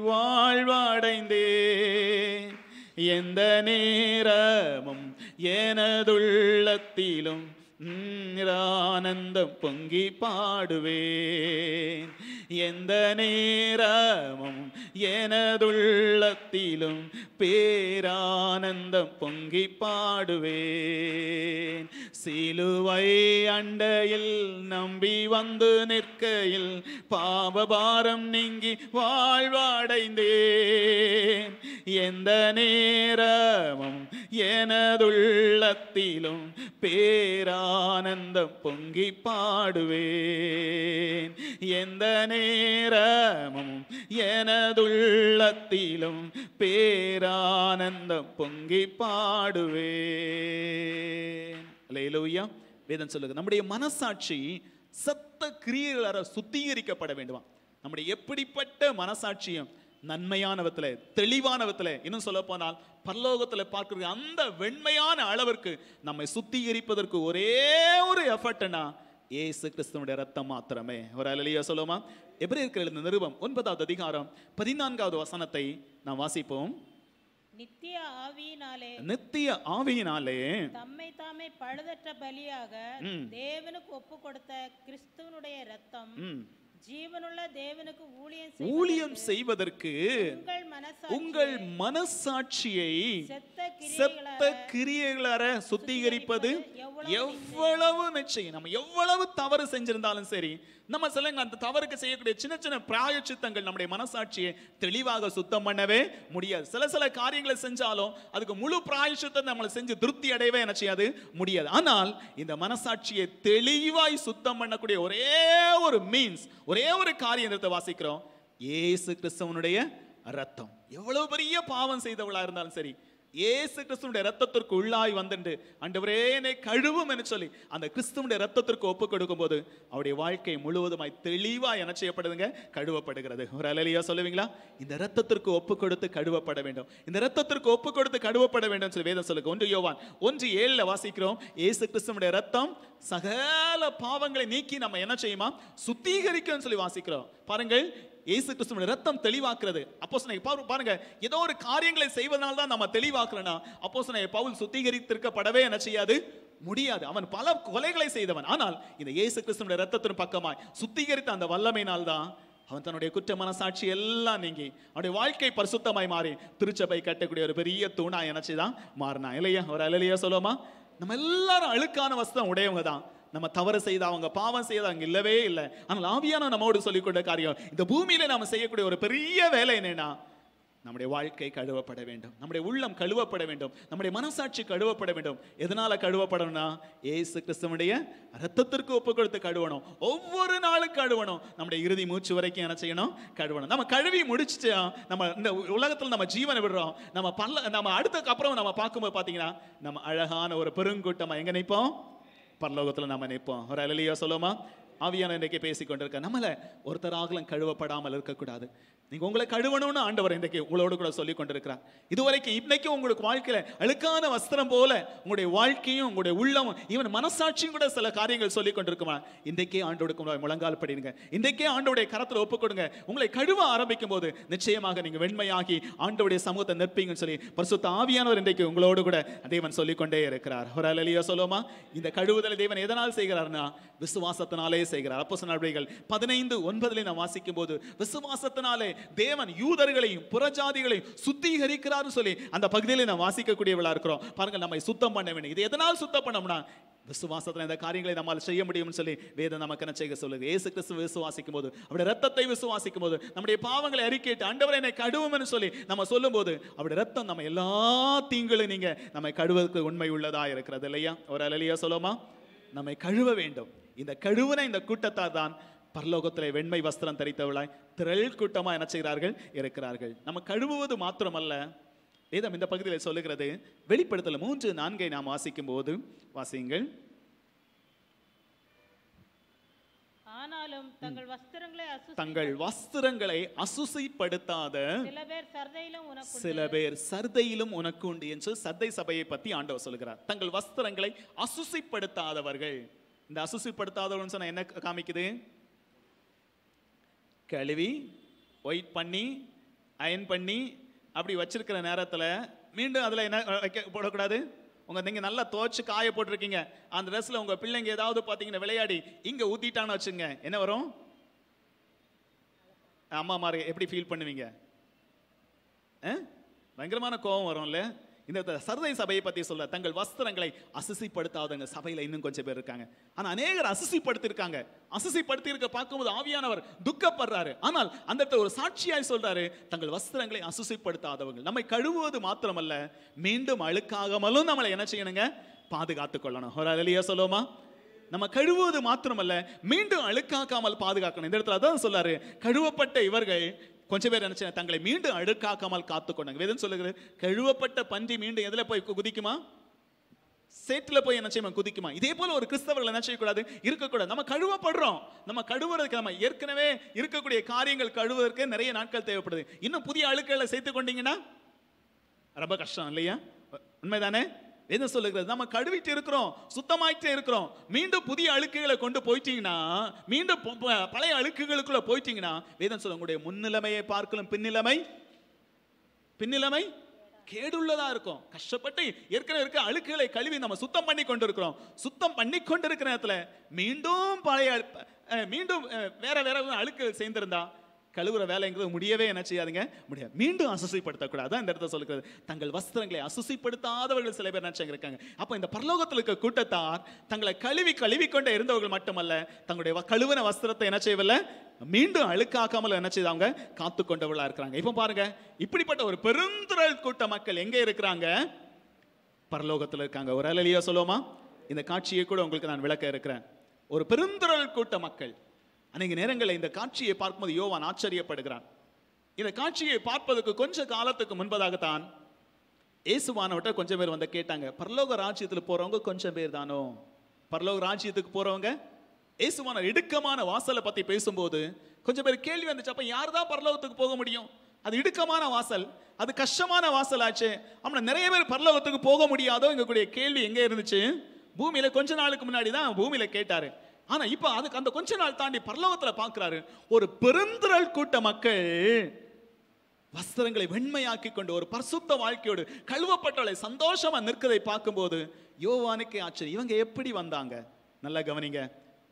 வாழ்வடைந்தேன் எந்த நேரமும் எனதுள்ளத்திலும் ம், ஆனந்தம் பொங்கி பாடுவேன் எந்த நேரமும் எனதுள்ளத்திலும் பேரானந்தம் பொங்கி பாடுவேன் சிலுவை அண்டையில் நம்பி வந்து நிற்கையில் பாவபாரம் நீங்கி வாழ்வடைந்தேன் எந்த நேரமும் எனதுள்ளத்திலும் பேரானந்தம் பொங்கி பாடுவேன் எந்த நேரமும் எனதுள்ளத்திலும் பேரானந்தம் பொங்கி பாடுவேன் அல்லேலூயா வேதம் சொல்லுங்க நம்முடைய மனசாட்சி சத்த கிரியைகளார சுத்திகரிக்கப்பட வேண்டுமா நம்முடைய எப்படிப்பட்ட மனசாட்சியும் நன்மையானவத்துல தெளிவானவத்துல இன்னும் சொல்ல போனால் பரலோகத்துல பார்க்கிற அந்த வெண்மையான அளவிற்கு நம்மை சுத்திகரிப்பதற்கு ஒரே ஒரு எஃபர்ட்னா ஏசு கிறிஸ்துவனுடைய ரத்தம் மாத்திரமே ஒரு அலையா சொல்லுமா எபிரேயருக்கு எழுந்த நிருபம் ஒன்பதாவது அதிகாரம் பதினான்காவது வசனத்தை நாம் வாசிப்போம் நித்திய ஆவியினாலே நித்திய ஆவியினாலே தம்மை தாமே பழுதற்ற பலியாக ம். தேவனுக்கு ஒப்பு கொடுத்த கிறிஸ்துவனுடைய ரத்தம் ம், ஜீவனுள்ள தேவனுக்கு ஊழியம் ஊழியம் செய்வதற்கு செய்வதற்கு உங்கள் மனசாட்சியை உங்கள் மனசாட்சியை செத்த செத்த கிரியைகளார கிரியைகளற சுத்திகரிப்பது எவ்வளவு எவ்வளவு நிச்சயம் நம்ம எவ்வளவு தவறு செஞ்சிருந்தாலும் சரி நம்ம சிலங்க அந்த தவறுக்கு செய்யக்கூடிய சின்ன சின்ன பிராயச்சித்தங்கள் நம்முடைய மனசாட்சியை தெளிவாக சுத்தம் பண்ணவே முடியாது சில சில காரியங்களை செஞ்சாலும் அதுக்கு முழு பிராயச்சித்தத்தை நம்மளை செஞ்சு திருப்தி அடையவே என்ன செய்யாது முடியாது ஆனால் இந்த மனசாட்சியை தெளிவாய் சுத்தம் பண்ணக்கூடிய ஒரே ஒரு மீன்ஸ் ஒரே ஒரு காரியத்தை வாசிக்கிறோம் இயேசு கிறிஸ்தவனுடைய ரத்தம் எவ்வளவு பெரிய பாவம் செய்தவளா இருந்தாலும் சரி இயேசு கிறிஸ்துவனுடைய ரத்தத்திற்கு உள்ளாய் வந்துண்டு ஆண்டவரே என்னை கழுவும் என்று சொல்லி அந்த கிறிஸ்துவனுடைய ரத்தத்திற்கு ஒப்பு கொடுக்கும்போது அவருடைய வாழ்க்கை முழுவதுமாய் தெளிவா என்ன செய்யப்படுதுங்க கழுவப்படுகிறது ஒரு அலையியா சொல்லுவீங்களா இந்த ரத்தத்திற்கு ஒப்பு கொடுத்து கழுவப்பட வேண்டும் இந்த ரத்தத்திற்கு ஒப்பு கொடுத்து கழுவப்பட வேண்டும் சொல்லி வேதம் சொல்லுங்க ஒன்று யோவான் ஒன்று ஏழுல வாசிக்கிறோம் இயேசு கிறிஸ்துவனுடைய ரத்தம் சகல பாவங்களை நீக்கி நம்ம என்ன செய்யுமா சுத்திகரிக்கும் சொல்லி வாசிக்கிறோம் பாருங்கள் இயேசு கிறிஸ்துவின் ரத்தம் தெளிவாக்குறது அப்போ பாருங்க ஏதோ ஒரு காரியங்களை செய்வதனால தான் நம்ம தெளிவாக்குறனா அப்போ பவுல் சுத்திகரித்திருக்கப்படவே என்ன செய்யாது முடியாது அவன் பல கொலைகளை செய்தவன் ஆனால் இந்த இயேசு கிறிஸ்துவின் ரத்தத்தின் பக்கமாய் சுத்திகரித்த அந்த வல்லமையினால் தான் அவன் தன்னுடைய குற்ற மனசாட்சி எல்லாம் நீங்கி அவனுடைய வாழ்க்கை பரிசுத்தமாய் மாறி திருச்சபை கட்டக்கூடிய ஒரு பெரிய தூணா நினைச்சுதான் மாறினான் இல்லையா ஒரு அலையிலையா சொல்லுவோமா நம்ம எல்லாரும் அழுக்கான வஸ்திரம் உடையவங்க தான் நம்ம தவறு செய்த அவங்க பாவம் செய்த அங்க இல்லவே இல்லை ஆனால் ஆவியான நம்மோடு சொல்லிக்கொண்ட காரியம் இந்த பூமியில நாம செய்யக்கூடிய ஒரு பெரிய வேலை என்னன்னா நம்முடைய வாழ்க்கை கழுவப்பட வேண்டும் நம்முடைய உள்ளம் கழுவப்பட வேண்டும் நம்முடைய மனசாட்சி கழுவப்பட வேண்டும் எதனால கழுவப்படணும்னா ஏசு கிறிஸ்துவனுடைய ரத்தத்திற்கு ஒப்பு கொடுத்து கழுவணும் ஒவ்வொரு நாளும் கழுவணும் நம்முடைய இறுதி மூச்சு வரைக்கும் என்ன செய்யணும் கழுவணும் நம்ம கழுவி முடிச்சுட்டு நம்ம இந்த உலகத்தில் நம்ம ஜீவனை விடுறோம் நம்ம பல்ல நம்ம அடுத்தக்கு அப்புறம் நம்ம பார்க்கும்போது பார்த்தீங்கன்னா நம்ம அழகான ஒரு பெருங்கூட்டமா எங்க நிற்போம் பரலோகத்தில் நம்ம நிற்போம் ஒரு அலையிலையோ சொல்லுமா ஆவியான இன்றைக்கு பேசிக் கொண்டிருக்க நம்மள ஒருத்தராகலும் கழுவப்படாமல் இருக்கக்கூடாது நீங்க உங்களை கழுவணும்னு ஆண்டவர் இன்றைக்கு உங்களோடு கூட சொல்லி கொண்டிருக்கிறார் இதுவரைக்கும் இன்னைக்கும் உங்களுக்கு வாழ்க்கையில அழுக்கான வஸ்திரம் போல உங்களுடைய வாழ்க்கையும் உங்களுடைய உள்ளமும் ஈவன் மனசாட்சியும் கூட சில காரியங்கள் சொல்லி கொண்டிருக்குமா இன்றைக்கே ஆண்டோடுக்கு முன்னாடி முழங்கால் படிடுங்க இன்றைக்கே ஆண்டோடைய கரத்தில் ஒப்பு கொடுங்க உங்களை கழுவ ஆரம்பிக்கும் போது நிச்சயமாக நீங்க வெண்மையாகி ஆண்டோடைய சமூகத்தை நிற்பீங்கன்னு சொல்லி பரிசுத்த ஆவியானவர் இன்றைக்கு உங்களோடு கூட தேவன் சொல்லிக்கொண்டே இருக்கிறார் ஒரு அலையிலையோ சொல்லுமா இந்த கழுவுதலை தேவன் எதனால் செய்கிறார்னா விசுவாசத்தினாலே செய்கிறார் அப்போ நடவடிக்கைகள் பதினைந்து ஒன்பதுல நான் வாசிக்கும் போது விசுவாசத்தினாலே தேவன் யூதர்களையும் புறஜாதிகளையும் சுத்திகரிக்கிறார்னு சொல்லி அந்த பகுதியில நான் வாசிக்கக்கூடியவளா இருக்கிறோம் பாருங்க நம்மை சுத்தம் பண்ண வேண்டும் இது எதனால் சுத்தம் பண்ணோம்னா விசுவாசத்துல இந்த காரியங்களை நம்மால் செய்ய முடியும்னு சொல்லி வேதம் நமக்கு என்ன செய்ய சொல்லுது ஏசு கிறிஸ்து விசுவாசிக்கும் போது அவருடைய ரத்தத்தை விசுவாசிக்கும் போது நம்முடைய பாவங்களை அறிக்கையிட்டு ஆண்டவரை என்னை கழுவும்னு சொல்லி நம்ம சொல்லும்போது அவருடைய ரத்தம் நம்ம எல்லா தீங்களும் நீங்க நம்மை கழுவதற்கு உண்மை உள்ளதா இருக்கிறது இல்லையா ஒரு அலையா சொல்லுமா நம்மை கழுவ வேண்டும் இந்த கழுவுன இந்த கூட்டத்தார் தான் பரலோகத்திலே வெண்மை வஸ்திரம் தரித்தவளாய் திரள் கூட்டமா என்ன செய்கிறார்கள் இருக்கிறார்கள் நம்ம கழுவுவது மாத்திரமல்ல வேதம் இந்த பகுதியில் சொல்லுகிறது வெளிப்படுத்தல மூன்று நான்கை நாம் வாசிக்கும் போது வாசியுங்கள் ஆனாலும் தங்கள் வஸ்திரங்களை அசு தங்கள் வஸ்திரங்களை அசுசிப்படுத்தாத சில பேர் சர்தையிலும் உனக்கு சில பேர் சர்தையிலும் உனக்கு உண்டு என்று சர்தை சபையை பத்தி ஆண்டவர் சொல்லுகிறார் தங்கள் வஸ்திரங்களை அசுசிப்படுத்தாதவர்கள் இந்த அசுசிப்படுத்தாதவர்கள் சொன்னா என்ன காமிக்குது கழுவி ஒயிட் பண்ணி அயன் பண்ணி அப்படி வச்சிருக்கிற நேரத்துல மீண்டும் அதுல என்ன வைக்க போடக்கூடாது உங்க நீங்க நல்லா துவைச்சு காய போட்டிருக்கீங்க அந்த ட்ரெஸ்ல உங்க பிள்ளைங்க ஏதாவது பாத்தீங்கன்னா விளையாடி இங்க ஊத்திட்டான்னு வச்சுங்க என்ன வரும் அம்மா மாரு எப்படி ஃபீல் பண்ணுவீங்க ஆ? பயங்கரமான கோபம் வரும்ல இந்த த- சர்தை சபையை பத்தி சொல்ல தங்கள் வஸ்திரங்களை அசுசிப்படுத்தாதவங்க சபையில இன்னும் கொஞ்சம் பேர் இருக்காங்க ஆனா அநேகர் அசுசிப்படுத்திருக்காங்க அசுசிப்படுத்தி இருக்க பார்க்கும்போது ஆவியானவர் துக்கப்படுறாரு ஆனால் அந்த இடத்துல ஒரு சாட்சியாய் சொல்றாரு தங்கள் வஸ்திரங்களை அசுசிப்படுத்தாதவங்க நம்மை கழுவுவது மாத்திரமல்ல மீண்டும் அழுக்காகாமலும் நம்மளை என்ன செய்யணுங்க பாதுகாத்துக் கொள்ளணும் ஒரு அலையா சொல்லுவோமா நம்ம கழுவுவது மாத்திரமல்ல மீண்டும் அழுக்காக்காமல் பாதுகாக்கணும் இந்த இடத்துல அதான் சொல்லாரு கழுவப்பட்ட இவர்கள் கொஞ்சம் பேர் நினைச்சேன் தங்களை மீண்டும் அழுக்காக்காமல் காத்துக்கொண்டாங்க வேதம் சொல்லுகிறது கழுவப்பட்ட பன்றி மீண்டும் எதுல போய் கு- குதிக்குமா சேத்துல போய் என்ன செய்யுமா குதிக்குமா இதே போல ஒரு கிறிஸ்தவர்கள் என்ன செய்யக்கூடாது இருக்கக்கூடாது நம்ம கழுவப்படுறோம் நம்ம கழுவுறதுக்கு நம்ம ஏற்கனவே இருக்கக்கூடிய காரியங்கள் கழுவுவதற்கு நிறைய நாட்கள் தேவைப்படுது இன்னும் புதிய அழுக்குகளை சேர்த்து கொண்டீங்கன்னா ரொம்ப கஷ்டம் இல்லையா உண்மைதானே என்ன சொல்லுகிறது நம்ம கழுவிட்டு இருக்கிறோம் சுத்தமாயிட்டே இருக்கிறோம் மீண்டும் புதிய அழுக்குகளை கொண்டு போயிட்டீங்கன்னா மீண்டும் பொ- ப- பழைய அழுக்குகளுக்குள்ள போயிட்டீங்கன்னா வேதம் சொல்ல உங்களுடைய முன்னிலைமையை பார்க்கலாம் பின்னிலைமை பின்னிலைமை கேடுள்ளதா இருக்கும் கஷ்டப்பட்டு ஏற்கனவே இருக்க அழுக்குகளை கழுவி நம்ம சுத்தம் பண்ணி கொண்டு இருக்கிறோம் சுத்தம் பண்ணி கொண்டு இருக்கிற நேரத்துல மீண்டும் பழைய அழு- அஹ், மீண்டும் அஹ், வேற வேற அழுக்குகள் சேர்ந்திருந்தா கழுவுற வேலைங்கிறது முடியவே என்ன செய்யாதுங்க முடியாது மீண்டும் அசுசிப்படுத்தக்கூடாது அதான் இந்த இடத்துல சொல்லுகிறது தங்கள் வஸ்திரங்களை அசுசிப்படுத்தாதவர்கள் சில பேர் நினைச்சாங்க இருக்காங்க அப்போ இந்த பரலோகத்தில் இருக்க கூட்டத்தார் தங்களை கழுவி கழுவி கொண்டே இருந்தவர்கள் மட்டுமல்ல தங்களுடைய வ- கழுவின வஸ்திரத்தை என்ன செய்யவில்லை மீண்டும் அழுக்காக்காமல் என்ன செய்தாங்க காத்து கொண்டவர்களா இருக்கிறாங்க இப்போ பாருங்க இப்படிப்பட்ட ஒரு பெருந்திரள் கூட்ட மக்கள் எங்க இருக்கிறாங்க பரலோகத்தில் இருக்காங்க ஒரு அலையிலேயே சொல்லுவோமா இந்த காட்சியை கூட உங்களுக்கு நான் விளக்க இருக்கிறேன் ஒரு பெருந்திரள் கூட்ட மக்கள் அநேக நேரங்களில் இந்த காட்சியை பார்க்கும்போது யோவான் ஆச்சரியப்படுகிறான் இந்த காட்சியை பார்ப்பதற்கு கொஞ்ச காலத்துக்கு முன்பதாகத்தான் இயேசுவானவட்ட கொஞ்சம் பேர் வந்து கேட்டாங்க பரலோக ராஜ்யத்தில் போறவங்க கொஞ்சம் பேர் தானோ பரலோக ராஜ்யத்துக்கு போறவங்க இயேசுவான இடுக்கமான வாசலை பத்தி பேசும்போது கொஞ்சம் பேர் கேள்வி வந்துச்சு அப்ப யார் தான் பரலோகத்துக்கு போக முடியும் அது இடுக்கமான வாசல் அது கஷ்டமான வாசல் ஆச்சு ஆமா நிறைய பேர் பரலோகத்துக்கு போக முடியாதோ எங்கக்கூடிய கேள்வி எங்க இருந்துச்சு பூமியில கொஞ்ச நாளுக்கு முன்னாடி தான் பூமியில கேட்டாரு ஆனா இப்ப அதுக்கு அந்த கொஞ்ச நாள் தாண்டி பரலோகத்துல பார்க்கறாரு ஒரு பெருந்திரள் கூட்ட மக்கள் வஸ்திரங்களை வெண்மையாக்கி கொண்டு ஒரு பரிசுத்த வாழ்க்கையோடு கழுவப்பட்டவளை சந்தோஷமா நிற்கதை பார்க்கும்போது யோவானுக்கு ஆச்சரியம் இவங்க எப்படி வந்தாங்க நல்லா கவனிங்க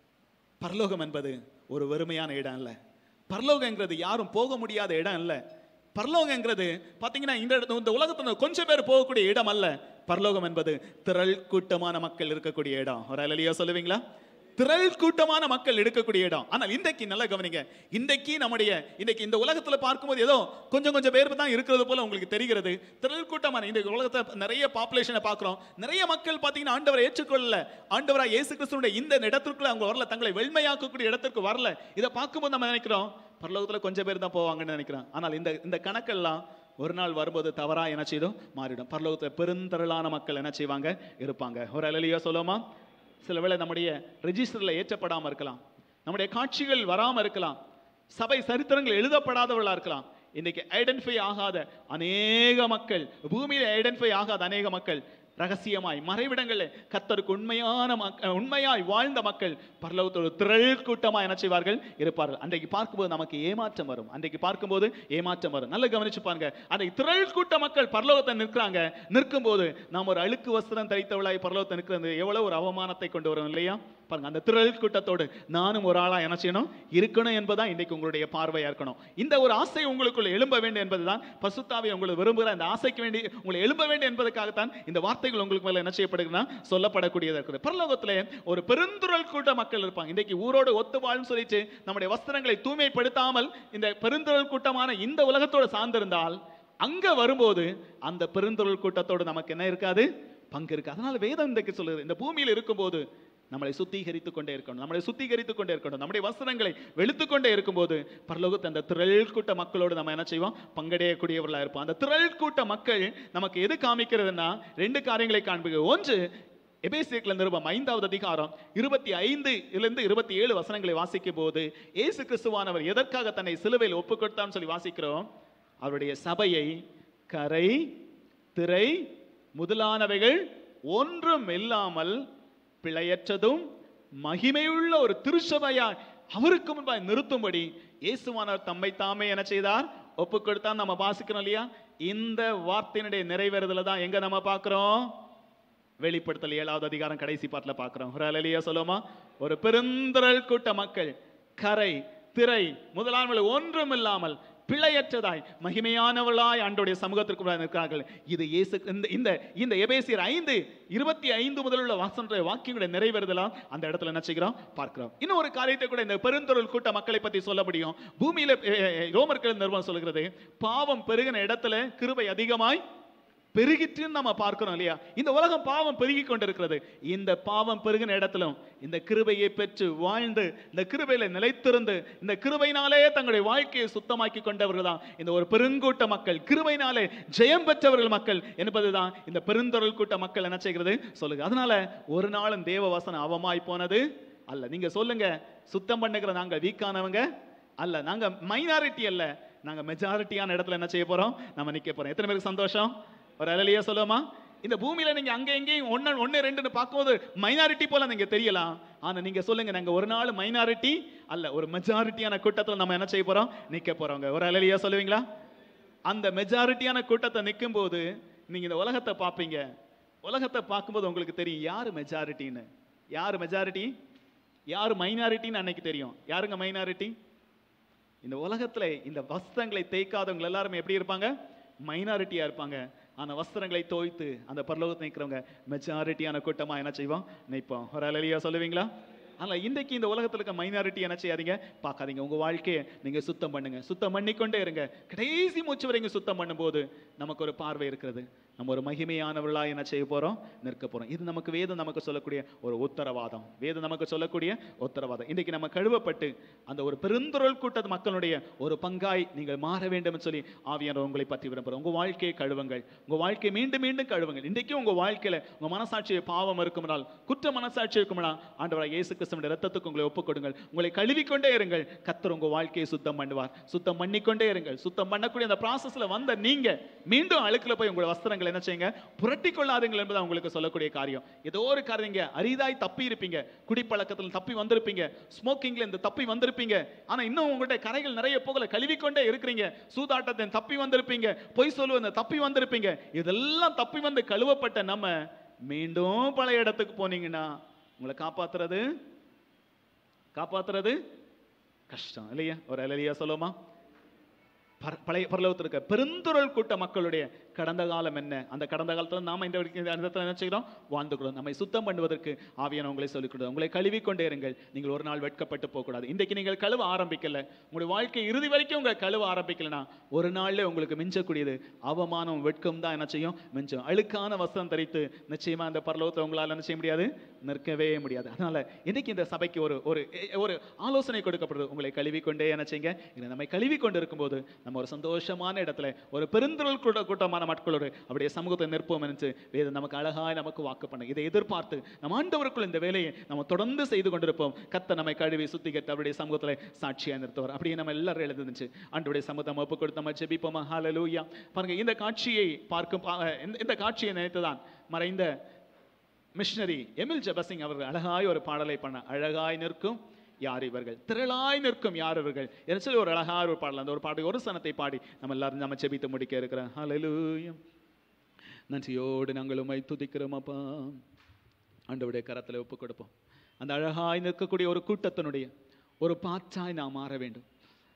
பரலோகம் என்பது ஒரு வெறுமையான இடம் இல்ல பரலோகங்கிறது யாரும் போக முடியாத இடம் இல்ல பரலோகங்கிறது பாத்தீங்கன்னா இந்த இடத்து- இந்த உலகத்துல கொஞ்சம் பேர் போகக்கூடிய இடம் அல்ல பரலோகம் என்பது திரள் கூட்டமான மக்கள் இருக்கக்கூடிய இடம் ஒரு அலையியா சொல்லுவீங்களா திரள் கூட்டமான மக்கள் இருக்கக்கூடிய இடம் ஆனால் இன்றைக்கு நல்லா கவனிங்க இன்றைக்கு நம்முடைய இன்றைக்கு இந்த உலகத்துல பார்க்கும்போது ஏதோ கொஞ்சம் கொஞ்சம் பேர் தான் இருக்கிறது போல உங்களுக்கு தெரிகிறது திரள் கூட்டமான இந்த உலகத்தை நிறைய பாப்புலேஷனை பார்க்கிறோம் நிறைய மக்கள் பார்த்தீங்கன்னா ஆண்டவரை ஏற்றுக்கொள்ளல ஆண்டவராக இயேசு கிறிஸ்துனுடைய இந்த இடத்திற்குள்ள அவங்க வரல தங்களை வெண்மையாக்கக்கூடிய இடத்திற்கு வரல இதை பார்க்கும்போது நம்ம நினைக்கிறோம் பரலோகத்துல கொஞ்சம் பேர் தான் போவாங்கன்னு நினைக்கிறோம் ஆனால் இந்த இந்த கணக்கெல்லாம் ஒரு நாள் வரும்போது தவறா என்ன செய்யும் மாறிடும் பரலோகத்துல பெருந்திரளான மக்கள் என்ன செய்வாங்க இருப்பாங்க ஒரு அலையிலையோ சொல்லுவோமா சில வேளை நம்முடைய ரெஜிஸ்டர்ல ஏற்றப்படாம இருக்கலாம் நம்முடைய காட்சிகள் வராம இருக்கலாம் சபை சரித்திரங்கள் எழுதப்படாதவர்களா இருக்கலாம் இன்னைக்கு ஐடென்டிஃபை ஆகாத அநேக மக்கள் பூமியில ஐடென்டிஃபை ஆகாத அநேக மக்கள் ரகசியமாய் மறைவிடங்களில் கர்த்தருக்கு உண்மையான மக்- உண்மையாய் வாழ்ந்த மக்கள் பரலோகத்தோடு திரள் கூட்டமா என்ன செய்வார்கள் இருப்பார்கள் அன்றைக்கு பார்க்கும்போது நமக்கு ஏமாற்றம் வரும் அன்றைக்கு பார்க்கும்போது ஏமாற்றம் வரும் நல்லா கவனிச்சு பாருங்க அன்றைக்கு திரள் கூட்ட மக்கள் பரலோகத்தை நிற்கிறாங்க நிற்கும்போது நாம் ஒரு அழுக்கு வஸ்திரம் தரித்தவளாய் பரலோகத்தை நிற்கிறது எவ்வளவு ஒரு அவமானத்தை கொண்டு வரும் இல்லையா பாருங்க அந்த திரள் கூட்டத்தோடு நானும் ஒரு ஆளா என்ன செய்யணும் இருக்கணும் என்பதுதான் இன்றைக்கு உங்களுடைய பார்வையா இருக்கணும் இந்த ஒரு ஆசை உங்களுக்குள்ள எழும்ப வேண்டும் என்பதுதான் பசுத்தாவை உங்களுக்கு விரும்புகிற அந்த ஆசைக்கு வேண்டி உங்களை எழும்ப வேண்டும் என்பதற்காகத்தான் இந்த வார்த்தைகள் உங்களுக்கு மேல என்ன செய்யப்படுகிறதுனா சொல்லப்படக்கூடியதா இருக்குது பரலோகத்திலே ஒரு பெருந்துரல் கூட்ட மக்கள் இருப்பாங்க இன்றைக்கு ஊரோடு ஒத்து வாழ்னு சொல்லிட்டு நம்முடைய வஸ்திரங்களை தூய்மைப்படுத்தாமல் இந்த பெருந்துரல் கூட்டமான இந்த உலகத்தோடு சார்ந்திருந்தால் அங்க வரும்போது அந்த பெருந்துரல் கூட்டத்தோடு நமக்கு என்ன இருக்காது பங்கு இருக்கு அதனால வேதம் இன்றைக்கு சொல்லுது இந்த பூமியில் இருக்கும்போது நம்மளை சுத்திகரித்துக் கொண்டே இருக்கணும் நம்மளை சுத்திகரித்துக் கொண்டே இருக்கணும் நம்முடைய வஸ்திரங்களை வெளுத்துக் கொண்டே இருக்கும்போது பரலோகத்தை அந்த திரள் கூட்ட மக்களோடு நம்ம என்ன செய்வோம் பங்கடையக்கூடியவர்களா இருப்போம் அந்த திரள் கூட்ட மக்கள் நமக்கு எது காமிக்கிறதுன்னா ரெண்டு காரியங்களை காண்பிக்க ஒன்று எபேசியர்ல நிருபம் ஐந்தாவது அதிகாரம் இருபத்தி ஐந்து இருந்து இருபத்தி ஏழு வசனங்களை வாசிக்கும் போது இயேசு கிறிஸ்துவானவர் எதற்காக தன்னை சிலுவையில் ஒப்பு கொடுத்தான்னு சொல்லி வாசிக்கிறோம் அவருடைய சபையை கரை திரை முதலானவைகள் ஒன்றும் இல்லாமல் பிழையற்றதும் மகிமையுள்ள ஒரு திருச்சபையா அவருக்கு முன்பாய் நிறுத்தும்படி இயேசுவானவர் தம்மை தாமே என்ன செய்தார் ஒப்பு கொடுத்தார் நம்ம வாசிக்கிறோம் இல்லையா இந்த வார்த்தையினுடைய நிறைவேறுதல தான் எங்க நம்ம பார்க்கிறோம் வெளிப்படுத்தல் ஏழாவது அதிகாரம் கடைசி பாட்டுல பார்க்கிறோம் ஒரு அலையிலேயே சொல்லுமா ஒரு பெருந்திரள் கூட்ட மக்கள் கரை திரை முதலாமல் ஒன்றும் இல்லாமல் பிழையற்றதாய் மகிமையானவர்களாய் ஆண்டோடைய சமூகத்திற்கு முன்னாடி நிற்கிறார்கள் இது இயேசு இந்த இந்த இந்த எபேசியர் ஐந்து இருபத்தி ஐந்து முதல் உள்ள வாசன்ற வாக்கியங்களுடைய நிறைவேறுதலாம் அந்த இடத்துல என்ன செய்கிறோம் பார்க்கிறோம் இன்னும் ஒரு காரியத்தை கூட இந்த பெருந்தொழில் கூட்ட மக்களை பத்தி சொல்ல முடியும் பூமியில எ, எ, ரோமர்கள் நிறுவனம் சொல்கிறது பாவம் பெருகின இடத்துல கிருபை அதிகமாய் பெருகிட்டுன்னு நம்ம பார்க்கிறோம் இல்லையா இந்த உலகம் பாவம் பெருகி கொண்டிருக்கிறது இந்த பாவம் பெருகின இடத்திலும் இந்த கிருபையை பெற்று வாழ்ந்து இந்த கிருபையில நிலைத்திருந்து இந்த கிருபையினாலே தங்களுடைய வாழ்க்கையை சுத்தமாக்கி கொண்டவர்கள் தான் இந்த ஒரு பெருங்கூட்ட மக்கள் கிருபையினாலே ஜெயம் பெற்றவர்கள் மக்கள் என்பதுதான் இந்த பெருந்தொழில் கூட்ட மக்கள் என்ன செய்கிறது சொல்லுங்க அதனால ஒரு நாளும் தேவ வசனம் அவமாய் போனது அல்ல நீங்க சொல்லுங்க சுத்தம் பண்ணுகிற நாங்க வீக்கானவங்க அல்ல நாங்க மைனாரிட்டி அல்ல நாங்க மெஜாரிட்டியான இடத்துல என்ன செய்ய போறோம் நம்ம நிக்க போறோம் எத்தனை பேருக்கு சந்தோஷம் ஒரு அலலியா சொல்லுவோமா இந்த பூமியில நீங்க அங்க எங்கேயும் ஒன்னு ஒன்னு ரெண்டுன்னு பார்க்கும்போது மைனாரிட்டி போல நீங்க தெரியலாம் ஆனா நீங்க சொல்லுங்க நாங்க ஒரு நாள் மைனாரிட்டி அல்ல ஒரு மெஜாரிட்டியான கூட்டத்துல நம்ம என்ன செய்ய போறோம் நிக்க போறோங்க ஒரு அலலியா சொல்லுவீங்களா அந்த மெஜாரிட்டியான கூட்டத்தை நிற்கும் போது நீங்க இந்த உலகத்தை பார்ப்பீங்க உலகத்தை பார்க்கும்போது உங்களுக்கு தெரியும் யாரு மெஜாரிட்டின்னு யாரு மெஜாரிட்டி யாரு மைனாரிட்டின்னு அன்னைக்கு தெரியும் யாருங்க மைனாரிட்டி இந்த உலகத்துல இந்த வஸ்திரங்களை தேய்க்காதவங்க எல்லாருமே எப்படி இருப்பாங்க மைனாரிட்டியா இருப்பாங்க ஆனா வஸ்திரங்களை தோய்த்து அந்த பரலோகத்தை நிற்கிறவங்க மெஜாரிட்டியான கூட்டமா என்ன செய்வோம் நிற்போம் ஒரு அலையியா சொல்லுவீங்களா ஆனா இன்றைக்கு இந்த உலகத்துல இருக்க மைனாரிட்டி என்ன செய்யாதீங்க பார்க்காதீங்க உங்க வாழ்க்கையை நீங்க சுத்தம் பண்ணுங்க சுத்தம் பண்ணிக்கொண்டே இருங்க கடைசி மூச்சு வரைக்கும் சுத்தம் பண்ணும்போது நமக்கு ஒரு பார்வை இருக்கிறது நம்ம ஒரு மகிமையானவர்களா என்ன செய்ய போறோம் நிற்க போறோம் இது நமக்கு வேதம் நமக்கு சொல்லக்கூடிய ஒரு உத்தரவாதம் வேதம் நமக்கு சொல்லக்கூடிய உத்தரவாதம் இன்றைக்கு நம்ம கழுவப்பட்டு அந்த ஒரு பெருந்தொருள் கூட்டத்து மக்களுடைய ஒரு பங்காய் நீங்கள் மாற வேண்டும் சொல்லி ஆவியானவர் உங்களை பற்றி விரும்புகிறோம் உங்க வாழ்க்கையை கழுவுங்கள் உங்க வாழ்க்கையை மீண்டும் மீண்டும் கழுவுங்கள் இன்றைக்கும் உங்க வாழ்க்கையில உங்க மனசாட்சியை பாவம் இருக்குமானால் குற்ற மனசாட்சி இருக்குமானால் ஆண்டவராக இயேசு கிறிஸ்துவின் ரத்தத்துக்கு உங்களை ஒப்புக் கொடுங்கள் உங்களை கழுவிக்கொண்டே இருங்கள் கத்தர் உங்க வாழ்க்கையை சுத்தம் பண்ணுவார் சுத்தம் பண்ணிக்கொண்டே இருங்கள் சுத்தம் பண்ணக்கூடிய அந்த ப்ராசஸ்ல வந்த நீங்க மீண்டும் அழுக்குல போய் உங்களோட வஸ்திரங்கள் என்ன செய்யுங்க புரட்டி கொள்ளாதீங்கள் என்பது உங்களுக்கு சொல்லக்கூடிய காரியம் ஏதோ ஒரு காரியங்க அரிதாய் தப்பி இருப்பீங்க குடிப்பழக்கத்தில் தப்பி வந்திருப்பீங்க ஸ்மோக்கிங்ல இருந்து தப்பி வந்திருப்பீங்க ஆனா இன்னும் உங்கள்கிட்ட கரைகள் நிறைய போகல கழுவிக்கொண்டே இருக்கிறீங்க சூதாட்டத்தை தப்பி வந்திருப்பீங்க பொய் சொல்லுவதை தப்பி வந்திருப்பீங்க இதெல்லாம் தப்பி வந்து கழுவப்பட்ட நம்ம மீண்டும் பழைய இடத்துக்கு போனீங்கன்னா உங்களை காப்பாத்துறது காப்பாத்துறது கஷ்டம் இல்லையா ஒரு அலையா சொல்லுமா பர- பழைய பரலோகத்தில் இருக்க பெருந்துரல் கூட்ட மக்களுடைய கடந்த காலம் என்ன அந்த கடந்த காலத்துல நாம இந்த வரைக்கும் இந்த இடத்துல என்ன செய்கிறோம் வாழ்ந்துக்கிறோம் நம்மை சுத்தம் பண்ணுவதற்கு ஆவியான உங்களை சொல்லிக் கொடுத்தோம் உங்களை கழுவி கொண்டே இருங்கள் நீங்கள் ஒரு நாள் வெட்கப்பட்டு போகக்கூடாது இன்றைக்கு நீங்கள் கழுவ ஆரம்பிக்கல உங்களுடைய வாழ்க்கை இறுதி வரைக்கும் உங்களை கழுவ ஆரம்பிக்கலனா ஒரு நாள்ல உங்களுக்கு மிஞ்சக்கூடியது அவமானம் வெட்கம் தான் என்ன செய்யும் மிஞ்சும் அழுக்கான வஸ்திரம் தரித்து நிச்சயமா அந்த பரலோகத்தை உங்களால் என்ன செய்ய முடியாது நிற்கவே முடியாது அதனால இன்னைக்கு இந்த சபைக்கு ஒரு ஒரு ஒரு ஆலோசனை கொடுக்கப்படுது உங்களை கழுவி கொண்டே என்ன செய்யுங்க இதை நம்மை கழுவி கொண்டு இருக்கும்போது நம்ம ஒரு சந்தோஷமான இடத்துல ஒரு பெருந்திரள் கூட்ட கூட்டமான மக்களோடு அப்படியே சமூகத்தை நிற்போம் என்று வேதம் நமக்கு அழகாய் நமக்கு வாக்கு பண்ண இதை எதிர்பார்த்து நம்ம ஆண்டவருக்குள் இந்த வேலையை நம்ம தொடர்ந்து செய்து கொண்டிருப்போம் கத்த நம்மை கழுவி சுத்திகரித்து அவருடைய சமூகத்துல சாட்சியா நிறுத்துவார் அப்படியே நம்ம எல்லாரும் எழுந்துச்சு ஆண்டவருடைய சமூகத்தை நம்ம ஒப்பு கொடுத்து நம்ம ஜெபிப்போமா ஹalleluya பாருங்க இந்த காட்சியை பார்க்கும் பா- இந்த- இந்த காட்சியை நினைத்துதான் மறைந்த மிஷனரி எமில் ஜெபசிங் அவர்கள் அழகாய் ஒரு பாடலை பண்ண அழகாய் நிற்கும் யார் இவர்கள் திரளாய் நிற்கும் யார் இவர்கள் என்று சொல்லி ஒரு அழகாய் ஒரு பாடல் அந்த ஒரு பாடு ஒரு சனத்தை பாடி நம்ம எல்லாரும் நம்ம ஜெபித்து முடிக்க இருக்கிறோம் ஹalleluya நன்றியோடு நாங்கள் உம்மை துதிக்கிறோம் அப்பா ஆண்டவருடைய கரத்தில் ஒப்பு கொடுப்போம் அந்த அழகாய் நிற்கக்கூடிய ஒரு கூட்டத்தினுடைய ஒரு பாச்சாய் நாம் மாற வேண்டும்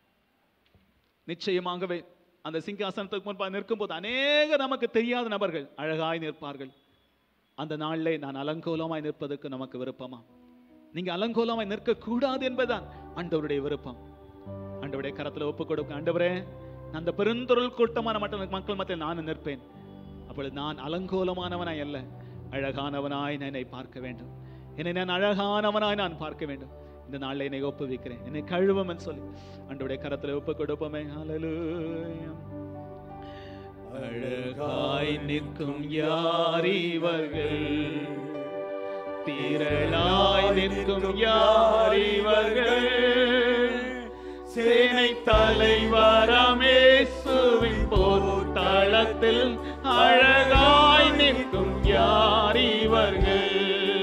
நிச்சயமாகவே அந்த சிங்காசனத்துக்கு முன்பாக நிற்கும்போது அநேக நமக்கு தெரியாத நபர்கள் அழகாய் நிற்பார்கள் அந்த நாளிலே நான் அலங்கோலமாய் நிற்பதற்கு நமக்கு விருப்பமா நீங்க அலங்கோலமாய் நிற்க கூடாது என்பதுதான் ஆண்டவருடைய விருப்பம் ஆண்டவருடைய கரத்துல ஒப்பு கொடுக்க ஆண்டவரே அந்த பெருந்தொருள் கூட்டமான மற்ற மக்கள் மத்தியில் நான் நிற்பேன் அப்பொழுது நான் அலங்கோலமானவனாய் அல்ல அழகானவனாய் நான் என்னை பார்க்க வேண்டும் என்னை நான் அழகானவனாய் நான் பார்க்க வேண்டும் இந்த நாளில் என்னை ஒப்புவிக்கிறேன் என்னை கழுவம் சொல்லி ஆண்டவருடைய கரத்துல ஒப்பு கொடுப்போமே ஹalleluya அழகாய் நிற்கும் யார் இவர்கள் திரளாய் நிற்கும் யார் இவர்கள் சேனை தலைவரமேசுவின் போர்த்தளத்தில் அழகாய் நிற்கும் யார் இவர்கள்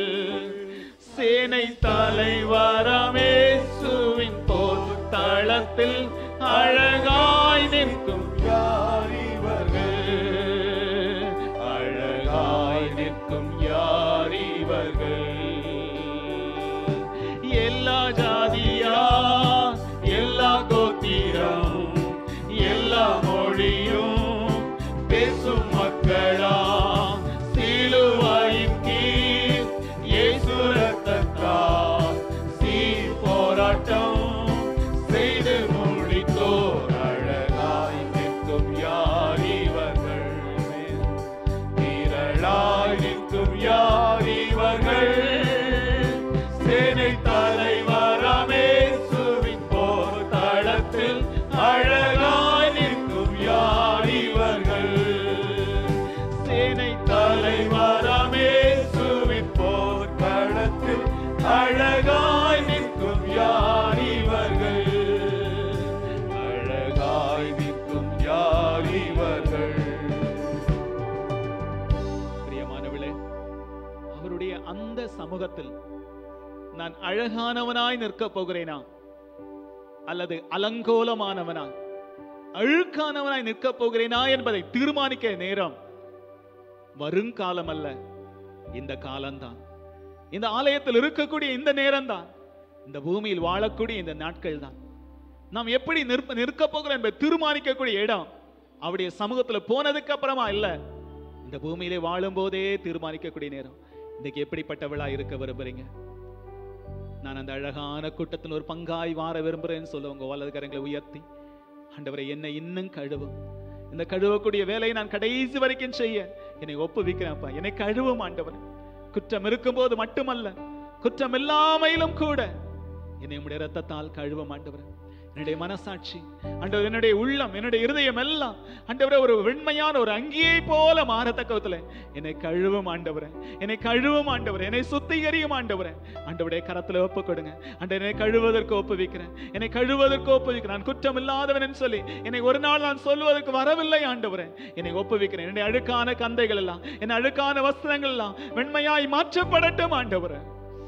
சேனை தலைவரமேசுவின் போர்த்தளத்தில் அழகாய் நிற்கும் யார் இவர்கள் அழகாய் நிற்கும் யார் இவர்கள் எல்லா ஜாதியா எல்லா கோத்திரம் அழகாய் நிற்கும் யார் இவர்கள் அழகாய் நிற்கும் யார் இவர்கள் பிரியமானவளே அவருடைய அந்த சமூகத்தில் நான் அழகானவனாய் நிற்கப் போகிறேனா அல்லது அலங்கோலமானவனாய் அழுக்கானவனாய் நிற்கப் போகிறேனா என்பதை தீர்மானிக்க நேரம் வருங்காலம் அல்ல இந்த காலம்தான் இந்த ஆலயத்தில் இருக்கக்கூடிய இந்த நேரம்தான் இந்த பூமியில் வாழக்கூடிய இந்த நாட்கள் தான் நாம் எப்படி நிற்ப நிற்க போகிறோம் என்பதை தீர்மானிக்கக்கூடிய இடம் அவருடைய சமூகத்துல போனதுக்கு அப்புறமா இல்ல இந்த பூமியிலே வாழும் போதே தீர்மானிக்கக்கூடிய நேரம் இன்னைக்கு எப்படிப்பட்டவளா இருக்க விரும்புறீங்க நான் அந்த அழகான கூட்டத்தில் ஒரு பங்காய் வார விரும்புறேன்னு சொல்ல உங்க வலது கரங்களை உயர்த்தி ஆண்டவரை என்னை இன்னும் கழுவும் இந்த கழுவக்கூடிய வேலையை நான் கடைசி வரைக்கும் செய்ய என்னை ஒப்புவிக்கிறேன்ப்பா என்னை கழுவும் ஆண்டவர் குற்றம் இருக்கும்போது மட்டுமல்ல குற்றம் இல்லாமையிலும் கூட என்னை உம்முடைய ரத்தத்தால் கழுவும் ஆண்டவர் என்னுடைய மனசாட்சி ஆண்டவர் என்னுடைய உள்ளம் என்னுடைய இருதயம் எல்லாம் ஆண்டவரே ஒரு வெண்மையான ஒரு அங்கியை போல மாறத்தக்க விதத்துல என்னை கழுவும் ஆண்டவரே என்னை கழுவும் ஆண்டவரே என்னை சுத்திகரியும் ஆண்டவரே ஆண்டவருடைய கரத்துல ஒப்பு கொடுங்க ஆண்டவர் என்னை கழுவதற்கு ஒப்புவிக்கிறேன் என்னை கழுவதற்கு ஒப்புவிக்கிறேன் நான் குற்றம் இல்லாதவன் சொல்லி என்னை ஒரு நாள் நான் சொல்வதற்கு வரவில்லை ஆண்டவரே என்னை ஒப்புவிக்கிறேன் என்னுடைய அழுக்கான கந்தைகள் எல்லாம் என் அழுக்கான வஸ்திரங்கள் எல்லாம் வெண்மையாய் மாற்றப்படட்டும் ஆண்டவரே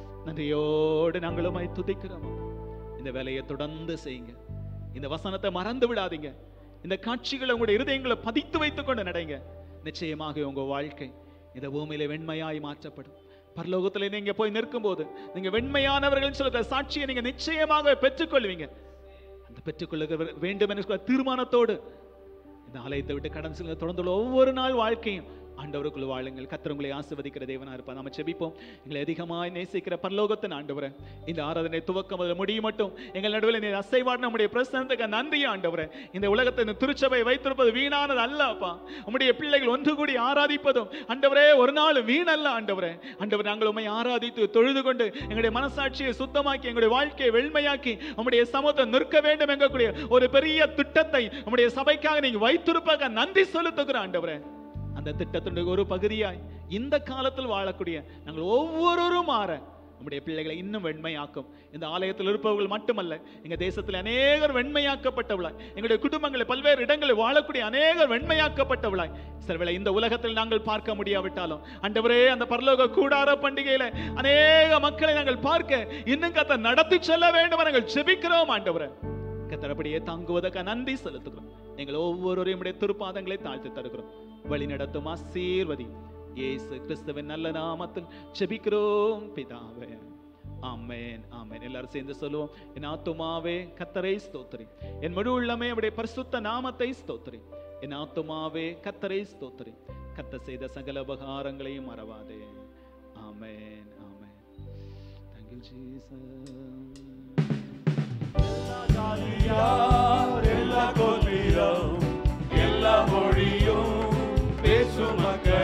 நன்றியோடு நாங்களுமாய் துதிக்கிறோம் இந்த வேலையை தொடர்ந்து செய்யுங்க இந்த வசனத்தை மறந்து விடாதீங்க இந்த காட்சிகளை உங்களுடைய இருதயங்களை பதித்து வைத்துக் கொண்டு நடைங்க நிச்சயமாக உங்க வாழ்க்கை இந்த பூமியில வெண்மையாய் மாற்றப்படும் பரலோகத்துல நீங்க போய் நிற்கும் போது நீங்க வெண்மையானவர்கள் சொல்ற சாட்சியை நீங்க நிச்சயமாக பெற்றுக்கொள்வீங்க அந்த பெற்றுக்கொள்ள வேண்டும் என்ற தீர்மானத்தோடு இந்த ஆலயத்தை விட்டு கடன் செல்ல தொடர்ந்துள்ள ஒவ்வொரு நாள் வாழ்க்கையும் ஆண்டவருக்குள் வாழுங்கள் கத்தர் உங்களை ஆசிர்வதிக்கிற தேவனா இருப்பார் நம்ம செபிப்போம் எங்களை அதிகமாய் நேசிக்கிற பரலோகத்தின் ஆண்டவரே இந்த ஆராதனை துவக்கம் முதல் முடியும் மட்டும் எங்கள் நடுவில் நீர் அசைவாடு நம்முடைய பிரசனத்துக்கு நன்றி ஆண்டவரே இந்த உலகத்தை இந்த திருச்சபை வைத்திருப்பது வீணானது அல்ல அப்பா உம்முடைய பிள்ளைகள் ஒன்று கூடி ஆராதிப்பதும் ஆண்டவரே ஒரு நாள் வீணல்ல ஆண்டவரே ஆண்டவர் நாங்கள் உண்மை ஆராதித்து தொழுது கொண்டு எங்களுடைய மனசாட்சியை சுத்தமாக்கி எங்களுடைய வாழ்க்கையை வெண்மையாக்கி உம்முடைய சமூகத்தை நிற்க வேண்டும் என்கக்கூடிய ஒரு பெரிய திட்டத்தை உம்முடைய சபைக்காக நீங்க வைத்திருப்பாக நன்றி செலுத்துகிற ஆண்டவரே அந்த திட்டத்தினுடைய ஒரு பகுதியாய் இந்த காலத்தில் வாழக்கூடிய நாங்கள் ஒவ்வொருவரும் மாற நம்முடைய பிள்ளைகளை இன்னும் வெண்மையாக்கும் இந்த ஆலயத்தில் இருப்பவர்கள் மட்டுமல்ல எங்க தேசத்தில் அநேகர் வெண்மையாக்கப்பட்டவளாய் எங்களுடைய குடும்பங்களை பல்வேறு இடங்களில் வாழக்கூடிய அநேகர் வெண்மையாக்கப்பட்டவளாய் சிலவேளை இந்த உலகத்தில் நாங்கள் பார்க்க முடியாவிட்டாலும் ஆண்டவரே அந்த பரலோக கூடார பண்டிகையில அநேக மக்களை நாங்கள் பார்க்க இன்னும் கத்த நடத்தி செல்ல வேண்டும் என நாங்கள் செபிக்கிறோம் ஆண்டவரே கத்தரப்படியே தாங்குவதற்கு நன்றி செலுத்துகிறோம் எங்கள் ஒவ்வொருவரையும் உடைய திருப்பாதங்களை தாழ்த்தி தருகிறோம் வழி நடத்தும் ஆசீர்வதி இயேசு கிறிஸ்துவின் நல்ல நாமத்தில் செபிக்கிறோம் பிதாவே ஆமென் ஆமென் எல்லாரும் சேர்ந்து சொல்லுவோம் என் ஆத்துமாவே கத்தரை ஸ்தோத்திரி என் முழு உள்ளமே அவருடைய பரிசுத்த நாமத்தை ஸ்தோத்திரி என் ஆத்துமாவே கத்தரை ஸ்தோத்திரி கத்த செய்த சகல உபகாரங்களையும் மறவாதே ஆமென் ஆமென் தேங்க்யூ ஜீசஸ் யார் எல்லா கோத்திரம் எல்லா மொழியும் பேசும் மக்கள்